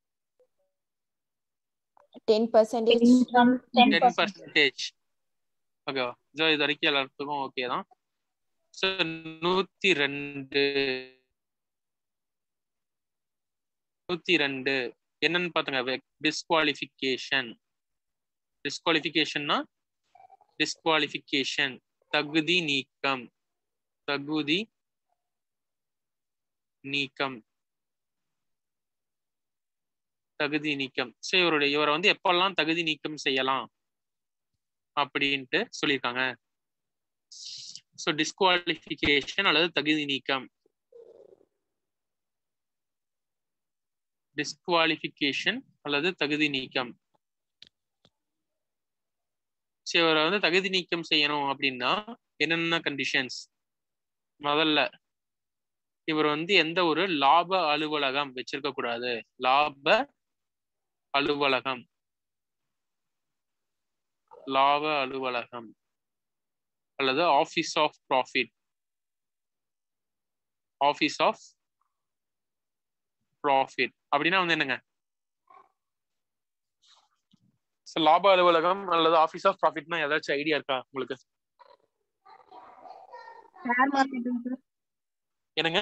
டென் பர்சன்டேஜ் டென் பர்சன்டேஜ் ஓகேவா ஸோ இது வரைக்கும் எல்லாத்துக்கும் ஓகே தான் ஸோ நூத்தி ரெண்டு நூத்தி ரெண்டு என்னன்னு பாத்துங்க டிஸ்குவாலிஃபிகேஷன் டிஸ்குவாலிஃபிகேஷன்னா டிஸ்குவாலிஃபிகேஷன் தகுதி நீக்கம் தகுதி நீக்கம் தகுதி நீக்கம் ஸோ இவருடைய இவரை வந்து எப்பெல்லாம் தகுதி நீக்கம் செய்யலாம் அப்படின்ட்டு சொல்லியிருக்காங்க ஸோ டிஸ்குவாலிஃபிகேஷன் அல்லது தகுதி நீக்கம் டிஸ்குவாலிஃபிகேஷன் அல்லது தகுதி நீக்கம் சரி இவரை வந்து தகுதி நீக்கம் செய்யணும் அப்படின்னா என்னென்ன கண்டிஷன்ஸ் முதல்ல இவர் வந்து எந்த ஒரு லாப அலுவலகம் வச்சிருக்க கூடாது லாப அலுவலகம் லாப அலுவலகம் அல்லது office of profit office of profit அப்படின்னா வந்து என்னங்க So, லாப அலுவலகம் அல்லது ஆபீஸ் ஆஃப் ப்ராஃபிட்னா ஏதாச்சும் ஐடியா இருக்கா உங்களுக்கு ஷேர் மார்க்கெட்டுங்க சார் என்னங்க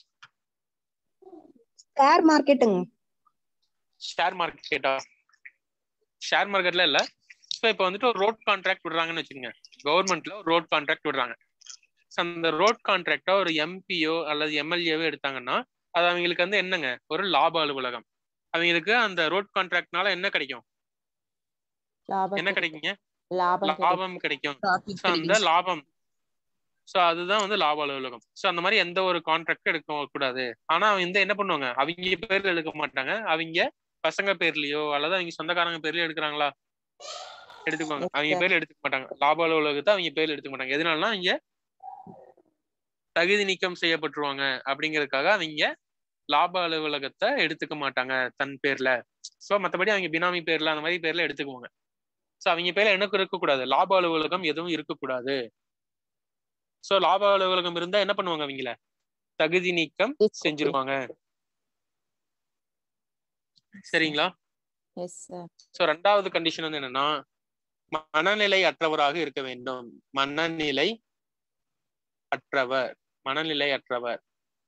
ஷேர் மார்க்கெட்டுங்க ஷேர் மார்க்கெட்டா ஷேர் மார்க்கெட்ல இல்ல ஸோ இப்போ வந்துட்டு ஒரு ரோட் கான்ட்ராக்ட் விடுறாங்கன்னு வச்சுக்கோங்க கவர்மெண்ட்ல ஒரு ரோட் கான்ட்ராக்ட் விடுறாங்க ஸோ அந்த ரோட் கான்ட்ராக்டா ஒரு எம்பியோ அல்லது எம்எல்ஏவோ எடுத்தாங்கன்னா அது அவங்களுக்கு வந்து என்னங்க ஒரு லாப அலுவலகம் அவங்களுக்கு அந்த ரோட் கான்ட்ராக்ட்னால என்ன கிடைக்கும் லாபம் என்ன கிடைக்குங்க லாபம் கிடைக்கும். லாபம் கிடைக்கும் So, அந்த லாபம் சோ அதுதான் வந்து லாப அலுவலகம் சோ அந்த மாதிரி எந்த ஒரு கான்ட்ராக்டும் எடுக்க கூடாது ஆனா அவங்க இந்த என்ன பண்ணுவாங்க அவங்க பேர்ல எடுக்க மாட்டாங்க அவங்க பசங்க பேர்லயோ அல்லது அவங்க சொந்தக்காரங்க பேர்லயோ எடுக்கிறாங்களா எடுத்துக்குவாங்க அவங்க பேர்ல எடுத்துக்க மாட்டாங்க லாப அலுவலகத்தை அவங்க பேர்ல எடுத்துக்க மாட்டாங்க எதனாலனா இங்க தகுதி நீக்கம் செய்யப்பட்டுருவாங்க அப்படிங்கறதுக்காக அவங்க லாப அலுவலகத்தை எடுத்துக்க மாட்டாங்க தன் பேர்ல சோ மத்தபடி அவங்க பினாமி பேர்ல அந்த மாதிரி பேர்ல எடுத்துக்குவாங்க சோ அவங்க பேர்ல எனக்கு இருக்கக்கூடாது லாப அலுவலகம் எதுவும் இருக்கக்கூடாது சோ லாப அலுவலகம் இருந்தா என்ன பண்ணுவாங்க அவங்கள தகுதி நீக்கம் செஞ்சிருவாங்க சரிங்களா எஸ் சார் சோ ரெண்டாவது கண்டிஷன் வந்து என்னன்னா மனநிலை அற்றவராக இருக்க வேண்டும் மனநிலை அற்றவர் மனநிலை அற்றவர்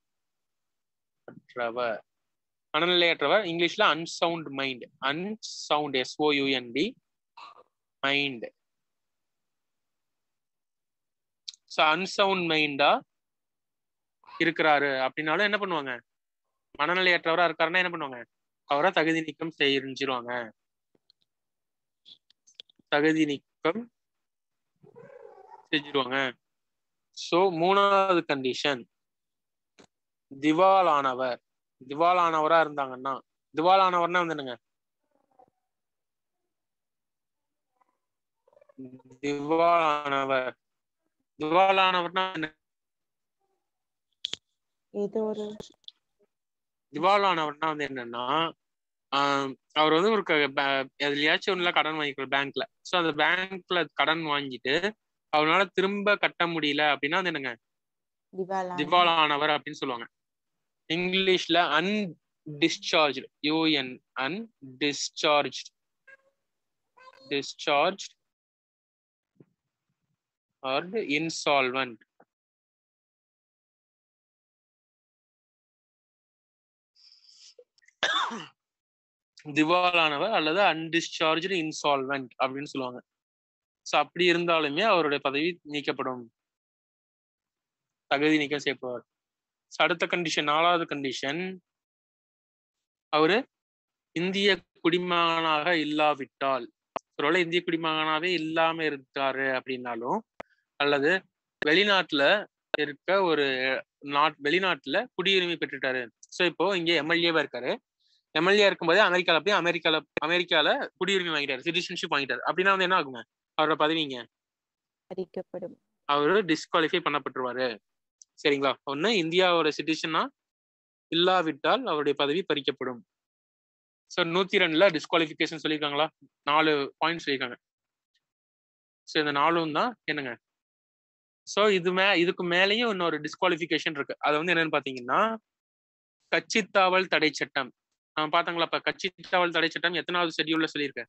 அற்றவர் மனநிலை அற்றவர் இங்கிலீஷ்ல unsound mind unsound SOUND mind so unsound மைண்டா இருக்கிறாரு அப்படின்னாலும் என்ன பண்ணுவாங்க மனநிலையற்றவரா இருக்காருன்னா என்ன பண்ணுவாங்க அவரை தகுதி நீக்கம் செஞ்சிருவாங்க தகுதி நீக்கம் செஞ்சிருவாங்க சோ மூணாவது கண்டிஷன் திவாலானவர் திவாலானவரா இருந்தாங்கன்னா திவாலானவர்னா வந்து என்னங்க திவாலானவர் திவாலானவர்னா என்ன இது ஒரு திவாலானவர்னா வந்து என்னன்னா ஆஹ் அவர் வந்து ஒரு க- ப- எதுலயாச்சும் ஒண்ணுல கடன் வாங்கிக்கிற பேங்க்ல சோ அந்த பேங்க்ல கடன் வாங்கிட்டு அவரால திரும்ப கட்ட முடியல அப்படின்னா அது என்னங்க திவாலா திவாலானவர் அப்படின்னு சொல்லுவாங்க இங்கிலீஷ்ல undischarge UN undischarge discharge or insolvent திவாலானவர் அல்லது அன்டிஸ்சார்ஜ்டு இன்சால்வெண்ட் அப்படின்னு சொல்லுவாங்க ஸோ அப்படி இருந்தாலுமே அவருடைய பதவி நீக்கப்படும் தகுதி நீக்கம் செய்யப்படுவார் ஸோ அடுத்த கண்டிஷன் நாலாவது கண்டிஷன் அவரு இந்திய குடிமகனாக இல்லாவிட்டால் ஒருவேளை இந்திய குடிமகனாவே இல்லாம இருக்காரு அப்படின்னாலும் அல்லது வெளிநாட்டுல இருக்க ஒரு நாட் வெளிநாட்டுல குடியுரிமை பெற்றுட்டாரு ஸோ இப்போ இங்க எம்எல்ஏவா இருக்காரு எம்எல்ஏ இருக்கும்போதே அமெரிக்கால போய் அமெரிக்கால அமெரிக்கால குடியுரிமை வாங்கிட்டாரு சிட்டிசன்ஷிப் வாங்கிட்டாரு அப்படின்னா வந்து என்ன ஆகுங்க அவரோட பதவிங்க பறிக்கப்படும் அவரு டிஸ்குவாலிஃபை பண்ணப்பட்டுருவாரு சரிங்களா ஒண்ணு இந்தியாவோட சிட்டிசனா இல்லாவிட்டால் அவருடைய பதவி பறிக்கப்படும் ஸோ நூத்தி ரெண்டுல டிஸ்குவாலிஃபிகேஷன் சொல்லியிருக்காங்களா நாலு பாயிண்ட் சொல்லியிருக்காங்க ஸோ இந்த நாலும் தான் என்னங்க ஸோ இது மே இதுக்கு மேலேயும் இன்னொரு டிஸ்குவாலிஃபிகேஷன் இருக்கு அது வந்து என்னன்னு பாத்தீங்கன்னா கட்சித்தாவல் தடை சட்டம் நம்ம பார்த்தாங்களா இப்ப கட்சித்தாவல் தடை சட்டம் எத்தனாவது ஷெட்யூல்ல சொல்லியிருக்கேன்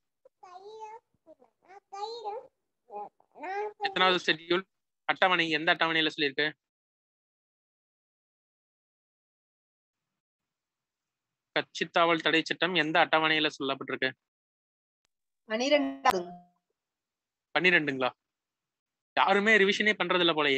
எத்தனாவது ஷெட்யூல் அட்டவணை எந்த அட்டவணையில சொல்லியிருக்கு கட்சித்தாவல் தடை சட்டம் எந்த அட்டவணையில சொல்லப்பட்டிருக்கு பனிரெண்டாவது பன்னிரெண்டுங்களா யாருமே ரிவிஷனே பண்றது இல்ல போலயே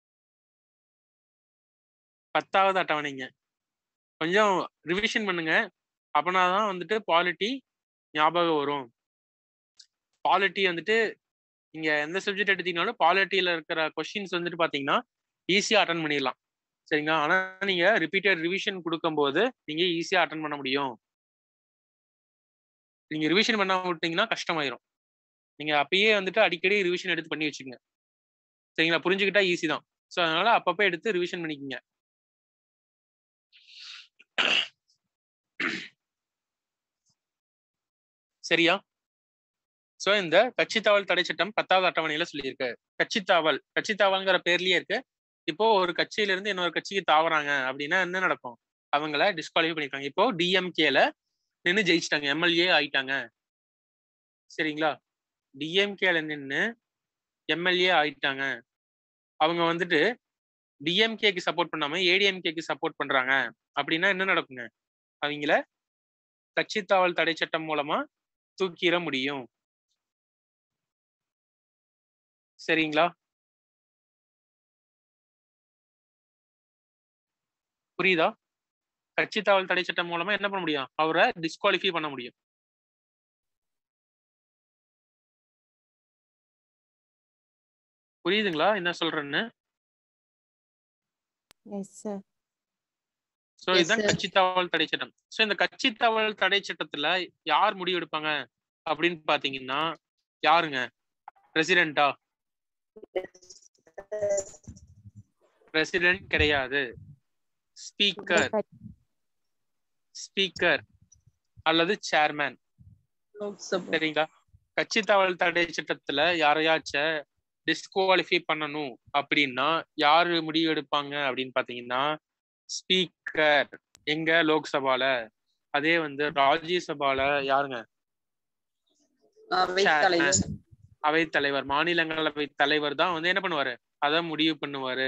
பத்தாவது அட்டவணைங்க கொஞ்சம் ரிவிஷன் பண்ணுங்க அப்பனாதான் வந்துட்டு பாலிட்டி ஞாபகம் வரும் பாலிட்டி வந்துட்டு நீங்க எந்த சப்ஜெக்ட் எடுத்தீங்கனாலும் பாலிட்டியில இருக்கிற கொஸ்டின்ஸ் வந்துட்டு பாத்தீங்கன்னா ஈஸியா அட்டன் பண்ணிடலாம் சரிங்களா ஆனா நீங்க ரிப்பீட்டட் ரிவிஷன் கொடுக்கும்போது நீங்க ஈஸியா அட்டன் பண்ண முடியும் நீங்க ரிவிஷன் பண்ண விட்டீங்கன்னா கஷ்டமாயிரும் நீங்க அப்பயே வந்துட்டு அடிக்கடி ரிவிஷன் எடுத்து பண்ணி வச்சுக்கோங்க சரிங்களா புரிஞ்சுக்கிட்டா ஈஸி தான் ஸோ அதனால அப்பப்போ எடுத்து ரிவிஷன் பண்ணிக்கோங்க சரியா சோ இந்த கட்சித்தாவல் தடை சட்டம் பத்தாவது அட்டவணையில சொல்லியிருக்கு கட்சித்தாவல் கட்சித்தாவல்ங்கிற பேர்லயே இருக்கு இப்போ ஒரு கட்சியில இருந்து இன்னொரு கட்சிக்கு தாவறாங்க அப்படின்னா என்ன நடக்கும் அவங்கள டிஸ்குவாலிஃபை பண்ணிருக்காங்க இப்போ டிஎம்கேல நின்று ஜெயிச்சிட்டாங்க எம்எல்ஏ ஆயிட்டாங்க சரிங்களா டிஎம்கேல நின்று எம்எல்ஏ ஆயிட்டாங்க அவங்க வந்துட்டு டிஎம்கேக்கு சப்போர்ட் பண்ணாம ஏடிஎம்கேக்கு சப்போர்ட் பண்றாங்க அப்படின்னா என்ன நடக்குங்க அவங்கள கட்சித்தாவல் தடை சட்டம் மூலமா தூக்கிட முடியும் சரிங்களா புரியுதா கட்சித்தாவல் தடை சட்டம் மூலமா என்ன பண்ண முடியும் அவரை டிஸ்குவாலிஃபை பண்ண முடியும் புரியுதுங்களா என்ன சொல்றேன்னு எஸ் சார் சோ இதுதான் கட்சி தாவல் தடை சட்டம் சோ இந்த கட்சி தாவல் தடை சட்டத்துல யார் முடிவு எடுப்பாங்க அப்படின்னு பாத்தீங்கன்னா யாருங்க பிரசிடென்டா பிரசிடென்ட் கிடையாது ஸ்பீக்கர் ஸ்பீக்கர் அல்லது சேர்மேன் சரிங்களா கட்சி தாவல் தடை சட்டத்துல யாரையாச்சும் டிஸ்குவாலிஃபை பண்ணணும் அப்படின்னா யாரு முடிவு எடுப்பாங்க அப்படின்னு பாத்தீங்கன்னா ஸ்பீக்கர் எங்க லோக்சபால அதே வந்து ராஜ்யசபால யாருங்க அவை தலைவர் மாநிலங்களவை தலைவர் தான் வந்து என்ன பண்ணுவாரு அத முடிவு பண்ணுவாரு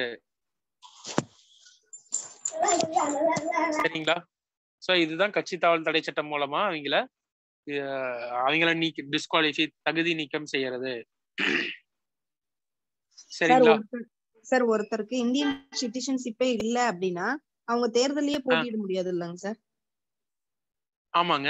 சரிங்களா சோ இதுதான் கட்சி தாவல் தடை சட்டம் மூலமா அவங்கள அவங்கள நீக்கி டிஸ்குவாலிஃபை தகுதி நீக்கம் செய்யறது சரிங்களா சார் ஒருத்தருக்கு இந்தியன் சிட்டிசன்ஷிப்பே இல்ல அப்படின்னா அவங்க தேர்தலையே போட்டியிட முடியாது இல்லைங்க சார் ஆமாங்க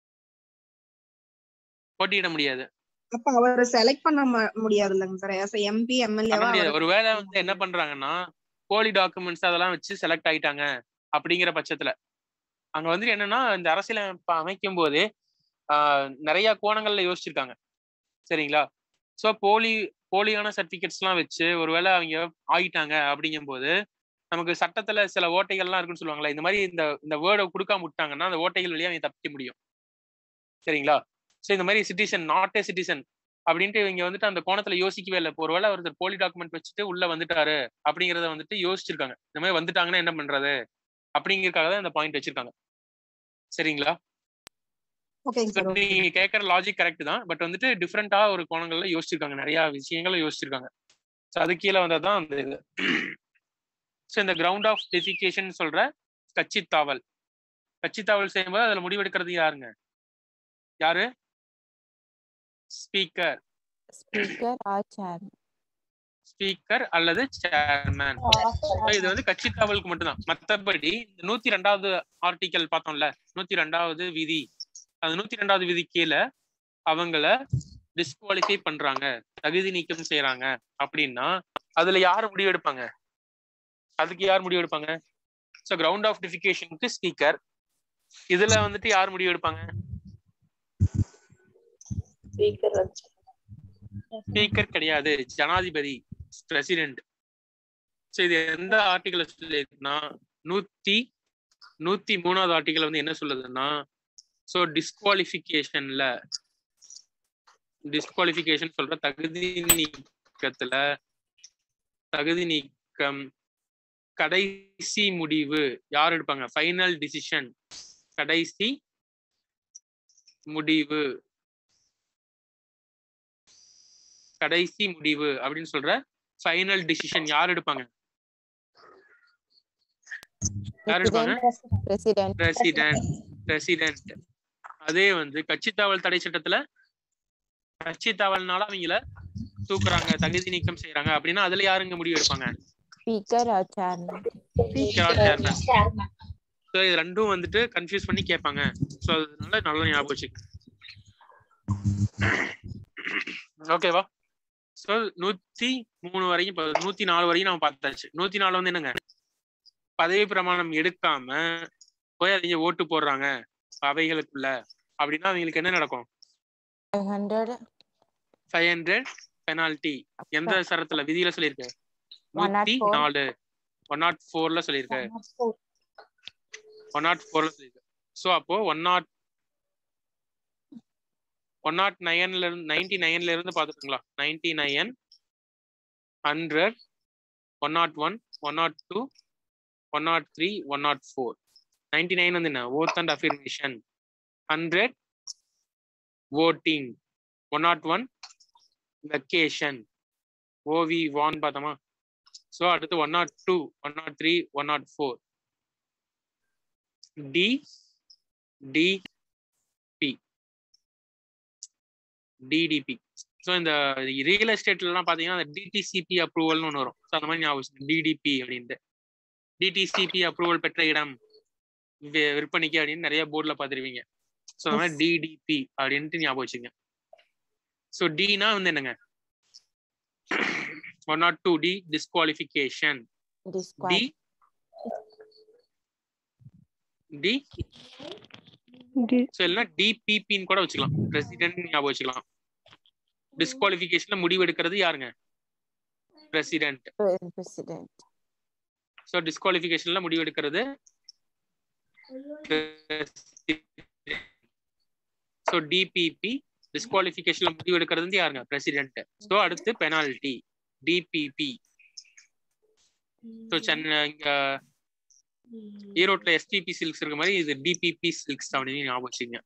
போட்டியிட முடியாது அப்ப அவரை செலக்ட் பண்ண முடியாது இல்லைங்க சார் ஆஸ் எம்பி எம்எல்ஏ ஒருவேளை வந்து என்ன பண்றாங்கன்னா போலி டாக்குமெண்ட்ஸ் அதெல்லாம் வச்சு செலக்ட் ஆயிட்டாங்க அப்படிங்கிற பட்சத்துல அங்க வந்து என்னன்னா இந்த அரசியலமைப்பு அமைக்கும் போதே நிறைய கோணங்கள்ல யோசிச்சிருக்காங்க சரிங்களா சோ போலி போலியான சர்டிபிகேட்ஸ் எல்லாம் வச்சு ஒருவேளை அவங்க ஆகிட்டாங்க அப்படிங்கும் போது நமக்கு சட்டத்துல சில ஓட்டைகள்லாம் இருக்குன்னு சொல்லுவாங்களா இந்த மாதிரி இந்த இந்த வேர்டை கொடுக்காம விட்டாங்கன்னா அந்த ஓட்டைகள் வழியா அவங்க தப்பிக்க முடியும் சரிங்களா ஸோ இந்த மாதிரி சிட்டிசன் நாட் ஏ சிட்டிசன் அப்படின்ட்டு இவங்க வந்துட்டு அந்த கோணத்துல யோசிக்கவே இல்லை ஒருவேளை ஒருத்தர் போலி டாக்குமெண்ட் வச்சுட்டு உள்ள வந்துட்டாரு அப்படிங்கிறத வந்துட்டு யோசிச்சிருக்காங்க இந்த மாதிரி வந்துட்டாங்கன்னா என்ன பண்றது அப்படிங்கறதுக்காக தான் இந்த பாயிண்ட் வச்சிருக்காங்க சரிங்களா நீங்க கேட்கற லாஜிக் கரெக்ட் தான் பட் வந்துட்டு டிஃப்ரெண்டா ஒரு கோணங்கள்ல யோசிச்சிருக்காங்க நிறைய விஷயங்களை யோசிச்சிருக்காங்க ஸோ அது கீழே வந்ததுதான் அந்த இது ஸோ இந்த கிரவுண்ட் ஆஃப் டெசிகேஷன் சொல்ற கட்சி தாவல் கட்சி தாவல் செய்யும்போது அதுல முடிவெடுக்கிறது யாருங்க யாரு speaker speaker or chairman speaker அல்லது சேர்மேன் இது வந்து கட்சி தாவலுக்கு மட்டும்தான் மத்தபடி இந்த நூத்தி ரெண்டாவது ஆர்டிக்கல் பார்த்தோம்ல நூத்தி ரெண்டாவது விதி அந்த நூத்தி ரெண்டாவது விதி கீழே அவங்கள டிஸ்குவாலிஃபை பண்றாங்க தகுதி நீக்கம் செய்யறாங்க அப்படின்னா அதுல யார் முடிவு எடுப்பாங்க அதுக்கு யார் முடிவு எடுப்பாங்க ஸோ கிரவுண்ட் ஆஃப் டிஃபிகேஷனுக்கு ஸ்பீக்கர் இதுல வந்துட்டு யார் முடிவு எடுப்பாங்க ஸ்பீக்கர் கிடையாது ஜனாதிபதி பிரசிடென்ட் ஸோ இது எந்த ஆர்டிகல் சொல்லியிருக்குன்னா நூத்தி நூத்தி மூணாவது ஆர்டிகல் வந்து என்ன சொல்லுதுன்னா ஸோ டிஸ்குவாலிஃபிகேஷன்ல டிஸ்குவாலிஃபிகேஷன் சொல்ற தகுதி நீக்கத்துல தகுதி நீக்கம் கடைசி முடிவு யார் எடுப்பாங்க ஃபைனல் டிசிஷன் கடைசி முடிவு கடைசி முடிவு அப்படின்னு சொல்ற ஃபைனல் டிசிஷன் யார் எடுப்பாங்க யார் எடுப்பாங்க பிரசிடென்ட் பிரசிடென்ட் பிரசிடென்ட் அதே வந்து கட்சி தாவல் தடை சட்டத்துல கட்சி தாவல்னால அவங்கள தூக்குறாங்க தகுதி நீக்கம் செய்யறாங்க அப்படின்னா அதுல யாருங்க முடிவு எடுப்பாங்க speaker or chairman chairman so இது ரெண்டும் வந்துட்டு கன்ஃபியூஸ் பண்ணி கேட்பாங்க ஸோ அதனால நல்லா ஞாபகம் வச்சுக்க ஓகேவா ஸோ நூத்தி மூணு வரைக்கும் இப்ப நூத்தி நாலு வரைக்கும் நம்ம பார்த்தாச்சு நூத்தி நாலு வந்து என்னங்க பதவி பிரமாணம் எடுக்காம போய் அவங்க ஓட்டு போடுறாங்க அவைகளுக்குள்ள அப்படின்னா அவங்களுக்கு என்ன நடக்கும் five hundred five hundred penalty எந்த சரத்துல விதியில சொல்லியிருக்கு 104. நூத்தி நாலு ஒன் நாட் ஃபோர்ல சொல்லியிருக்கு ஒன் நாட் ஃபோர்ல சொல்லியிருக்கு ஸோ அப்போ ஒன் நாட் ஒன் நாட் நைன்ல இருந்து நைன்டி நைன்ல இருந்து பாத்துட்டுங்களா ninety nine hundred one nought one one nought two one nought three one nought four ninety nine வந்து என்ன oath and affirmation hundred voting one nought one vacation ஓவி வான் பார்த்தோமா ஸோ அடுத்து one nought two one nought three one nought four D D P DDP so இந்த real எஸ்டேட்லாம் பார்த்தீங்கன்னா அந்த டிடிசிபி அப்ரூவல்னு ஒன்று வரும் ஸோ அந்த மாதிரி ஞாபகம் டிடிபி அப்படின்ட்டு டிடிசிபி அப்ரூவல் பெற்ற இடம் வி- விற்பனைக்கு அப்படின்னு நிறைய போர்டில் பார்த்துருவீங்க ஸோ அந்த மாதிரி டிடிபி அப்படின்ட்டு ஞாபகம் வச்சுங்க ஸோ டினா வந்து என்னங்க one nought two D disqualification D D so இல்லைன்னா டிபிபின்னு கூட வச்சுக்கலாம் பிரசிடென்ட் ஞாபகம் வச்சுக்கலாம் டிஸ்குவாலிஃபிகேஷன்ல முடிவு எடுக்கிறது யாருங்க பிரசிடென்ட் பிரசிடென்ட் ஸோ டிஸ்குவாலிஃபிகேஷன்ல முடிவு எடுக்கிறது ஸோ டிபிபி டிஸ்குவாலிஃபிகேஷன்ல முடிவு எடுக்கிறது வந்து யாருங்க பிரசிடென்ட் ஸோ அடுத்து பெனால்டி டிபிபி ஸோ சென்னை இங்க ஈரோட்ல எஸ்பிபி சில்க்ஸ் இருக்க மாதிரி இது டிபிபி சில்க்ஸ் அப்படின்னு ஞாபகம் வச்சுங்க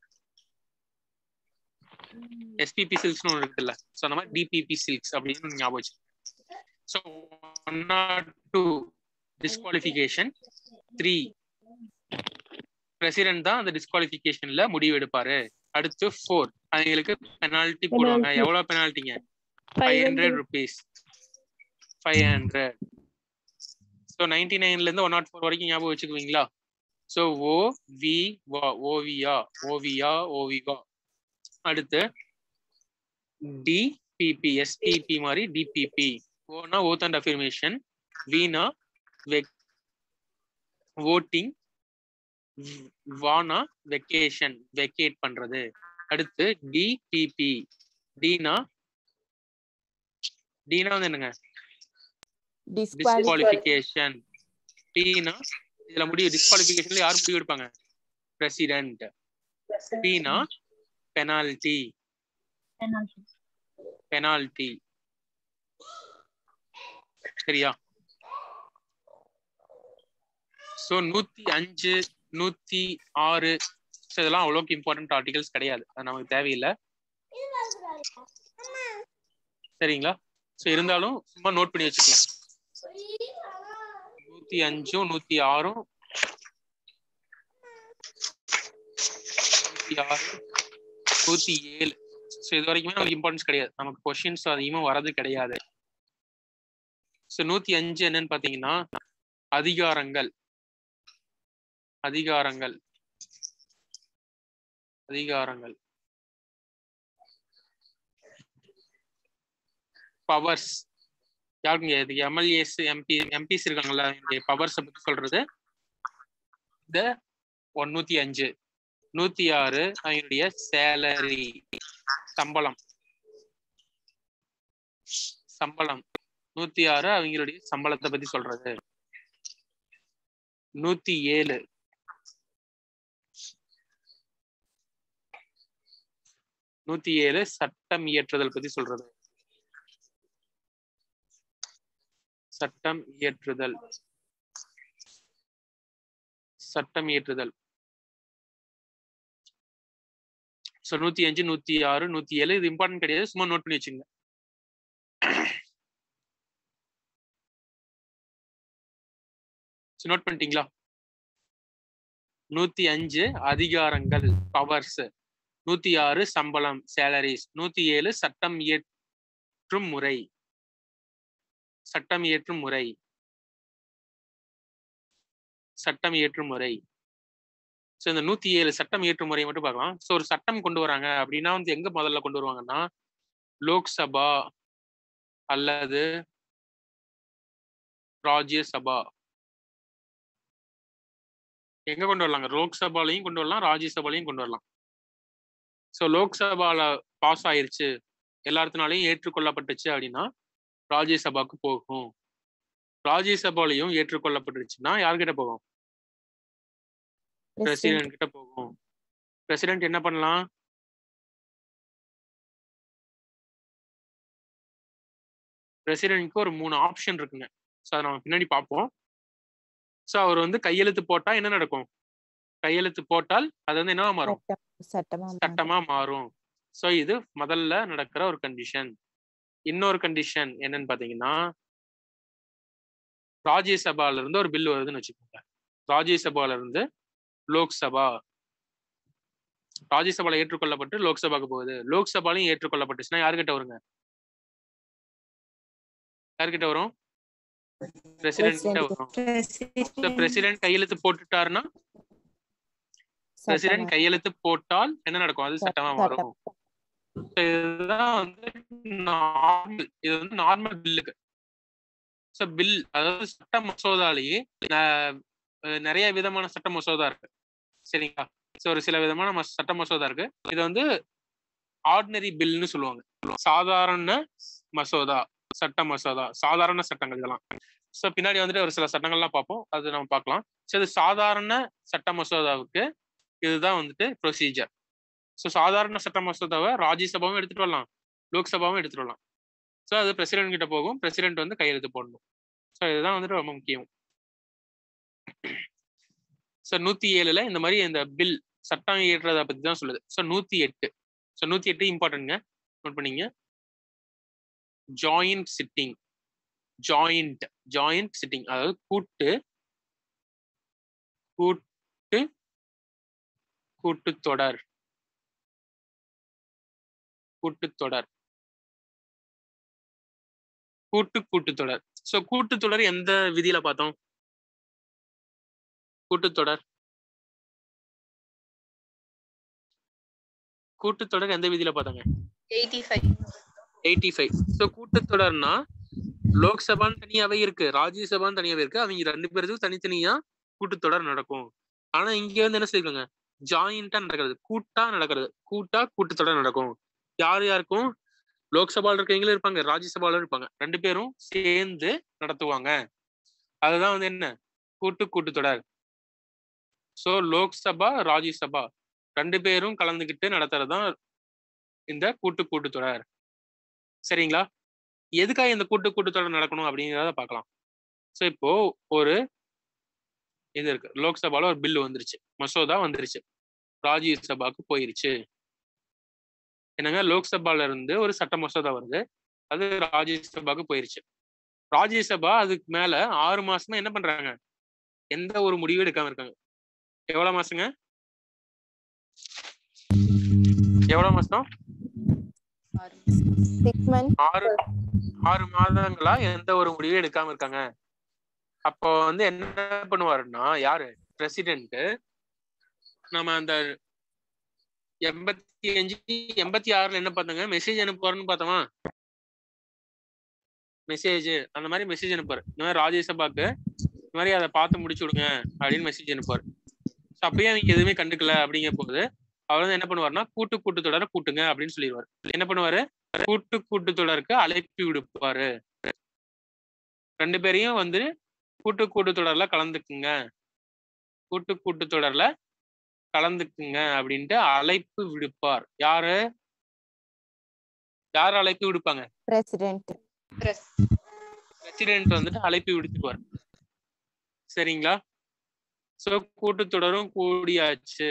எஸ்பிபி சில்க்ஸ்னு ஒன்று இருக்குல்ல ஸோ அந்த மாதிரி டிபிபி சில்க்ஸ் அப்படின்னு ஞாபகம் வச்சுங்க so one nought two disqualification three president தான் அந்த டிஸ்குவாலிஃபிகேஷன்ல முடிவு எடுப்பாரு அடுத்து ஃபோர் அவங்களுக்கு பெனால்டி போடுவாங்க Penalty. எவ்வளவு பெனால்ட்டிங்க five hundred rupees five hundred so ninety நைன்ல இருந்து ஒன் நாட் ஃபோர் வரைக்கும் ஞாபகம் வச்சுக்குவீங்களா ஸோ ஓ வி வா ஓவியா ஓவியா ஓவிவா அடுத்து டிபிபி எஸ்பிபி மாதிரி டிபிபி ஓனா ஓத் அண்ட் அஃபர்மேஷன் வீணா வெக் ஓட்டிங் வானா வெக்கேஷன் வெக்கேட் பண்றது அடுத்து டிபிபி டீனா டீனா வந்து என்னங்க டிஸ்குவாலிஃபிகேஷன் டீனா இதுல முடிவு டிஸ்குவாலிஃபிகேஷன்ல யார் முடிவு எடுப்பாங்க பிரசிடென்ட் பீனா பெனால்டி பெனால்டி சரியா சோ நூத்தி அஞ்சு நூத்தி ஆறு so இதெல்லாம் அவ்வளோக்கு இம்பார்ட்டன்ட் ஆர்டிகல்ஸ் கிடையாது அது நமக்கு தேவையில்லை சரிங்களா சோ இருந்தாலும் சும்மா நோட் பண்ணி வச்சுக்கலாம் நூத்தி அஞ்சும் நூத்தி ஆறும் நூத்தி ஆறு நூத்தி ஏழு ஸோ இது வரைக்குமே நமக்கு இம்பார்ட்டன்ஸ் கிடையாது நமக்கு கொஸ்டின்ஸ் அதிகமாக வர்றது கிடையாது ஸோ நூத்தி அஞ்சு என்னன்னு பாத்தீங்கன்னா அதிகாரங்கள் அதிகாரங்கள் அதிகாரங்கள் பவர்ஸ் யாருங்க இது எம்எல்ஏஸ் எம்பி எம்பிஸ் இருக்காங்கல்ல பவர்ஸ் பத்தி சொல்றது இந்த ஒன்னூத்தி அஞ்சு நூத்தி ஆறு அவங்களுடைய சேலரி சம்பளம் சம்பளம் நூத்தி ஆறு அவங்களுடைய சம்பளத்தை பத்தி சொல்றது நூத்தி ஏழு நூத்தி ஏழு சட்டம் இயற்றுதல் பத்தி சொல்றது சட்டம் இயற்றுதல் சட்டம் இயற்றுதல் ஸோ நூத்தி அஞ்சு நூத்தி ஆறு நூத்தி ஏழு இது இம்பார்ட்டன்ட் கிடையாது சும்மா நோட் பண்ணி வச்சுங்க நோட் பண்ணிட்டீங்களா நூத்தி அஞ்சு அதிகாரங்கள் பவர்ஸ் நூத்தி ஆறு சம்பளம் சேலரிஸ் நூத்தி ஏழு சட்டம் இயற்றும் முறை சட்டம் இயற்றும் முறை சட்டம் இயற்றும் முறை ஸோ இந்த நூத்தி ஏழு சட்டம் இயற்றும் முறை மட்டும் பார்க்கலாம் ஸோ ஒரு சட்டம் கொண்டு வராங்க அப்படின்னா வந்து எங்க முதல்ல கொண்டு வருவாங்கன்னா லோக்சபா அல்லது ராஜ்யசபா எங்க கொண்டு வரலாங்க லோக்சபாலையும் கொண்டு வரலாம் ராஜ்யசபாலையும் கொண்டு வரலாம் ஸோ லோக்சபால பாஸ் ஆயிருச்சு எல்லாத்தினாலையும் ஏற்றுக்கொள்ளப்பட்டுச்சு அப்படின்னா ராஜ்யசபாக்கு போகும் ராஜ்யசபாலையும் ஏற்றுக்கொள்ளப்பட்டுருச்சுன்னா யார்கிட்ட போகும் பிரசிடென்ட் கிட்ட போகும் பிரசிடென்ட் என்ன பண்ணலாம் பிரசிடென்ட்க்கு ஒரு மூணு ஆப்ஷன் இருக்குங்க ஸோ அதை நம்ம பின்னாடி பார்ப்போம் ஸோ அவர் வந்து கையெழுத்து போட்டா என்ன நடக்கும் கையெழுத்து போட்டால் அது வந்து என்னவா மாறும் சட்டமா சட்டமா மாறும் ஸோ இது முதல்ல நடக்கிற ஒரு கண்டிஷன் இன்னொரு கண்டிஷன் என்னன்னு பாத்தீங்கன்னா ராஜ்யசபால இருந்து ஒரு பில் வருதுன்னு வச்சுக்கோங்க ராஜ்யசபால இருந்து லோக்சபா ராஜ்யசபால ஏற்றுக்கொள்ளப்பட்டு லோக்சபாக்கு போகுது லோக்சபாலையும் ஏற்றுக்கொள்ளப்பட்டுச்சுன்னா யாருக்கிட்ட வருங்க யார்கிட்ட வரும் பிரசிடென்ட் கிட்ட வரும் பிரசிடென்ட் கையெழுத்து போட்டுட்டாருன்னா பிரசிடென்ட் கையெழுத்து போட்டால் என்ன நடக்கும் அது சட்டமா வரும் இதுதான் வந்து நார்மல் இது வந்து நார்மல் பில்லுக்கு ஸோ பில் அதாவது சட்ட மசோதாலேயே நிறைய விதமான சட்ட மசோதா இருக்கு சரிங்களா ஸோ ஒரு சில விதமான சட்ட மசோதா இருக்கு இது வந்து ஆர்டினரி பில்னு சொல்லுவாங்க சாதாரண மசோதா சட்ட மசோதா சாதாரண சட்டங்கள் இதெல்லாம் ஸோ பின்னாடி வந்துட்டு ஒரு சில சட்டங்கள்லாம் பார்ப்போம் அது நம்ம பார்க்கலாம் ஸோ இது சாதாரண சட்ட மசோதாவுக்கு இதுதான் வந்துட்டு ப்ரொசீஜர் ஸோ சாதாரண சட்ட மசோதாவை ராஜ்யசபாவும் எடுத்துட்டு வரலாம் லோக்சபாவும் எடுத்துட்டு வரலாம் ஸோ அது பிரசிடென்ட் கிட்ட போகும் பிரசிடென்ட் வந்து கையெழுத்து போடணும் ஸோ இதுதான் வந்துட்டு ரொம்ப முக்கியம் ஸோ நூத்தி ஏழுல இந்த மாதிரி இந்த பில் சட்டம் இயற்றதை பத்தி தான் சொல்லுது ஸோ நூத்தி எட்டு ஸோ நூத்தி எட்டு இம்பார்ட்டன்ட்ங்க நோட் பண்ணீங்க joint sitting joint joint sitting அதாவது கூட்டு கூட்டு கூட்டுத்தொடர் கூட்டுத்தொடர் கூட்டு கூட்டுத்தொடர் சோ கூட்டுத்தொடர் எந்த விதியில பார்த்தோம் கூட்டுத்தொடர் கூட்டுத்தொடர் எந்த விதியில பார்த்தாங்க eighty five eighty five so கூட்டுத்தொடர்னா லோக்சபான்னு தனியாவே இருக்கு ராஜ்யசபான்னு தனியாவே இருக்கு அவங்க ரெண்டு பேருக்கும் தனித்தனியா கூட்டுத்தொடர் நடக்கும் ஆனா இங்க வந்து என்ன சொல்லிருக்காங்க ஜாயிண்டா நடக்கிறது கூட்டா நடக்கிறது கூட்டா கூட்டுத்தொடர் நடக்கும் யார் யாருக்கும் லோக்சபால இருக்கவங்களும் இருப்பாங்க ராஜ்யசபால இருப்பாங்க ரெண்டு பேரும் சேர்ந்து நடத்துவாங்க அதுதான் வந்து என்ன கூட்டு கூட்டுத்தொடர் சோ லோக்சபா ராஜ்யசபா ரெண்டு பேரும் கலந்துகிட்டு நடத்துறதுதான் இந்த கூட்டு கூட்டுத்தொடர் சரிங்களா எதுக்காக இந்த கூட்டு கூட்டுத்தொடர் நடக்கணும் அப்படிங்கிறத பார்க்கலாம் ஸோ இப்போ ஒரு இது இருக்கு லோக்சபால ஒரு பில்லு வந்துருச்சு மசோதா வந்துருச்சு ராஜ்யசபாக்கு போயிருச்சு என்னங்க லோக்சபால இருந்து ஒரு சட்ட மசோதா வருது அது ராஜ்யசபாக்கு போயிருச்சு ராஜ்யசபா அதுக்கு மேல ஆறு மாசமா என்ன பண்றாங்க எந்த ஒரு முடிவும் எடுக்காம இருக்காங்க எவ்வளவு மாசங்க எவ்வளவு மாசம் சிக்ஸ் மந்த் ஆறு ஆறு மாதங்களா எந்த ஒரு முடிவும் எடுக்காம இருக்காங்க அப்போ வந்து என்ன பண்ணுவாருன்னா யாரு பிரசிடென்ட் நம்ம அந்த எண்பத்தி அஞ்சு எண்பத்தி ஆறுல என்ன பார்த்தாங்க மெசேஜ் அனுப்புவாருன்னு பார்த்தோமா மெசேஜ் அந்த மாதிரி மெசேஜ் அனுப்புவார் இந்த மாதிரி ராஜ்யசபாக்கு இந்த மாதிரி அதை பார்த்து முடிச்சு விடுங்க அப்படின்னு மெசேஜ் அனுப்புவார் ஸோ அப்பயே அவங்க எதுவுமே கண்டுக்கல அப்படிங்கிற போது அவர் வந்து என்ன பண்ணுவாருன்னா கூட்டு கூட்டத்தொடரை கூட்டுங்க அப்படின்னு சொல்லிடுவார் என்ன பண்ணுவாரு கூட்டு கூட்டத்தொடருக்கு அழைப்பு விடுப்பாரு ரெண்டு பேரையும் வந்து கூட்டு கூட்டத்தொடர்ல கலந்துக்குங்க கூட்டு கூட்டத்தொடர்ல கலந்துக்குங்க அப்படின்ட்டு அழைப்பு விடுப்பார் யாரு யார் அழைப்பு விடுப்பாங்க பிரசிடென்ட் பிரசிடென்ட் வந்துட்டு அழைப்பு விடுத்துக்குவார் சரிங்களா சோ கூட்டத்தொடரும் கூடியாச்சு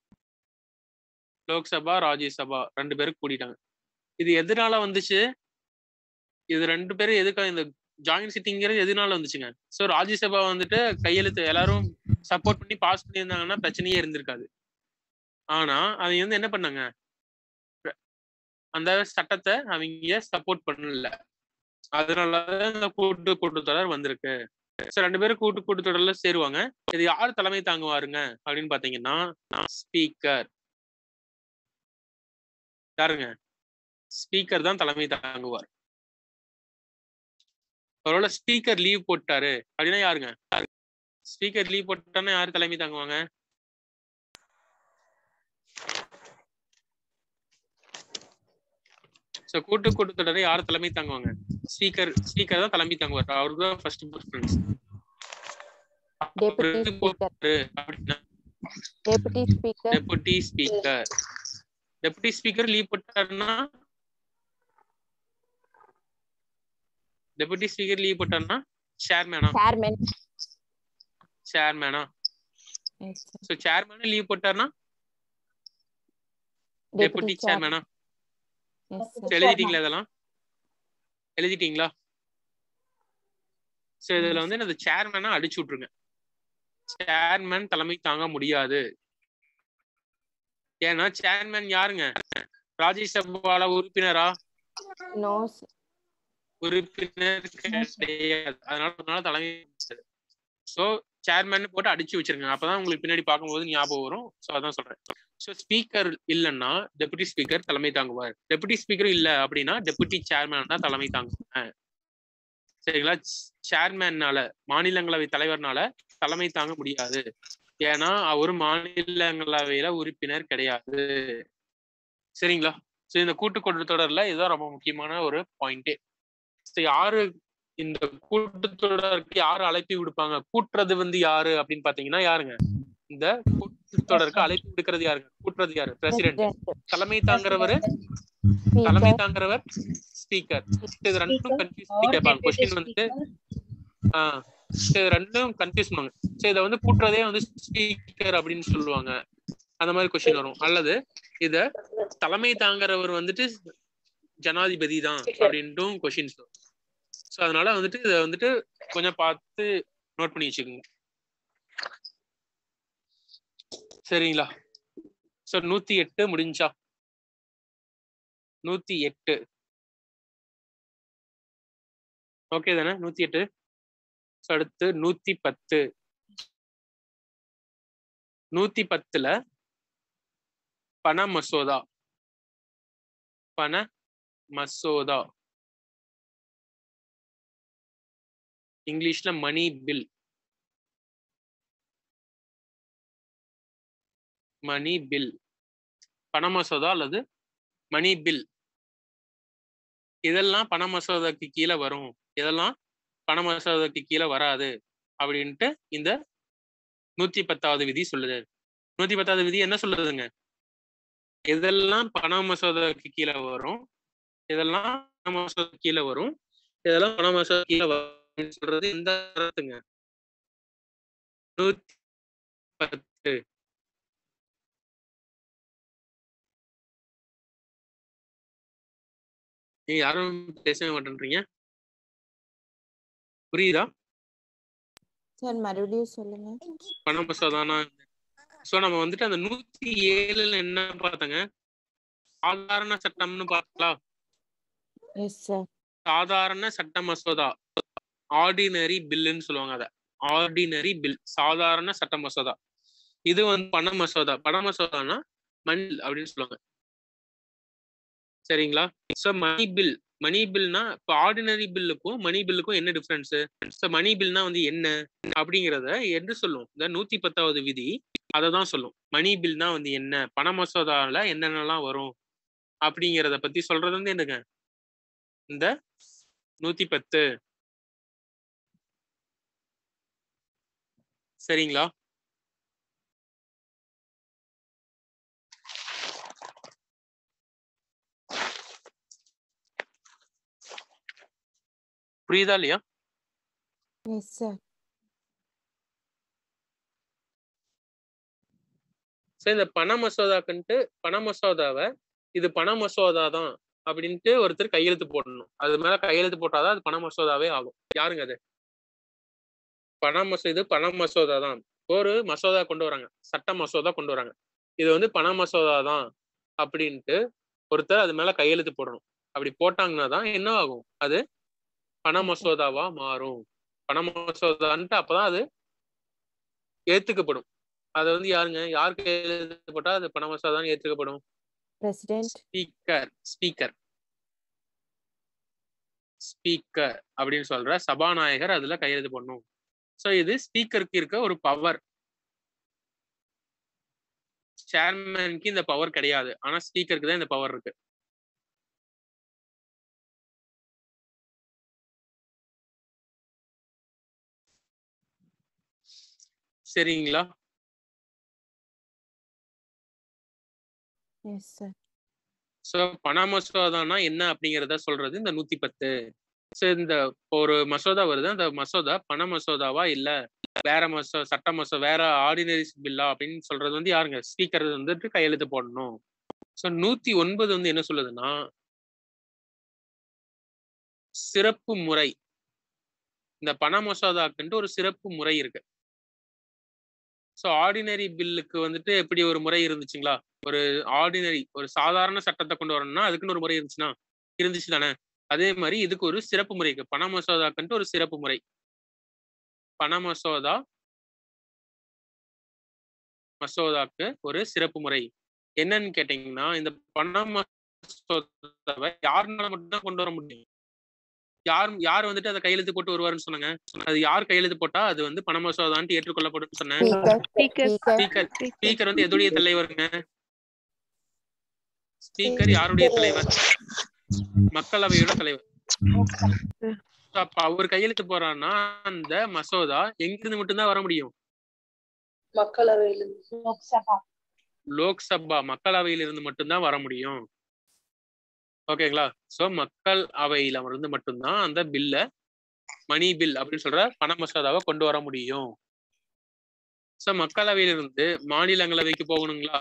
லோக்சபா ராஜ்யசபா ரெண்டு பேரும் கூடிட்டாங்க இது எதனால வந்துச்சு இது ரெண்டு பேரும் எதுக்காக இந்த ஜாயின்ட் சிட்டிங்கிறது எதனால வந்துச்சுங்க சோ ராஜ்யசபா வந்துட்டு கையெழுத்து எல்லாரும் சப்போர்ட் பண்ணி பாஸ் பண்ணியிருந்தாங்கன்னா பிரச்சனையே இருந்திருக்காது ஆனா அவங்க வந்து என்ன பண்ணாங்க அந்த சட்டத்தை அவங்க சப்போர்ட் பண்ணல அதனால இந்த கூட்டு கூட்டத்தொடர் வந்திருக்கு சோ ரெண்டு பேரும் கூட்டு கூட்டத்தொடர்ல சேருவாங்க இது யார் தலைமை தாங்குவாருங்க அப்படின்னு பாத்தீங்கன்னா ஸ்பீக்கர் யாருங்க ஸ்பீக்கர் தான் தலைமை தாங்குவார் ஒருவேளை ஸ்பீக்கர் லீவ் போட்டாரு அப்படின்னா யாருங்க ஸ்பீக்கர் லீவ் போட்டான்னா யாரு தலைமை தாங்குவாங்க சோ கூட்டு கூட்டத்தொடரை யார் தலைமை தாங்குவாங்க ஸ்பீக்கர் ஸ்பீக்கர் தான் தலைமை தாங்குவார் அவருக்கு தான் ஃபர்ஸ்ட் ப்ரிஃபரன்ஸ் டெபுட்டி ஸ்பீக்கர் அப்படின்னா deputy speaker deputy speaker deputy speaker leave போட்டாருன்னா டெபுட்டி ஸ்பீக்கர் லீவ் போட்டாருன்னா சேர்மேனா சேர்மன் சேர்மேனா சோ சேர்மேன் லீவ் போட்டாருன்னா டெபுட்டி சேர்மேனா எழுதிட்டீங்களா இதெல்லாம் எழுதிட்டீங்களா சோ இதுல வந்து இந்த சேர்மேனா அடிச்சு விட்டுருங்க சேர்மேன் தலைமை தாங்க முடியாது ஏன்னா சேர்மேன் யாருங்க ராஜ்யசபால உறுப்பினரா நோ உறுப்பினர் கிடையாது அதனால அதனால தலைமை சோ சேர்மேன் போட்டு அடிச்சு வச்சிருங்க அப்பதான் உங்களுக்கு பின்னாடி பார்க்கும்போது ஞாபகம் வரும் சோ அதான் சொல்றேன் சோ ஸ்பீக்கர் இல்லைன்னா டெபுட்டி ஸ்பீக்கர் தலைமை தாங்குவார் டெபுட்டி ஸ்பீக்கர் இல்ல அப்படின்னா டெபுட்டி சேர்மேன் தான் தலைமை தாங்குவாங்க சரிங்களா சேர்மேன்னால மாநிலங்களவை தலைவர்னால தலைமை தாங்க முடியாது ஏன்னா அவர் மாநிலங்களவையில உறுப்பினர் கிடையாது சரிங்களா சோ இந்த கூட்டு கூட்டத்தொடர்ல இதுதான் ரொம்ப முக்கியமான ஒரு பாயிண்டே யாரு இந்த கூட்டத்தொடருக்கு யாரு அழைப்பு விடுப்பாங்க கூட்டுறது வந்து யாரு அப்படின்னு பாத்தீங்கன்னா யாருங்க இந்த கூட்டத்தொடருக்கு அழைப்பு விடுக்கிறது யாருங்க கூட்டுறது யாரு பிரசிடென்ட் தலைமை தாங்குறவரு தலைமை தாங்குறவர் ஸ்பீக்கர் இது ரெண்டும் கன்ஃபியூஸ் பண்ணி கேட்பாங்க கொஸ்டின் வந்துட்டு ஆஹ் இது ரெண்டும் கன்ஃபியூஸ் பண்ணுவாங்க சரி இதை வந்து கூட்டுறதே வந்து ஸ்பீக்கர் அப்படின்னு சொல்லுவாங்க அந்த மாதிரி கொஸ்டின் வரும் அல்லது இத தலைமை தாங்குறவர் வந்துட்டு ஜனாதிபதி தான் அப்படின்ட்டும் கொஸ்டின்ஸ் வரும் ஸோ அதனால வந்துட்டு இதை வந்துட்டு கொஞ்சம் பார்த்து நோட் பண்ணி வச்சுக்கோங்க சரிங்களா ஸோ நூத்தி எட்டு முடிஞ்சா நூத்தி எட்டு ஓகே தானே நூத்தி எட்டு ஸோ அடுத்து நூத்தி பத்து நூத்தி பத்துல பண மசோதா பண மசோதா இங்கிலீஷ்ல மணி பில் மணி பில் பண மசோதா அல்லது மணி பில் இதெல்லாம் பண மசோதாக்கு கீழே வரும் இதெல்லாம் பண மசோதாக்கு கீழே வராது அப்படின்ட்டு இந்த நூத்தி பத்தாவது விதி சொல்லுது நூத்தி பத்தாவது விதி என்ன சொல்லுதுங்க இதெல்லாம் பண மசோதாக்கு கீழே வரும் இதெல்லாம் பண மசோதா கீழே வரும் இதெல்லாம் பண மசோதா கீழே வரும் சொல்றது இந்த அர்த்தங்க நூத்தி பத்து நீங்க யாரும் பேசவே மாட்டேன்றீங்க புரியுதா சார் மறுபடியும் சொல்லுங்க பண மசோதானா சோ நம்ம வந்துட்டு அந்த நூத்தி ஏழுல என்ன பார்த்தாங்க சாதாரண சட்டம்னு பார்க்கலாம் எஸ் சார் சாதாரண சட்ட மசோதா ஆர்டினரி பில்லுன்னு சொல்லுவாங்க அத ஆர்டினரி பில் சாதாரண சட்ட மசோதா இது வந்து பண மசோதா பண மசோதானா மணி அப்படின்னு சொல்லுவாங்க சரிங்களா ஸோ மணி பில் மணி பில்னா இப்போ ஆர்டினரி பில்லுக்கும் மணி பில்லுக்கும் என்ன டிஃப்ரென்ஸ் ஸோ மணி பில்னா வந்து என்ன அப்படிங்கிறத என்று சொல்லும் இந்த நூத்தி பத்தாவது விதி அதை தான் சொல்லும் மணி பில்னா வந்து என்ன பண மசோதால என்னென்னலாம் வரும் அப்படிங்கிறத பத்தி சொல்றது வந்து என்னங்க இந்த நூத்தி பத்து சரிங்களா புரியுதா இல்லையா எஸ் சார் சரி இந்த பண மசோதாக்குன்ட்டு பண மசோதாவை இது பண மசோதா தான் அப்படின்ட்டு ஒருத்தர் கையெழுத்து போடணும் அது மேல கையெழுத்து போட்டாதான் அது பண மசோதாவே ஆகும் யாருங்க அது பண மசோ இது பண மசோதா தான் ஒரு மசோதா கொண்டு வராங்க சட்ட மசோதா கொண்டு வராங்க இது வந்து பண மசோதா தான் அப்படின்ட்டு ஒருத்தர் அது மேல கையெழுத்து போடணும் அப்படி போட்டாங்கன்னா தான் என்ன ஆகும் அது பண மசோதாவா மாறும் பண மசோதான்ட்டு அப்பதான் அது ஏத்துக்கப்படும் அது வந்து யாருங்க யார் கையெழுத்து போட்டா அது பண மசோதான் ஏத்துக்கப்படும் பிரசிடென்ட் ஸ்பீக்கர் ஸ்பீக்கர் ஸ்பீக்கர் அப்படின்னு சொல்ற சபாநாயகர் அதுல கையெழுத்து பண்ணும் சோ இது ஸ்பீக்கருக்கு இருக்க ஒரு பவர் சேர்மனுக்கு இந்த பவர் கிடையாது ஆனா ஸ்பீக்கருக்கு தான் இந்த பவர் இருக்கு சரிங்களா எஸ் சார் சோ பண மசோதானா என்ன அப்படிங்கறத சொல்றது இந்த நூத்தி பத்து சோ இந்த ஒரு மசோதா வருது அந்த மசோதா பண மசோதாவா இல்ல வேற மசோ சட்ட மசோ வேற ஆர்டினரி பில்லா அப்படின்னு சொல்றது வந்து யாருங்க ஸ்பீக்கர் வந்துட்டு கையெழுத்து போடணும் சோ நூத்தி ஒன்பது வந்து என்ன சொல்லுதுன்னா சிறப்பு முறை இந்த பண மசோதாக்குன்ட்டு ஒரு சிறப்பு முறை இருக்கு ஸோ ஆர்டினரி பில்லுக்கு வந்துட்டு எப்படி ஒரு முறை இருந்துச்சுங்களா ஒரு ஆர்டினரி ஒரு சாதாரண சட்டத்தை கொண்டு வரணும்னா அதுக்குன்னு ஒரு முறை இருந்துச்சுன்னா இருந்துச்சு தானே அதே மாதிரி இதுக்கு ஒரு சிறப்பு முறை இருக்கு பண மசோதாக்குன்ட்டு ஒரு சிறப்பு முறை பண மசோதா மசோதாக்கு ஒரு சிறப்பு முறை என்னன்னு கேட்டீங்கன்னா இந்த பண மசோதாவை யாருனால மட்டும்தான் கொண்டு வர முடியும் யார் யார் வந்துட்டு அதை கையெழுத்து போட்டு வருவாருன்னு சொன்னாங்க அது யார் கையெழுத்து போட்டா அது வந்து பண மசோதான்ட்டு ஏற்றுக்கொள்ளப்படும் சொன்னேன் ஸ்பீக்கர் ஸ்பீக்கர் ஸ்பீக்கர் வந்து எதுடைய தலைவருங்க ஸ்பீக்கர் யாருடைய தலைவர் மக்களவையோட தலைவர் So, அப்ப அவர் கையெழுத்து போறாருன்னா அந்த மசோதா எங்கிருந்து மட்டும்தான் வர முடியும் மக்களவையில் லோக்சபா மக்களவையிலிருந்து மட்டும்தான் வர முடியும் ஓகேங்களா சோ மக்கள் அவையில இருந்து மட்டும்தான் அந்த பில்ல மணி பில் அப்படின்னு சொல்ற பண மசோதாவை கொண்டு வர முடியும் சோ மக்களவையிலிருந்து மாநிலங்களவைக்கு போகணுங்களா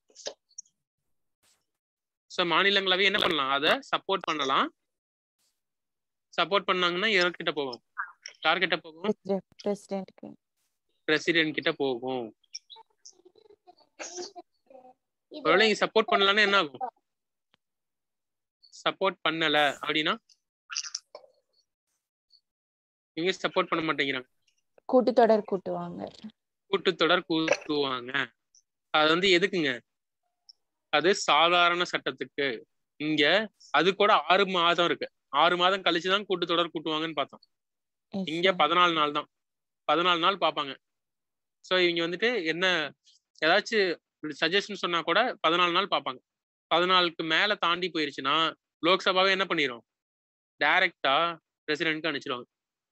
சோ மாநிலங்களவை என்ன பண்ணலாம் அதை சப்போர்ட் பண்ணலாம் சப்போர்ட் பண்ணாங்கன்னா யார்கிட்ட போகும் யார்கிட்ட போகும் பிரசிடென்ட்க்கு பிரசிடென்ட் கிட்ட போகும் ஒருவேளை நீங்க சப்போர்ட் பண்ணலன்னா என்ன ஆகும் சப்போர்ட் பண்ணல அப்படின்னா இவங்க சப்போர்ட் பண்ண மாட்டேங்கிறாங்க கூட்டுத்தொடர் கூட்டுவாங்க கூட்டுத்தொடர் கூட்டுவாங்க அது வந்து எதுக்குங்க அது சாதாரண சட்டத்துக்கு இங்க அது கூட ஆறு மாதம் இருக்கு ஆறு மாதம் கழிச்சுதான் கூட்டுத்தொடர் கூட்டுவாங்கன்னு பார்த்தோம் Yes, இங்க sir. பதினாலு நாள் தான் பதினாலு நாள் பார்ப்பாங்க ஸோ இவங்க வந்துட்டு என்ன ஏதாச்சும் சஜஷன் சொன்னா கூட பதினாலு நாள் பார்ப்பாங்க பதினாலுக்கு மேல தாண்டி போயிருச்சுன்னா லோக்சபாவே என்ன பண்ணிரும் டைரக்டா பிரசிடென்ட்க்கு அனுப்பிச்சிருவாங்க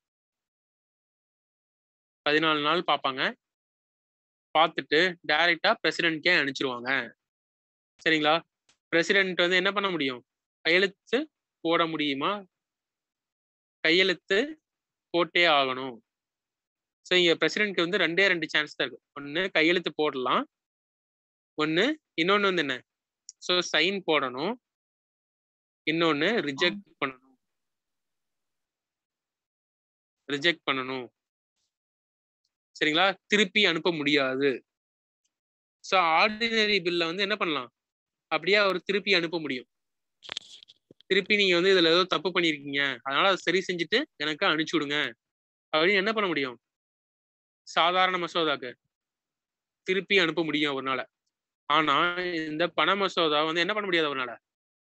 பதினாலு நாள் பார்ப்பாங்க பார்த்துட்டு டைரக்டா பிரசிடென்ட்கே அனுப்பிச்சிருவாங்க சரிங்களா பிரசிடென்ட் வந்து என்ன பண்ண முடியும் கையெழுத்து போட முடியுமா கையெழுத்து போட்டே ஆகணும் ஸோ இங்க பிரசிடென்ட்க்கு வந்து ரெண்டே ரெண்டு சான்ஸ் தான் இருக்கு ஒன்று கையெழுத்து போடலாம் ஒன்று இன்னொன்று வந்து என்ன ஸோ சைன் போடணும் இன்னொன்று ரிஜெக்ட் பண்ணணும் ரிஜெக்ட் பண்ணணும் சரிங்களா திருப்பி அனுப்ப முடியாது ஸோ ஆர்டினரி பில்ல வந்து என்ன பண்ணலாம் அப்படியே அவர் திருப்பி அனுப்ப முடியும் திருப்பி நீங்க வந்து இதுல ஏதோ தப்பு பண்ணிருக்கீங்க அதனால அதை சரி செஞ்சுட்டு எனக்கு அனுப்பிச்சு விடுங்க அப்படின்னு என்ன பண்ண முடியும் சாதாரண மசோதாக்கு திருப்பி அனுப்ப முடியும் அவர்னால ஆனா இந்த பண மசோதா வந்து என்ன பண்ண முடியாது அவர்னால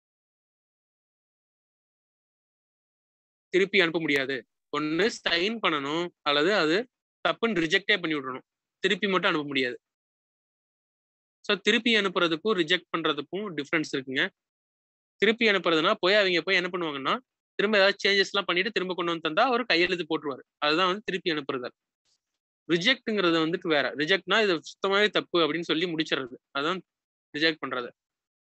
திருப்பி அனுப்ப முடியாது ஒண்ணு சைன் பண்ணணும் அல்லது அது தப்புன்னு ரிஜெக்டே பண்ணி விடணும் திருப்பி மட்டும் அனுப்ப முடியாது ஸோ திருப்பி அனுப்புறதுக்கும் ரிஜெக்ட் பண்றதுக்கும் டிஃப்ரென்ஸ் இருக்குங்க திருப்பி அனுப்புறதுனா போய் அவங்க போய் என்ன பண்ணுவாங்கன்னா திரும்ப ஏதாவது சேஞ்சஸ் எல்லாம் பண்ணிட்டு திரும்ப கொண்டு வந்து தந்தா அவர் கையெழுத்து போட்டுருவாரு அதுதான் வந்து திருப்பி அனுப்புறது ரிஜெக்ட்ங்கிறது வந்துட்டு வேற ரிஜெக்ட்னா இது சுத்தமாவே தப்பு அப்படின்னு சொல்லி முடிச்சிடுறது அதுதான் ரிஜெக்ட் பண்றது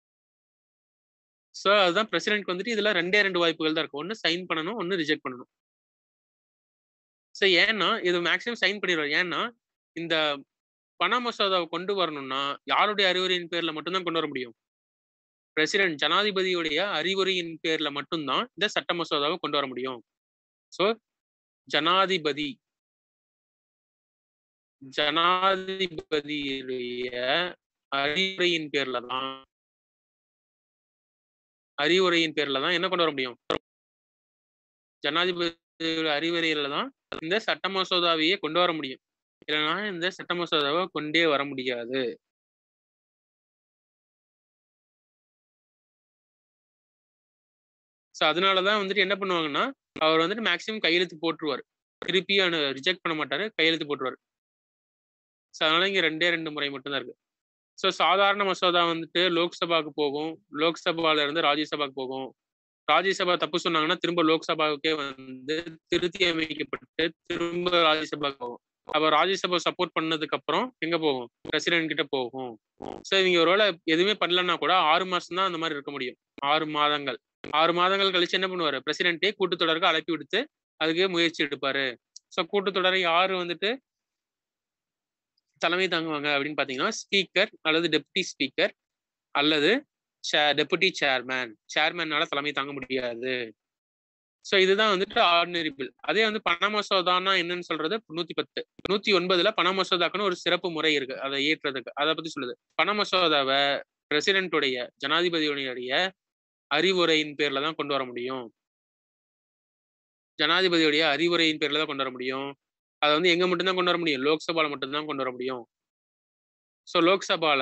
ஸோ அதுதான் பிரசிடென்ட்க்கு வந்துட்டு இதுல ரெண்டே ரெண்டு வாய்ப்புகள் தான் இருக்கும் ஒன்று சைன் பண்ணணும் ஒன்று ரிஜெக்ட் பண்ணணும் ஸோ ஏன்னா இது மேக்ஸிமம் சைன் பண்ணிடுவார் ஏன்னா இந்த பண மசோதாவை கொண்டு வரணும்னா யாருடைய அறிவுரையின் பேர்ல மட்டும்தான் கொண்டு வர முடியும் பிரசிடென்ட் ஜனாதிபதியுடைய அறிவுரையின் பேர்ல மட்டும்தான் இந்த சட்ட மசோதாவை கொண்டு வர முடியும் ஸோ ஜனாதிபதி ஜனாதிபதியுடைய அறிவுரையின் பேர்ல தான் அறிவுரையின் பேர்ல தான் என்ன கொண்டு வர முடியும் ஜனாதிபதியோட அறிவுரையில தான் இந்த சட்ட மசோதாவையே கொண்டு வர முடியும் இல்லைன்னா இந்த சட்ட மசோதாவை கொண்டே வர முடியாது ஸோ அதனாலதான் வந்துட்டு என்ன பண்ணுவாங்கன்னா அவர் வந்துட்டு மேக்சிமம் கையெழுத்து போட்டுருவார் திருப்பி ரிஜெக்ட் பண்ண மாட்டாரு கையெழுத்து போட்டுருவார் ஸோ அதனால இங்க ரெண்டே ரெண்டு முறை மட்டும்தான் இருக்கு ஸோ சாதாரண மசோதா வந்துட்டு லோக்சபாவுக்கு போகும் லோக்சபால இருந்து ராஜ்யசபாக்கு போகும் ராஜ்யசபா தப்பு சொன்னாங்கன்னா திரும்ப லோக்சபாவுக்கே வந்து திருத்தி அமைக்கப்பட்டு திரும்ப ராஜ்யசபாக்கு போகும் அப்ப ராஜ்யசபா சப்போர்ட் பண்ணதுக்கு அப்புறம் எங்க போகும் பிரசிடென்ட் கிட்ட போகும் ஸோ இவங்க ஒருவேளை எதுவுமே பண்ணலன்னா கூட ஆறு மாசம் தான் அந்த மாதிரி இருக்க முடியும் ஆறு மாதங்கள் ஆறு மாதங்கள் கழிச்சு என்ன பண்ணுவாரு பிரசிடென்ட்டே கூட்டத்தொடருக்கு அழைப்பி விடுத்து அதுக்கு முயற்சி எடுப்பாரு ஸோ கூட்டத்தொடரை யாரு வந்துட்டு தலைமை தாங்குவாங்க அப்படின்னு பாத்தீங்கன்னா ஸ்பீக்கர் அல்லது டெப்டி ஸ்பீக்கர் அல்லது டெபுட்டி சேர்மேன் சேர்மேனால தலைமை தாங்க முடியாது ஸோ இதுதான் வந்துட்டு ஆர்டினரி பில் அதே வந்து பண மசோதானா என்னன்னு சொல்றது நூத்தி பத்து நூத்தி ஒன்பதுல பண மசோதாக்குன்னு ஒரு சிறப்பு முறை இருக்கு அதை ஏற்றுறதுக்கு அதை பத்தி சொல்லுது பண மசோதாவை பிரசிடென்ட்டுடைய ஜனாதிபதியுடைய அறிவுரையின் பேர்ல தான் கொண்டு வர முடியும் ஜனாதிபதியுடைய அறிவுரையின் பேர்ல தான் கொண்டு வர முடியும் அதை வந்து எங்க மட்டும்தான் கொண்டு வர முடியும் லோக்சபால மட்டும்தான் கொண்டு வர முடியும் ஸோ லோக்சபால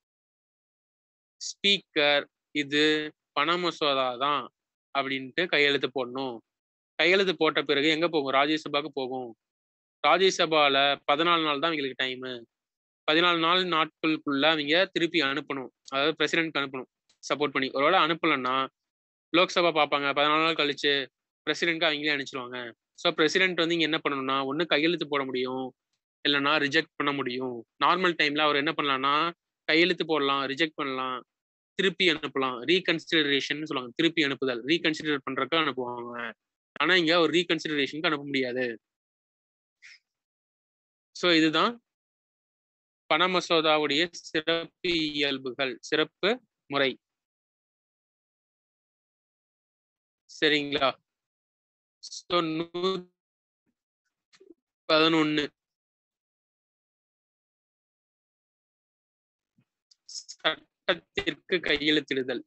ஸ்பீக்கர் இது பண மசோதா தான் அப்படின்ட்டு கையெழுத்து போடணும் கையெழுத்து போட்ட பிறகு எங்க போகும் ராஜ்யசபாக்கு போகும் ராஜ்யசபால பதினாலு நாள் தான் அவங்களுக்கு டைமு பதினாலு நாள் நாட்களுக்குள்ள அவங்க திருப்பி அனுப்பணும் அதாவது பிரசிடென்ட்க்கு அனுப்பணும் சப்போர்ட் பண்ணி ஒருவேளை அனுப்பலன்னா லோக்சபா பார்ப்பாங்க பதினாலு நாள் கழிச்சு பிரசிடென்ட்க்கு அவங்களே அனுப்பிச்சிருவாங்க ஸோ பிரசிடென்ட் வந்து இங்க என்ன பண்ணணும்னா ஒன்று கையெழுத்து போட முடியும் இல்லைன்னா ரிஜெக்ட் பண்ண முடியும் நார்மல் டைம்ல அவர் என்ன பண்ணலாம்னா கையெழுத்து போடலாம் ரிஜெக்ட் பண்ணலாம் திருப்பி அனுப்பலாம் ரீகன்சிடரேஷன் சொல்லுவாங்க திருப்பி அனுப்புதல் ரீகன்சிடர் பண்றதுக்கு அனுப்புவாங்க ஆனா இங்க ஒரு ரீகன்சிடரேஷனுக்கு அனுப்ப முடியாது ஸோ இதுதான் பண மசோதாவுடைய சிறப்பு இயல்புகள் சிறப்பு முறை சரிங்களா ஸோ நூ பதினொன்னு சட்டத்திற்கு கையெழுத்திடுதல்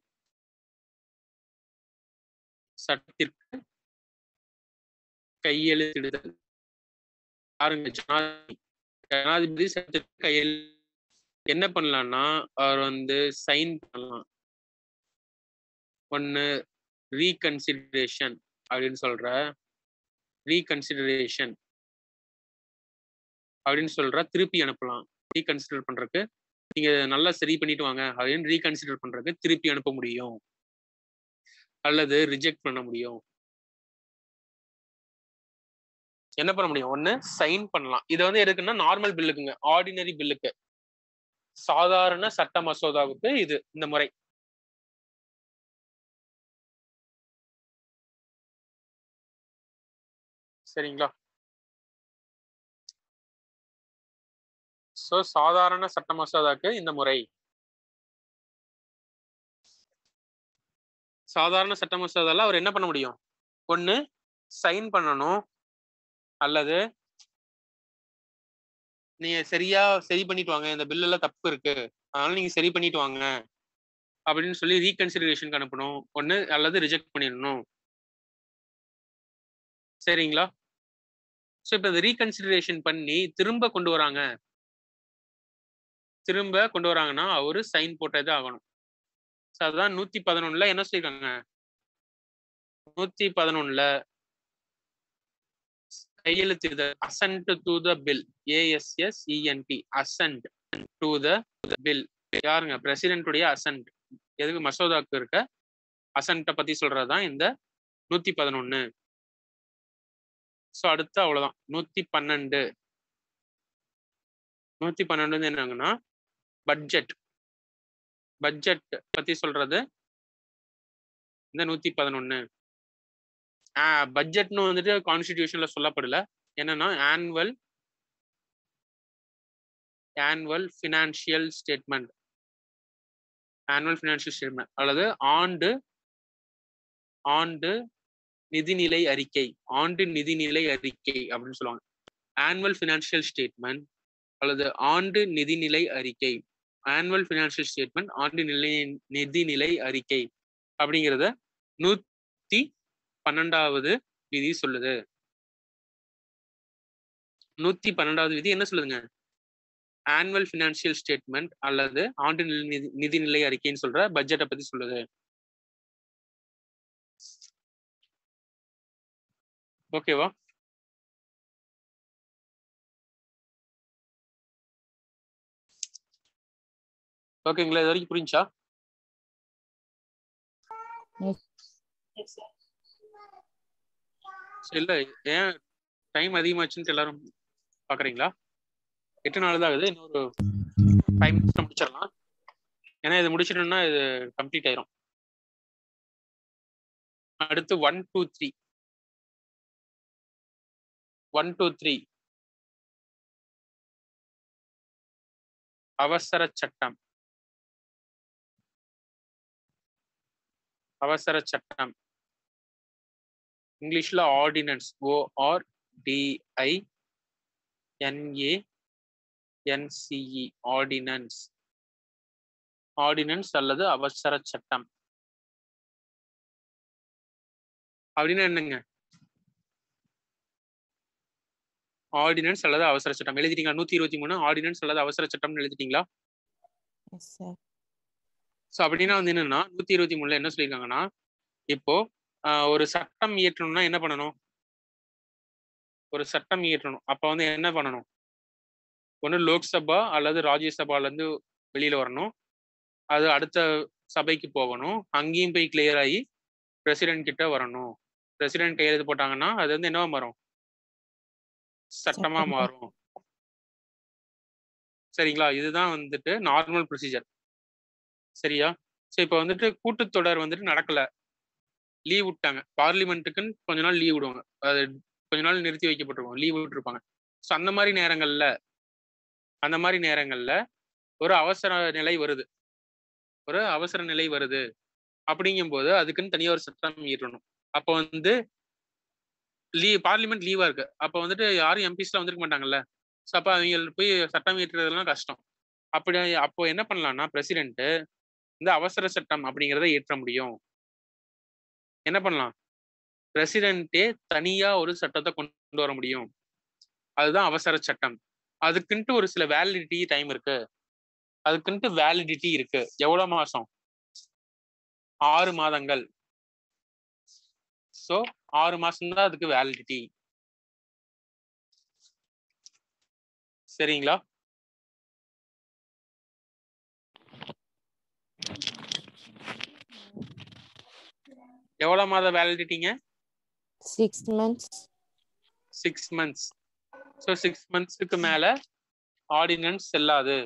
சட்டத்திற்கு கையெழுத்திடுதல் பாருங்க ஜனாதிபதி ஜனாதிபதி சட்டத்திற்கு கையெழு என்ன பண்ணலாம்னா அவர் வந்து சைன் பண்ணலாம் ஒன்னு ரீகன்சிடரேஷன் அப்படின்னு சொல்ற ரீகன்சிடரேஷன் அப்படின்னு சொல்ற திருப்பி அனுப்பலாம் ரீகன்சிடர் பண்றதுக்கு நீங்க நல்லா சரி பண்ணிட்டு வாங்க அப்படின்னு ரீகன்சிடர் பண்றதுக்கு திருப்பி அனுப்ப முடியும் அல்லது ரிஜெக்ட் பண்ண முடியும் என்ன பண்ண முடியும் ஒண்ணு சைன் பண்ணலாம் இது வந்து எதுக்குன்னா நார்மல் பில்லுக்குங்க ஆர்டினரி பில்லுக்கு சாதாரண சட்ட மசோதாவுக்கு இது இந்த முறை சரிங்களா சோ சாதாரண சட்ட மசோதாக்கு இந்த முறை சாதாரண சட்ட மசோதால அவர் என்ன பண்ண முடியும் ஒண்ணு சைன் பண்ணணும் அல்லது நீங்க சரியா சரி பண்ணிட்டு வாங்க இந்த பில்லுல தப்பு இருக்கு அதனால நீங்க சரி பண்ணிட்டு வாங்க அப்படின்னு சொல்லி ரீகன்சிடரேஷனுக்கு அனுப்பணும் ஒன்று அல்லது ரிஜெக்ட் பண்ணிடணும் சரிங்களா ஸோ இப்போ இந்த ரீகன்சிடரேஷன் பண்ணி திரும்ப கொண்டு வராங்க திரும்ப கொண்டு வராங்கன்னா அவரு சைன் போட்டது ஆகணும் ஸோ அதுதான் நூத்தி பதினொன்னுல என்ன சொல்லியிருக்காங்க நூத்தி பதினொன்னுல கையெழுத்து assent to the bill ASS ENT assent to the bill யாருங்க பிரசிடென்ட்டுடைய அசன்ட் எதுக்கு மசோதாக்கு இருக்க அசன்ட்டை பத்தி சொல்றதுதான் இந்த நூத்தி பதினொன்னு ஸோ அடுத்து அவ்வளவுதான் நூத்தி பன்னெண்டு நூத்தி பன்னெண்டு வந்து என்னங்கன்னா பட்ஜெட் பட்ஜெட் பத்தி சொல்றது இந்த நூத்தி பதினொன்னு பட்ஜெட்னு வந்துட்டு கான்ஸ்டிடியூஷன்ல சொல்லப்படல என்னன்னா annual annual financial statement annual financial statement அல்லது ஆண்டு ஆண்டு நிதிநிலை அறிக்கை ஆண்டு நிதிநிலை அறிக்கை அப்படின்னு சொல்லுவாங்க ஆனுவல் ஃபினான்ஷியல் ஸ்டேட்மெண்ட் அல்லது ஆண்டு நிதிநிலை அறிக்கை ஆனுவல் ஃபினான்ஷியல் ஸ்டேட்மெண்ட் ஆண்டு நிலை நிதிநிலை அறிக்கை அப்படிங்கிறத நூத்தி பன்னெண்டாவது விதி சொல்லுது நூத்தி பன்னெண்டாவது விதி என்ன சொல்லுதுங்க ஆனுவல் ஃபினான்ஷியல் ஸ்டேட்மெண்ட் அல்லது ஆண்டு நிதி நிதிநிலை அறிக்கைன்னு சொல்ற பட்ஜெட்டை பத்தி சொல்லுது ஓகேவா ஓகேங்களா இது வரைக்கும் புரிஞ்சா இல்ல ஏன் டைம் அதிகமாச்சுன்னு எல்லாரும் பாக்குறீங்களா எட்டு நாள் தான் ஆகுது இன்னொரு ஃபைவ் மினிட்ஸ்ல முடிச்சிடலாம் ஏன்னா இது முடிச்சிட்டோம்னா இது கம்ப்ளீட் ஆயிரும் அடுத்து one two three one two three அவசர சட்டம் அவசர சட்டம் இங்கிலீஷ்ல ordinance OR DI NA NCE ordinance ordinance அல்லது அவசர சட்டம் அப்படின்னா என்னங்க ஆர்டினன்ஸ் அல்லது அவசர சட்டம் எழுதிட்டீங்களா நூத்தி இருபத்தி மூணு ஆர்டினன்ஸ் அல்லது அவசர சட்டம்னு எழுதிட்டீங்களா எஸ் சார் ஸோ அப்படின்னா வந்து என்னன்னா நூத்தி இருபத்தி மூணுல என்ன சொல்லியிருக்காங்கன்னா இப்போ ஆஹ், ஒரு சட்டம் இயற்றணும்னா என்ன பண்ணணும் ஒரு சட்டம் இயற்றணும் அப்ப வந்து என்ன பண்ணணும் ஒன்று லோக்சபா அல்லது ராஜ்யசபால இருந்து வெளியில வரணும் அது அடுத்த சபைக்கு போகணும் அங்கேயும் போய் கிளியர் ஆகி பிரசிடென்ட் கிட்ட வரணும் பிரசிடென்ட் கையெழுத்து போட்டாங்கன்னா அது வந்து என்னவா மாறும் சட்டமா சட்டமா. மாறும் சரிங்களா இதுதான் வந்துட்டு நார்மல் ப்ரொசீஜர் சரியா சரி இப்போ வந்துட்டு கூட்டத்தொடர் வந்துட்டு நடக்கல லீவ் விட்டாங்க பார்லிமெண்ட்டுக்குன்னு கொஞ்ச நாள் லீவ் விடுவாங்க அது கொஞ்ச நாள் நிறுத்தி வைக்கப்பட்டிருக்கும் லீவ் விட்டுருப்பாங்க ஸோ அந்த மாதிரி நேரங்கள்ல அந்த மாதிரி நேரங்கள்ல ஒரு அவசர நிலை வருது ஒரு அவசர நிலை வருது அப்படிங்கும்போது அதுக்குன்னு தனியா ஒரு சட்டம் இயற்றணும் அப்போ வந்து லீவ் பார்லிமெண்ட் லீவா இருக்கு அப்போ வந்துட்டு யாரும் எம்பிஸ்லாம் வந்திருக்க மாட்டாங்கல்ல ஸோ அப்போ அவங்க போய் சட்டம் இயற்றுறதுலாம் கஷ்டம் அப்படி அப்போ என்ன பண்ணலாம்னா பிரசிடென்ட் இந்த அவசர சட்டம் அப்படிங்கிறத ஏற்ற முடியும் என்ன பண்ணலாம் பிரசிடென்ட்டே தனியா ஒரு சட்டத்தை கொண்டு வர முடியும் அதுதான் அவசர சட்டம் அதுக்குன்ட்டு ஒரு சில வேலிடிட்டி டைம் இருக்கு அதுக்குன்ட்டு வேலிடிட்டி இருக்கு எவ்வளவு மாசம் ஆறு மாதங்கள் ஸோ ஆறு மாசம் தான் அதுக்கு வேலிடிட்டி சரிங்களா எவ்வளவு மாத வேலிடிட்டிங்க six months six months so six மந்த்ஸுக்கு மேல ஆர்டினன்ஸ் செல்லாது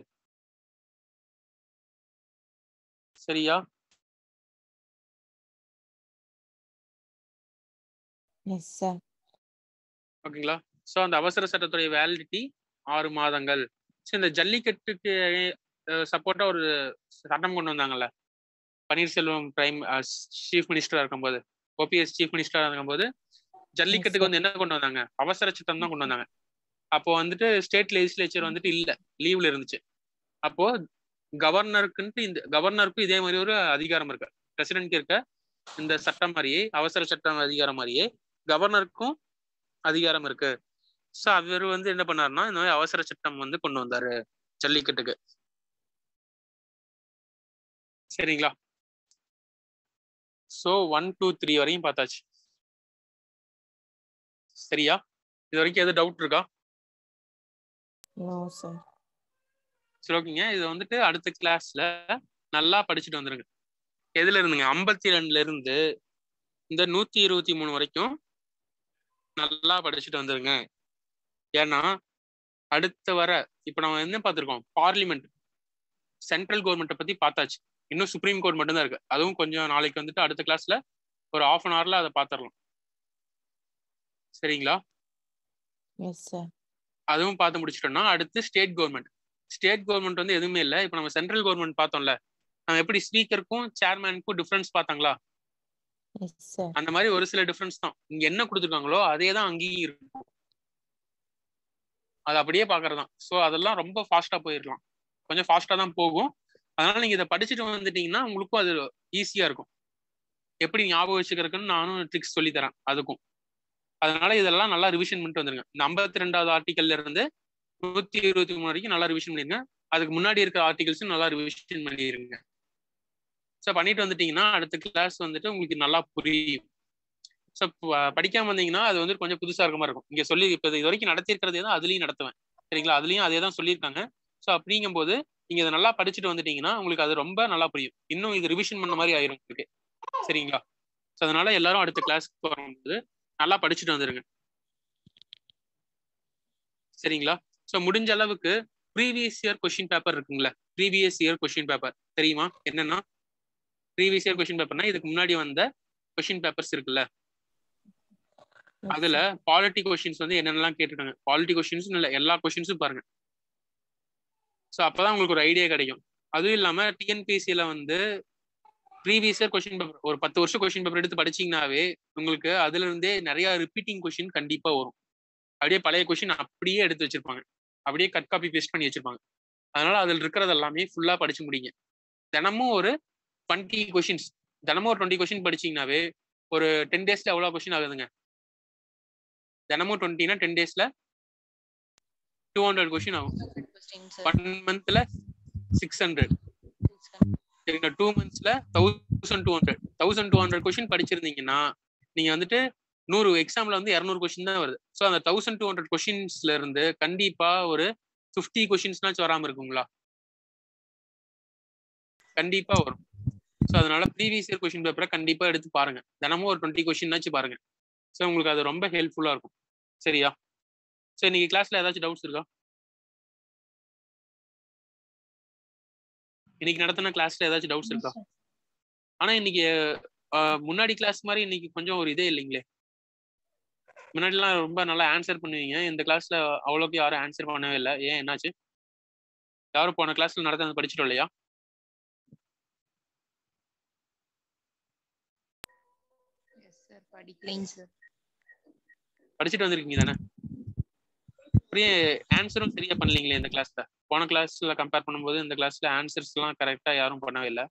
சரியா எஸ் சார் ஓகேங்களா ஸோ அந்த அவசர சட்டத்துடைய வேலிடிட்டி ஆறு மாதங்கள் ஸோ இந்த ஜல்லிக்கட்டுக்கு சப்போர்ட்டா ஒரு சட்டம் கொண்டு வந்தாங்கல்ல பன்னீர்செல்வம் பிரைம் சீஃப் மினிஸ்டரா இருக்கும்போது ஓபிஎஸ் சீஃப் மினிஸ்டரா இருக்கும்போது ஜல்லிக்கட்டுக்கு வந்து என்ன கொண்டு வந்தாங்க அவசர சட்டம் தான் கொண்டு வந்தாங்க அப்போ வந்துட்டு ஸ்டேட் லெஜிஸ்லேச்சர் வந்துட்டு இல்ல லீவ்ல இருந்துச்சு அப்போ கவர்னருக்குன்ட்டு இந்த கவர்னருக்கும் இதே மாதிரி ஒரு அதிகாரம் இருக்கு பிரசிடென்ட் இருக்க இந்த சட்டம் மாதிரியே அவசர சட்டம் அதிகாரம் மாதிரியே கவர்னருக்கும் அதிகாரம் இருக்கு ஸோ அவர் வந்து என்ன பண்ணாருன்னா இந்த மாதிரி அவசர சட்டம் வந்து கொண்டு வந்தாரு ஜல்லிக்கட்டுக்கு சரிங்களா ஸோ ஒன் டூ த்ரீ வரையும் பார்த்தாச்சு சரியா இது வரைக்கும் எது டவுட் இருக்கா நோ சார் சரி ஓகேங்க இது வந்துட்டு அடுத்த கிளாஸ்ல நல்லா படிச்சுட்டு வந்துருங்க எதுல இருந்துங்க ஐம்பத்தி ரெண்டுல இருந்து இந்த நூத்தி இருபத்தி மூணு வரைக்கும் நல்லா படிச்சுட்டு வந்துருங்க ஏன்னா அடுத்த வர இப்ப நம்ம என்ன பார்த்திருக்கோம் பார்லிமெண்ட் சென்ட்ரல் கவர்மெண்ட்டை பத்தி பார்த்தாச்சு இன்னும் சுப்ரீம் கோர்ட் மட்டும்தான் இருக்கு அதுவும் கொஞ்சம் நாளைக்கு வந்துட்டு அடுத்த கிளாஸ்ல ஒரு ஆஃப் அன் ஹவர்ல அதை பார்த்துடலாம் சரிங்களா எஸ் சார் அதுவும் பார்த்து முடிச்சிட்டோம்னா அடுத்து ஸ்டேட் கவர்மெண்ட் ஸ்டேட் கவர்மெண்ட் வந்து எதுவுமே இல்லை இப்போ நம்ம சென்ட்ரல் கவர்மெண்ட் பார்த்தோம்ல நம்ம எப்படி ஸ்பீக்கருக்கும் சேர்மேனுக்கும் டிஃபரன்ஸ் பார்த்தாங்களா எஸ் சார் அந்த மாதிரி ஒரு சில டிஃபரன்ஸ் தான் இங்க என்ன கொடுத்துருக்காங்களோ அதே தான் அங்கேயும் இருக்கும் அது அப்படியே பாக்குறது தான் ஸோ அதெல்லாம் ரொம்ப ஃபாஸ்டா போயிடலாம் கொஞ்சம் ஃபாஸ்டா தான் போகும் அதனால நீங்க இதை படிச்சுட்டு வந்துட்டீங்கன்னா உங்களுக்கும் அது ஈஸியா இருக்கும் எப்படி ஞாபகம் வச்சுக்கிறதுக்குன்னு நானும் ட்ரிக்ஸ் சொல்லி தரேன் அதுக்கும் அதனால இதெல்லாம் நல்லா ரிவிஷன் பண்ணிட்டு வந்துருங்க இந்த ஐம்பத்தி ரெண்டாவது ஆர்டிகல்ல இருந்து நூத்தி இருபத்தி மூணு வரைக்கும் நல்லா ரிவிஷன் பண்ணிருங்க அதுக்கு முன்னாடி இருக்கிற ஆர்டிகல்ஸும் நல்லா ரிவிஷன் பண்ணிருங்க ஸோ பண்ணிட்டு வந்துட்டீங்கன்னா அடுத்த கிளாஸ் வந்துட்டு உங்களுக்கு நல்லா புரியும் ஸோ படிக்காம வந்தீங்கன்னா அது வந்து கொஞ்சம் புதுசா இருக்க மாதிரி இருக்கும் இங்க சொல்லி இப்போ இது வரைக்கும் நடத்திருக்கிறதே தான் அதுலயும் நடத்துவேன் சரிங்களா அதுலயும் அதே தான் சொல்லியிருக்காங்க ஸோ அப்படிங்கும்போது நீங்க இதை நல்லா படிச்சுட்டு வந்துட்டீங்கன்னா உங்களுக்கு அது ரொம்ப நல்லா புரியும் இன்னும் இது ரிவிஷன் பண்ண மாதிரி ஆயிரும் உங்களுக்கு சரிங்களா ஸோ அதனால எல்லாரும் அடுத்த கிளாஸ்க்கு வரும்போது நல்லா படிச்சுட்டு வந்துருங்க சரிங்களா ஸோ முடிஞ்ச அளவுக்கு ப்ரீவியஸ் இயர் கொஸ்டின் பேப்பர் இருக்குங்களா ப்ரீவியஸ் இயர் கொஸ்டின் பேப்பர் தெரியுமா என்னன்னா ப்ரீவியஸ் இயர் கொஸ்டின் பேப்பர்னா இதுக்கு முன்னாடி வந்த கொஸ்டின் பேப்பர்ஸ் இருக்குல்ல அதுல பாலிட்டி கொஸ்டின்ஸ் வந்து என்னென்னலாம் கேட்டிருக்காங்க பாலிட்டி கொஸ்டின்ஸ் இல்ல எல்லா கொஸ்டின்ஸும் பாருங்க ஸோ அப்பதான் உங்களுக்கு ஒரு ஐடியா கிடைக்கும் அதுவும் இல்லாம டிஎன்பிசியில வந்து ப்ரீவியஸ் இயர் கொஸ்டின் பேப்பர் ஒரு பத்து வருஷம் கொஸ்டின் பேப்பர் எடுத்து படிச்சீங்கன்னாவே உங்களுக்கு அதுல இருந்தே நிறைய ரிப்பீட்டிங் கொஸ்டின் கண்டிப்பா வரும் அப்படியே பழைய கொஸ்டின் அப்படியே எடுத்து வச்சிருப்பாங்க அப்படியே கட் காப்பி பேஸ்ட் பண்ணி வச்சிருப்பாங்க அதனால அதில் இருக்கிறது எல்லாமே ஃபுல்லா படிச்சு முடிங்க தினமும் ஒரு டுவெண்ட்டி கொஸ்டின்ஸ் தினமும் ஒரு டுவெண்ட்டி கொஸ்டின் படிச்சீங்கன்னாவே ஒரு டென் டேஸ்ல எவ்வளோ கொஸ்டின் ஆகுதுங்க தினமும் டுவெண்ட்டினா டென் டேஸ்ல டூ ஹண்ட்ரட் கொஸ்டின் ஆகும் ஒன் மந்த்ல சிக்ஸ் ஹண்ட்ரட் சரிங்களா டூ மந்த்ஸ்ல thousand two hundred thousand two hundred question படிச்சிருந்தீங்கன்னா நீங்க வந்துட்டு நூறு எக்ஸாம்ல வந்து இரநூறு கொஸ்டின் தான் வருது ஸோ அந்த தௌசண்ட் டூ ஹண்ட்ரட் கொஸ்டின்ஸ்ல இருந்து கண்டிப்பா ஒரு ஃபிஃப்டி கொஸ்டின்ஸ்னாச்சும் வராம இருக்குங்களா கண்டிப்பா வரும் ஸோ அதனால ப்ரீவியஸ் இயர் கொஸ்டின் பேப்பரை கண்டிப்பா எடுத்து பாருங்க தினமும் ஒரு டுவெண்ட்டி கொஸ்டின்னாச்சும் பாருங்க ஸோ உங்களுக்கு அது ரொம்ப ஹெல்ப்ஃபுல்லா இருக்கும் சரியா ஸோ இன்னைக்கு கிளாஸ்ல ஏதாச்சும் டவுட்ஸ் இருக்கா இன்னைக்கு நடத்தின கிளாஸ்ல ஏதாச்சும் டவுட்ஸ் இருக்கா ஆனா இன்னைக்கு முன்னாடி கிளாஸ் மாதிரி இன்னைக்கு கொஞ்சம் ஒரு இதே இல்லைங்களே முன்னாடிலாம் ரொம்ப நல்லா ஆன்சர் பண்ணுவீங்க இந்த கிளாஸ்ல அவ்வளோக்கு யாரும் ஆன்சர் பண்ணவே இல்லை ஏன் என்னாச்சு யாரும் போன கிளாஸ்ல நடத்த படிச்சிட்டோம் இல்லையா படிக்கலைங்க சார் படிச்சுட்டு வந்திருக்கீங்க தானே அப்படியே ஆன்சரும் சரியா பண்ணலீங்களே இந்த கிளாஸ்ல போன கிளாஸ்ல கம்பேர் பண்ணும்போது இந்த கிளாஸ்ல ஆன்சர்ஸ் எல்லாம் கரெக்டா யாரும் பண்ணவே இல்லை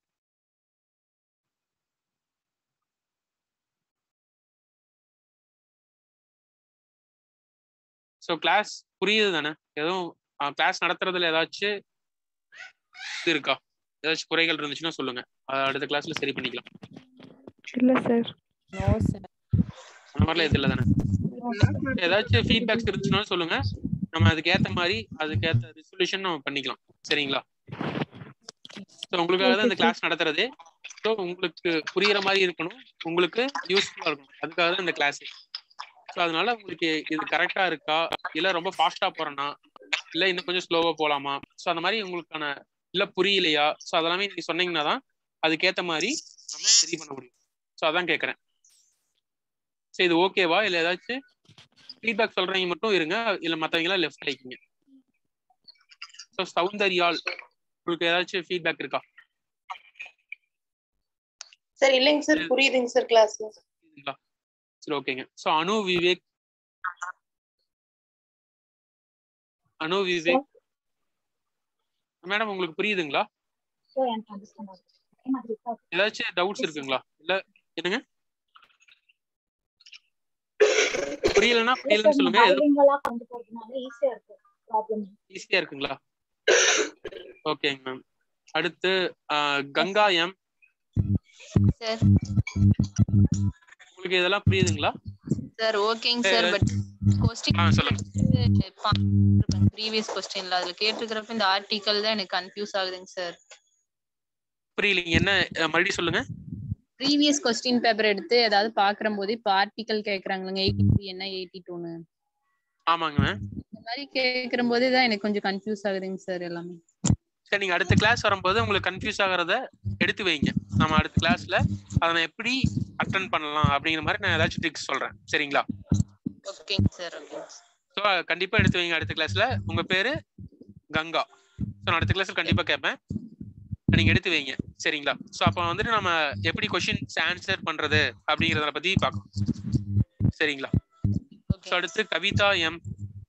ஸோ கிளாஸ் புரியுது தானே எதுவும் கிளாஸ் நடத்துறதுல ஏதாச்சும் இது இருக்கா ஏதாச்சும் குறைகள் இருந்துச்சுன்னா சொல்லுங்க அடுத்த கிளாஸ்ல சரி பண்ணிக்கலாம் இல்ல சார் நோ சார் அந்த மாதிரிலாம் எது இல்லை தானே ஏதாச்சும் ஃபீட்பேக்ஸ் இருந்துச்சுனாலும் சொல்லுங்க நம்ம அதுக்கு ஏத்த மாதிரி அதுக்கேத்த ரெசல்யூஷன் நம்ம பண்ணிக்கலாம் சரிங்களா ஸோ உங்களுக்காக தான் இந்த கிளாஸ் நடத்துறதே ஸோ உங்களுக்கு புரியுற மாதிரி இருக்கணும் உங்களுக்கு யூஸ்ஃபுல்லா இருக்கணும் அதுக்காக தான் இந்த கிளாஸ் ஸோ அதனால உங்களுக்கு இது கரெக்டா இருக்கா இல்ல ரொம்ப ஃபாஸ்டா போறேன்னா இல்ல இன்னும் கொஞ்சம் ஸ்லோவா போலாமா ஸோ அந்த மாதிரி உங்களுக்கான இல்ல புரியலையா ஸோ அதெல்லாமே நீங்க சொன்னீங்கன்னா தான் அதுக்கேத்த மாதிரி நம்ம சரி பண்ண முடியும் ஸோ அதான் கேட்கறேன் சரி இது ஓகேவா இல்ல ஏதாச்சும் ஃபீட்பேக் சொல்றவங்க மட்டும் இருங்க இல்ல மத்தவங்க எல்லாம் லெஃப்ட் ஆயிக்கிங்க ஸோ சௌந்தர்யால் உங்களுக்கு ஏதாச்சும் ஃபீட்பேக் இருக்கா சார் இல்லைங்க சார் புரியுதுங்க சார் கிளாஸ் சரி ஓகேங்க ஸோ அனு விவேக் அனு விவேக் மேடம் உங்களுக்கு புரியுதுங்களா ஸோ எனக்கு அண்டர்ஸ்டாண்ட் ஆகுது அதே மாதிரி இருக்கா ஏதாச்சும் டவுட்ஸ் இருக்குங்களா இல்ல என்னங்க புரியலன்னா புரியலன்னு சொல்லுங்க எதுவும் பைலிங்கலா கொண்டு போறதுனால ஈஸியா இருக்கு ப்ராப்ளம் ஈஸியா இருக்குங்களா ஓகேங்க மேம் அடுத்து ஆஹ், கங்கா எம் சார் உங்களுக்கு இதெல்லாம் புரியுதுங்களா சார் ஓகேங்க சார் பட் கொஸ்டின் ஆ சொல்லுங்க ப்ரீவியஸ் கொஸ்டின்ல அதுல கேட்டிருக்கிறப்ப இந்த ஆர்டிக்கல் தான் எனக்கு கன்ஃபியூஸ் ஆகுதுங்க சார் புரியலைங்க என்ன அஹ், மறுபடியும் சொல்லுங்க ப்ரீவியஸ் கொஸ்டின் பேப்பர் எடுத்து ஏதாவது பாக்குற போது இப்ப ஆர்டிக்கல் கேக்குறாங்களுங்க எயிட்டி த்ரீ என்ன எயிட்டி டூன்னு ஆமாங்க மேம் இந்த மாதிரி கேக்குற போது தான் எனக்கு கொஞ்சம் கன்ஃபியூஸ் ஆகுதுங்க சார் எல்லாமே சரி நீங்க அடுத்த கிளாஸ் வரும்போது உங்களுக்கு கன்ஃபியூஸ் ஆகுறத எடுத்து வைங்க நம்ம அடுத்த கிளாஸ்ல அதை நான் எப்படி அட்டன் பண்ணலாம் அப்படிங்கிற மாதிரி நான் ஏதாச்சும் ட்ரிக்ஸ் சொல்றேன் சரிங்களா ஓகேங்க சார் ஓகே ஸோ கண்டிப்பா எடுத்து வைங்க அடுத்த கிளாஸ்ல உங்க பேரு கங்கா ஸோ நான் அடுத்த கிளாஸ்ல கண்டிப்பா கேட்பேன் நீங்க எடுத்து வைங்க சரிங்களா ஸோ அப்போ வந்துட்டு நம்ம எப்படி கொஷின்ஸ் ஆன்சர் பண்றது அப்படிங்கிறத பத்தி பார்க்கணும் சரிங்களா ஸோ அடுத்து கவிதா எம்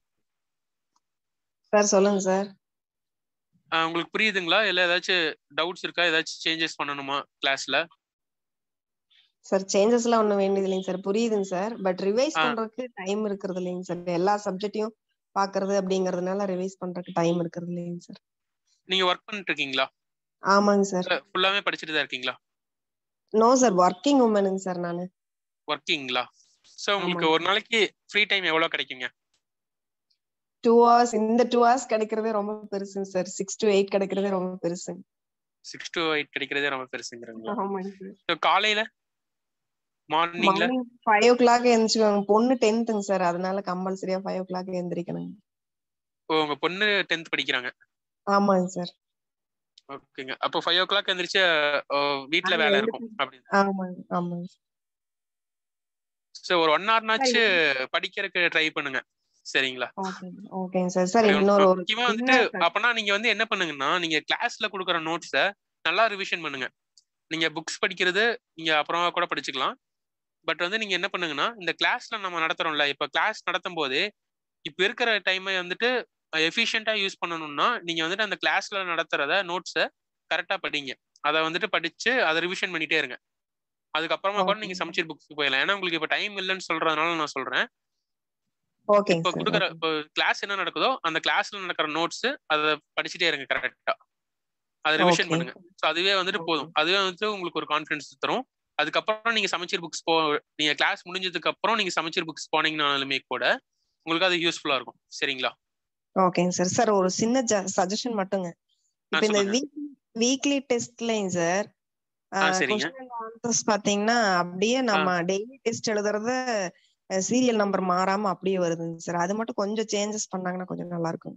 சார் சொல்லுங்க சார் ஆஹ் உங்களுக்கு புரியுதுங்களா இல்ல ஏதாச்சும் டவுட்ஸ் இருக்கா ஏதாச்சும் சேஞ்சஸ் பண்ணணுமா கிளாஸ்ல சார் சேஞ்சஸ் எல்லாம் ஒண்ணும் வேண்டியது இல்லைங்க சார் புரியுதுங்க சார் பட் ரிவைஸ் ஆ. பண்றதுக்கு டைம் இருக்கிறது இல்லைங்க சார் எல்லா சப்ஜெக்டையும் பாக்குறது அப்படிங்கறதுனால ரிவைஸ் பண்றதுக்கு டைம் இருக்கிறது இல்லைங்க சார் நீங்க ஒர்க் பண்ணிட்டு இருக்கீங்களா ஆமாங்க சார் ஃபுல்லாவே படிச்சுட்டு தான் இருக்கீங்களா நோ சார் ஒர்க்கிங் உமனுங்க சார் நானு ஒர்க்கிங்களா ஸோ உங்களுக்கு ஆமாங்க. ஒரு நாளைக்கு ஃப்ரீ டைம் எவ்வளவு கிடைக்குங்க டூ ஹவர்ஸ் இந்த டூ ஹவர்ஸ் கிடைக்கிறதே ரொம்ப பெருசுங்க சார் சிக்ஸ் டு எயிட் கிடைக்கிறதே ரொம்ப பெருசுங்க சிக்ஸ் டு எயிட் கிடைக்கிறதே ரொம்ப பெருசுங்கிறீங்களா ஆமாங்க சார் ஸோ காலையில மார்னிங்ல மார்னிங் ஃபைவ் ஓ கிளாக் எழுந்துச்சுக்கோங்க பொண்ணு டென்த்துங்க சார் அதனால கம்பல்சரியா ஃபைவ் ஓ கிளாக் எழுந்திரிக்கணுங்க ஓ உங்க பொண்ணு டென்த் படிக்கிறாங்க ஆமாங்க சார் ஓகேங்க அப்போ ஃபைவ் ஓ கிளாக் எந்திரிச்சு அஹ், வீட்ல ஆ, வேலை எழுந்து- இருக்கும் அப்படி ஆமாங்க ஆமாங்க ஸோ ஒரு ஒன் ஹவர்னாச்சு படிக்கிறதுக்கு ட்ரை பண்ணுங்க சரிங்களா ஓகேங்க ஓகேங்க சார் சார் இன்னொரு ஒரு முக்கியமா சின்ன வந்துட்டு அப்பனா நீங்க வந்து என்ன பண்ணுங்கன்னா நீங்க கிளாஸ்ல கொடுக்குற நோட்ஸ நல்லா ரிவிஷன் பண்ணுங்க நீங்க புக்ஸ் படிக்கிறது நீங்க அப்புறமா கூட படிச்சுக்கலாம் பட் வந்து நீங்க என்ன பண்ணுங்கன்னா இந்த கிளாஸ்ல நம்ம நடத்துறோம்ல இப்ப கிளாஸ் நடத்தும் போதே இப்ப இருக்கிற டைமை வந்துட்டு எஃபிஷியண்டா யூஸ் பண்ணணும்னா நீங்க வந்துட்டு அந்த கிளாஸ்ல நடத்துறத நோட்ஸை கரெக்டா படிங்க அதை வந்துட்டு படிச்சு அதை ரிவிஷன் பண்ணிட்டே இருங்க அதுக்கப்புறமா கூட நீங்க சமச்சீர் புக்ஸ் போயிடலாம் ஏன்னா உங்களுக்கு இப்ப டைம் இல்லைன்னு சொல்றதுனால நான் சொல்றேன் ஓகேங்க இப்போ சார் கொடுக்குற இப்போ கிளாஸ் என்ன நடக்குதோ அந்த கிளாஸ்ல நடக்கிற நோட்ஸ் அதை படிச்சுட்டே இருங்க கரெக்டா அதை ரிவிஷன் Okay. பண்ணுங்க ஸோ அதுவே வந்துட்டு போதும் அதுவே வந்துட்டு உங்களுக்கு ஒரு கான்ஃபிடன்ஸ் தரும் அதுக்கப்புறம் நீங்க சமச்சீர் புக்ஸ் போ நீங்க கிளாஸ் முடிஞ்சதுக்கு அப்புறம் நீங்க சமச்சீர் புக்ஸ் போனீங்கனாலுமே கூட உங்களுக்கு அது யூஸ்ஃபுல்லா இருக்கும் சரிங்களா ஓகேங்க சார் சார் ஒரு சின்ன சஜஷன் மட்டுங்க இப்ப இந்த சொல்லுங்க. வீக் வீக்லி டெஸ்ட்லயும் சார் ஆ, சரிங்க. ஆன்சர்ஸ் பாத்தீங்கன்னா அப்படியே நம்ம டெய்லி டெஸ்ட் எழுதுறத சீரியல் நம்பர் மாறாம அப்படியே வருதுங்க சார் அது மட்டும் கொஞ்சம் சேஞ்சஸ் பண்ணாங்கன்னா கொஞ்சம் நல்லா இருக்கும்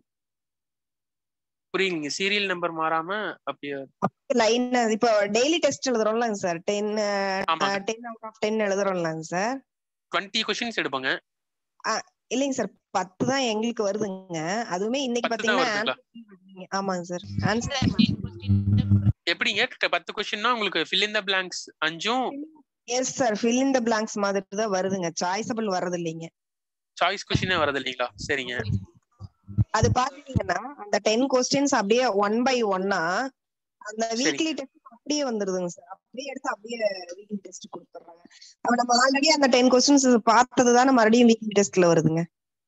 புரியுங்க சீரியல் நம்பர் மாறாம அப்படியே லைன் இப்போ டெய்லி டெஸ்ட் எழுதுறோம்லங்க சார் டென் ஆமாங்க. டென் அவுட் ஆஃப் டென் எழுதுறோம்லங்க சார் டுவெண்ட்டி கொஷின்ஸ் எடுப்பாங்க இல்லைங்க சார் பத்து தான் எங்களுக்கு வருதுங்க அதுவுமே இன்னைக்கு பத்து தான் பாத்தீங்கன்னா வருதுங்களா ஆமாங்க சார் ஆன்சர் எப்படிங்க க- பத்து கொஸ்டின்னா உங்களுக்கு ஃபில் இன் த பிளாங்க்ஸ் அஞ்சும் yes sir fill in the blanks மாதிரி தான் வருதுங்க சாய்ஸபிள் வர்றது இல்லைங்க சாய்ஸ் கொஸ்டினே வரது இல்லைங்களா சரிங்க அது பாத்தீங்கன்னா அந்த டென் கொஸ்டின்ஸ் அப்படியே ஒன் பை ஒன்னா அந்த வீக்லி டெஸ்ட் அப்படியே வந்துருதுங்க சார் அப்படியே எடுத்து அப்படியே வீக்லி டெஸ்ட் கொடுத்துறாங்க அப்ப நம்ம ஆல்ரெடி அந்த டென் கொஸ்டின்ஸ் பார்த்தது தானே மறுபடியும் வீக்லி டெஸ்ட்ல வருதுங்க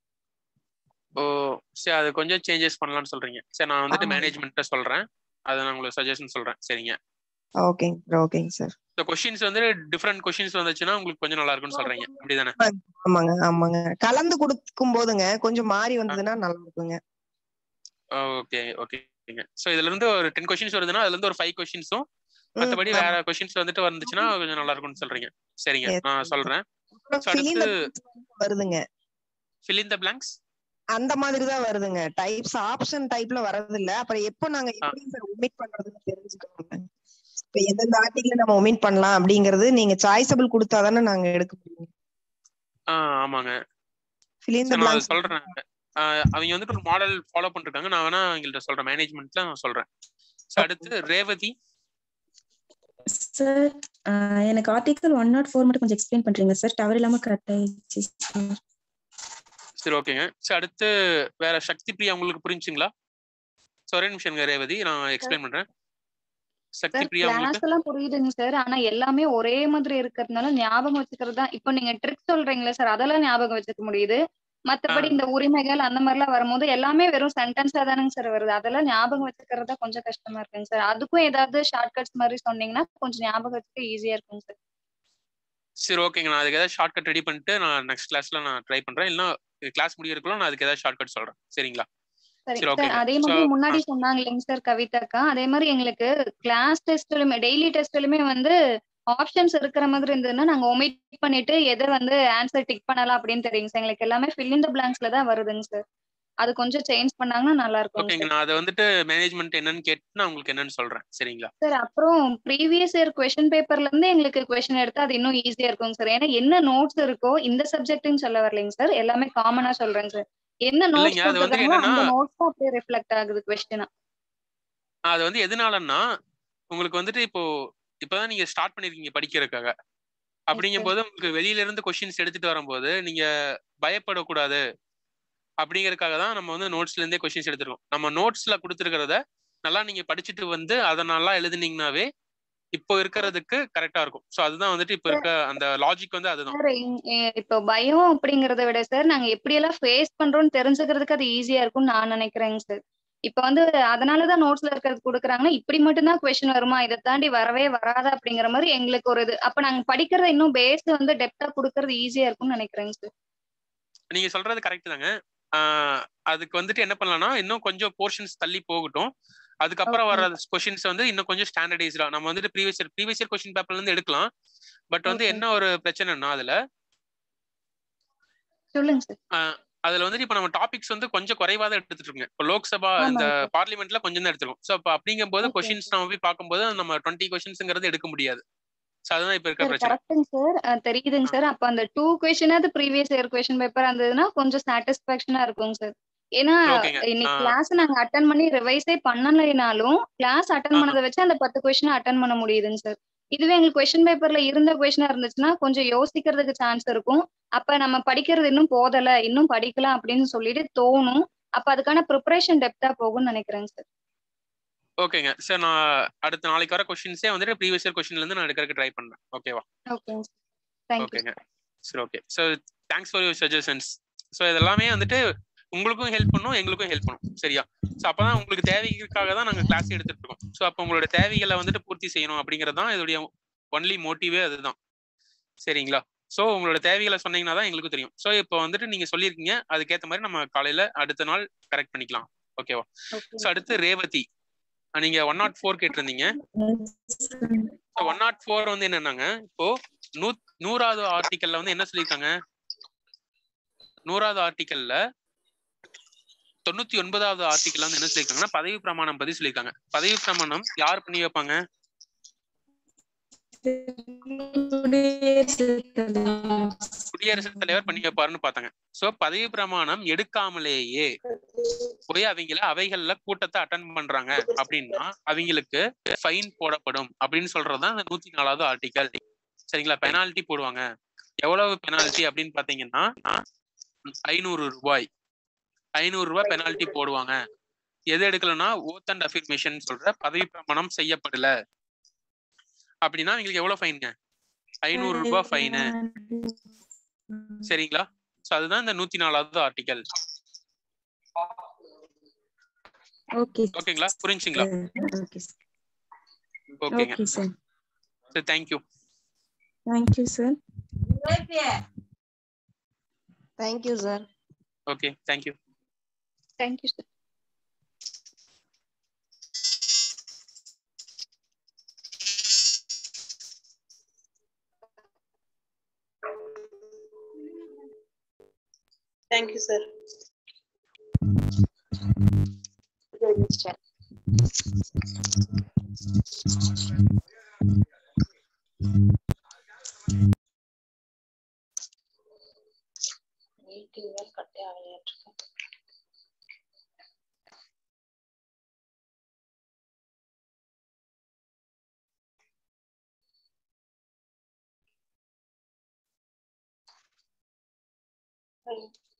ஓ சரி அது கொஞ்சம் சேஞ்சஸ் பண்ணலாம்னு சொல்றீங்க சரி நான் வந்துட்டு ஆமாங்க. மேனேஜ்மெண்ட்ட சொல்றேன் அதை நான் உங்களுக்கு சஜஷன் சொல்றேன் சரிங்க ஓகேங்க சார் ஓகேங்க சார் இந்த கொஷின்ஸ் வந்து டிஃப்ரெண்ட் கொஷின்ஸ் வந்துச்சுன்னா உங்களுக்கு கொஞ்சம் நல்லா இருக்கும்னு சொல்றீங்க அப்படிதானே ஆமாங்க ஆமாங்க கலந்து கொடுக்கும் போதுங்க கொஞ்சம் மாறி வந்ததுன்னா நல்லா இருக்குங்க ஓகே ஓகேங்க ஸோ இதுல இருந்து ஒரு டென் கொஷின்ஸ் வருதுன்னா அதுல இருந்து ஒரு ஃபைவ் கொஷின்ஸும் மற்றபடி ஆமா. வேற கொஷின்ஸ் வந்துட்டு வந்துச்சுன்னா கொஞ்சம் நல்லா இருக்கும்னு சொல்றீங்க சரிங்க Yes, நான் சொல்றேன் அப்புறம் So, fill in the அடுத்து blanks வருதுங்க fill in the blanks அந்த மாதிரி தான் வருதுங்க டைப்ஸ் ஆப்ஷன் டைப்ல வர்றது இல்ல அப்புறம் எப்போ நாங்க எப்படி சார் ஒமிட் பண்றதுன்னு தெரிஞ்சுக்கணும் இப்ப எந்தெந்த ஆர்டிகல் நம்ம ஒமிட் பண்ணலாம் அப்படிங்கறது நீங்க சாய்ஸபிள் கொடுத்தாதானே நாங்க எடுக்க முடியும் ஆ ஆமாங்க fill in So, the நான் blanks அதை சொல்றேன் ஆஹ் அவங்க வந்துட்டு ஒரு மாடல் ஃபாலோ பண்ணிருக்காங்க நான் வேணா அவங்கள்ட்ட சொல்றேன் மேனேஜ்மெண்ட்ல நான் சொல்றேன் So, அடுத்து ரேவதி சார் எனக்கு ஆர்டிகல் ஒன் நாட் ஃபோர் மட்டும் கொஞ்சம் எக்ஸ்பிளைன் பண்றீங்க சார் டவர் இல்லாம கட் ஆயிடுச்சு சார் சரி ஓகேங்க சரி அடுத்து வேற சக்தி பிரியா உங்களுக்கு புரிஞ்சுங்களா So, ஒரே நிமிஷம் இருங்க ரேவதி நான் எக்ஸ்பிளைன் பண்றேன் சக்தி சார் பிரியா உங்களுக்கு கிளாஸ் எல்லாம் புரியுதுங்க சார் ஆனா எல்லாமே ஒரே மாதிரி இருக்கிறதுனால ஞாபகம் வச்சுக்கிறது தான் இப்போ நீங்க ட்ரிக் சொல்றீங்களே சார் அதெல்லாம் ஞாபகம் வச்சுக்க முடியுது மத்தபடி இந்த உரிமைகள் அந்த மாதிரி எல்லாம் வரும்போது எல்லாமே வெறும் சென்டென்ஸா தானங்க சார் வருது அதெல்லாம் ஞாபகம் வச்சுக்கிறது தான் கொஞ்சம் கஷ்டமா இருக்குங்க சார் அதுக்கும் ஏதாவது ஷார்ட்கட்ஸ் மாதிரி சொன்னீங்கன்னா கொஞ்சம் ஞாபகம் வச்சுக்க ஈஸியா இருக்குங்க சார் சரி ஓகேங்க நான் அதுக்கு ஏதாவது ஷார்ட்கட் ரெடி பண்ணிட்டு நான் நெக்ஸ்ட் கிளாஸ்ல நான் ட்ரை பண்றேன் இல்லைன்னா கிளாஸ் முடியறதுக்குள்ள நான் அதுக்கு ஏதாவது ஷார்ட்கட் சொல்றேன் சரிங்களா சரி சரி சார் ஓகேங்க அதே ஸோ மாதிரி முன்னாடி சொன்னாங்க இல்லைங்க சார் கவிதாக்கா அதே மாதிரி எங்களுக்கு கிளாஸ் டெஸ்ட்லயுமே டெய்லி டெஸ்ட்லயுமே வந்து ஆப்ஷன்ஸ் இருக்கிற மாதிரி இருந்ததுன்னா நாங்க ஒமிட் பண்ணிட்டு எதை வந்து ஆன்சர் டிக் பண்ணலாம் அப்படின்னு தெரியுங்க சார் எங்களுக்கு எல்லாமே ஃபில் இன் த பிளாங்க்ஸ்ல தான் வருதுங்க சார் அது கொஞ்சம் சேஞ்ச் பண்ணாங்கன்னா நல்லா இருக்குங்க ஓகேங்க சார் நான் அதை வந்துட்டு மேனேஜ்மெண்ட் என்னன்னு கேட்டு நான் உங்களுக்கு என்னன்னு சொல்றேன் சரிங்களா சார் அப்புறம் ப்ரீவியஸ் இயர் கொஸ்டின் பேப்பர்ல இருந்து எங்களுக்கு கொஸ்டின் எடுத்தா அது இன்னும் ஈஸியா இருக்குங்க சார் ஏன்னா என்ன நோட்ஸ் இருக்கோ இந்த சப்ஜெக்ட்னு சொல்ல வரலைங்க சார் எல்லாமே காமனா சொல்றேங்க சார் என்ன நோட்ஸ் இல்லைங்க அது வந்து கொடுத்துருக்காங்களோ என்னன்னா அந்த நோட்ஸ் தான் அப்படியே ரிஃப்ளெக்ட் ஆகுது கொஸ்டினா அது வந்து எதனாலன்னா உங்களுக்கு வந்துட்டு இப்போ இப்பதான் நீங்க ஸ்டார்ட் பண்ணிருக்கீங்க படிக்கிறதுக்காக அப்படிங்கும்போது உங்களுக்கு வெளியில இருந்து கொஸ்டின்ஸ் எடுத்துட்டு வரும்போது நீங்க பயப்படக்கூடாது அப்படிங்கறதுக்காக தான் நம்ம வந்து நோட்ஸ்ல இருந்தே கொஸ்டின்ஸ் எடுத்துருக்கோம் நம்ம நோட்ஸ்ல கொடுத்துருக்கிறத நல்லா நீங்க படிச்சுட்டு வந்து அதை நல்லா எழுதுனீங்கனாவே இப்போ இருக்கிறதுக்கு கரெக்டா இருக்கும் ஸோ அதுதான் வந்துட்டு இப்போ இருக்க அந்த லாஜிக் வந்து அதுதான் சார் இப்போ பயம் அப்படிங்கறத விட சார் நாங்க எப்படி எல்லாம் ஃபேஸ் பண்றோம்னு தெரிஞ்சுக்கிறதுக்கு அது ஈஸியா இருக்கும்னு நான் நினைக்கிறேங்க சார் இப்ப வந்து அதனாலதான் நோட்ஸ்ல இருக்கிறது கொடுக்குறாங்கன்னா இப்படி மட்டும்தான் கொஸ்டின் வருமா இதை தாண்டி வரவே வராதா அப்படிங்கிற மாதிரி எங்களுக்கு ஒரு இது அப்ப நாங்க படிக்கிறத இன்னும் பேஸ் வந்து டெப்தா கொடுக்கறது ஈஸியா இருக்கும்னு நினைக்கிறேங்க சார் நீங்க சொல்றது கரெக்ட் தாங்க ஆஹ் அதுக்கு வந்துட்டு என்ன பண்ணலாம்னா இன்னும் கொஞ்சம் போர்ஷன்ஸ் தள்ளி போகட்டும் அதுக்கப்புறம் வர கொஸ்டின்ஸ் வந்து இன்னும் கொஞ்சம் ஸ்டாண்டர்டைஸ்டா நம்ம வந்துட்டு previous year previous year question பேப்பர்ல இருந்து எடுக்கலாம் பட் வந்து என்ன ஒரு பிரச்சனைனா அதுல சொல்லுங்க சார் ஆஹ் அதுல வந்துட்டு இப்ப நம்ம டாபிக்ஸ் வந்து கொஞ்சம் குறைவா தான் எடுத்துட்டு இருக்கோங்க இப்போ லோக்சபா ஆமாங்க இந்த sir. பார்லிமெண்ட்ல கொஞ்சம் தான் எடுத்துருக்கோம் ஸோ அப்ப அப்படிங்கும் போது Okay. கொஸ்டின்ஸ் நம்ம போய் பார்க்கும்போது நம்ம டுவெண்ட்டி கொஸ்டின்ஸ்ங்கிறது எடுக்க முடியாது ஸோ அதுதான் இப்ப இருக்க சார் பிரச்சனை கரெக்டுங்க சார் தெரியுதுங்க சார் அப்ப அந்த டூ கொஸ்டினாவது ப்ரீவியஸ் இயர் கொஸ்டின் பேப்பர் இருந்ததுன்னா கொஞ்சம் சாட்டிஸ்பாக்சனா இருக்குங்க சார் ஏன்னா ஓகேங்க இன்னைக்கு கிளாஸ் நாங்க அட்டன் பண்ணி ரிவைஸே பண்ணலைனாலும் கிளாஸ் அட்டன் பண்ணதை வச்சு அந்த பத்து கொஸ்டின் அட்டன் பண்ண முடியுதுங்க சார் இதுவே எங்களுக்கு கொஸ்டின் பேப்பர்ல இருந்த கொஸ்டினா இருந்துச்சுன்னா கொஞ்சம் யோசிக்கிறதுக்கு சான்ஸ் இருக்கும் அப்ப நம்ம படிக்கிறது இன்னும் போதல இன்னும் படிக்கலாம் அப்படின்னு சொல்லிட்டு தோணும் அப்ப அதுக்கான ப்ரிப்பரேஷன் டெப்தா போகும்னு நினைக்கிறேங்க சார் ஓகேங்க சார் நான் அடுத்த நாளைக்கு வர கொஸ்டின்ஸே வந்துட்டு ப்ரீவியஸ் இயர் கொஸ்டின்ல இருந்து நான் எடுக்கிறதுக்கு ட்ரை பண்றேன் ஓகேவா ஓகேங்க சார் தேங்க்யூ ஓகேங்க சரி okay so thanks for your suggestions so இதெல்லாமே வந்துட்டு உங்களுக்கும் ஹெல்ப் பண்ணும் எங்களுக்கும் ஹெல்ப் பண்ணும் சரியா ஸோ அப்பதான் உங்களுக்கு தேவைக்காக தான் நாங்கள் கிளாஸ் எடுத்துட்டு இருக்கோம் ஸோ அப்போ உங்களோட தேவைகளை வந்துட்டு பூர்த்தி செய்யணும் அப்படிங்கிறது தான் இதோடைய ஒன்லி மோட்டிவே அதுதான் சரிங்களா ஸோ உங்களோட தேவைகளை சொன்னீங்கன்னா தான் எங்களுக்கு தெரியும் ஸோ இப்போ வந்துட்டு நீங்க சொல்லியிருக்கீங்க அதுக்கேற்ற மாதிரி நம்ம காலையில அடுத்த நாள் கரெக்ட் பண்ணிக்கலாம் ஓகேவா ஸோ அடுத்து ரேவதி நீங்க ஒன் நாட் ஃபோர் கேட்டிருந்தீங்க ஒன் நாட் ஃபோர் வந்து என்னன்னாங்க இப்போ நூ நூறாவது ஆர்டிக்கல்ல வந்து என்ன சொல்லியிருக்காங்க நூறாவது ஆர்டிக்கல்ல தொண்ணூத்தி ஒன்பதாவது ஆர்டிக்கல்ல வந்து என்ன சொல்லியிருக்காங்கன்னா பதவி பிரமாணம் பத்தி சொல்லியிருக்காங்க பதவி பிரமாணம் யார் பண்ணி வைப்பாங்க குடியரசுத் தலைவர் பண்ணி வைப்பாருன்னு பார்த்தாங்க சோ பதவி பிரமாணம் எடுக்காமலேயே போய் அவங்கள அவைகள்ல கூட்டத்தை அட்டன் பண்றாங்க அப்படின்னா அவங்களுக்கு ஃபைன் போடப்படும் அப்படின்னு சொல்றதுதான் இந்த நூத்தி நாலாவது ஆர்டிக்கல் சரிங்களா பெனால்டி போடுவாங்க எவ்வளவு பெனால்டி அப்படின்னு பாத்தீங்கன்னா ஐநூறு ரூபாய் ஐநூறு ரூபாய் பெனால்டி போடுவாங்க எது எடுக்கலன்னா ஓத் அண்ட் அஃபிர்மேஷன் சொல்ற பதவி பிரமாணம் செய்யப்படல அப்படின்னா அவங்களுக்கு எவ்வளவு ஃபைனுங்க ஐநூறு ரூபாய் ஃபைனு சரிங்களா சோ அதுதான் இந்த நூத்தி நாலாவது ஆர்டிக்கல் ஓகே ஓகேங்களா புரிஞ்சுங்களா ஓகே ஓகேங்க ஓகே சார் சரி thank you thank you sir thank you sir okay thank you thank you sir thank you sir கட்டே ஆகலையாட்டிருக்கு Right.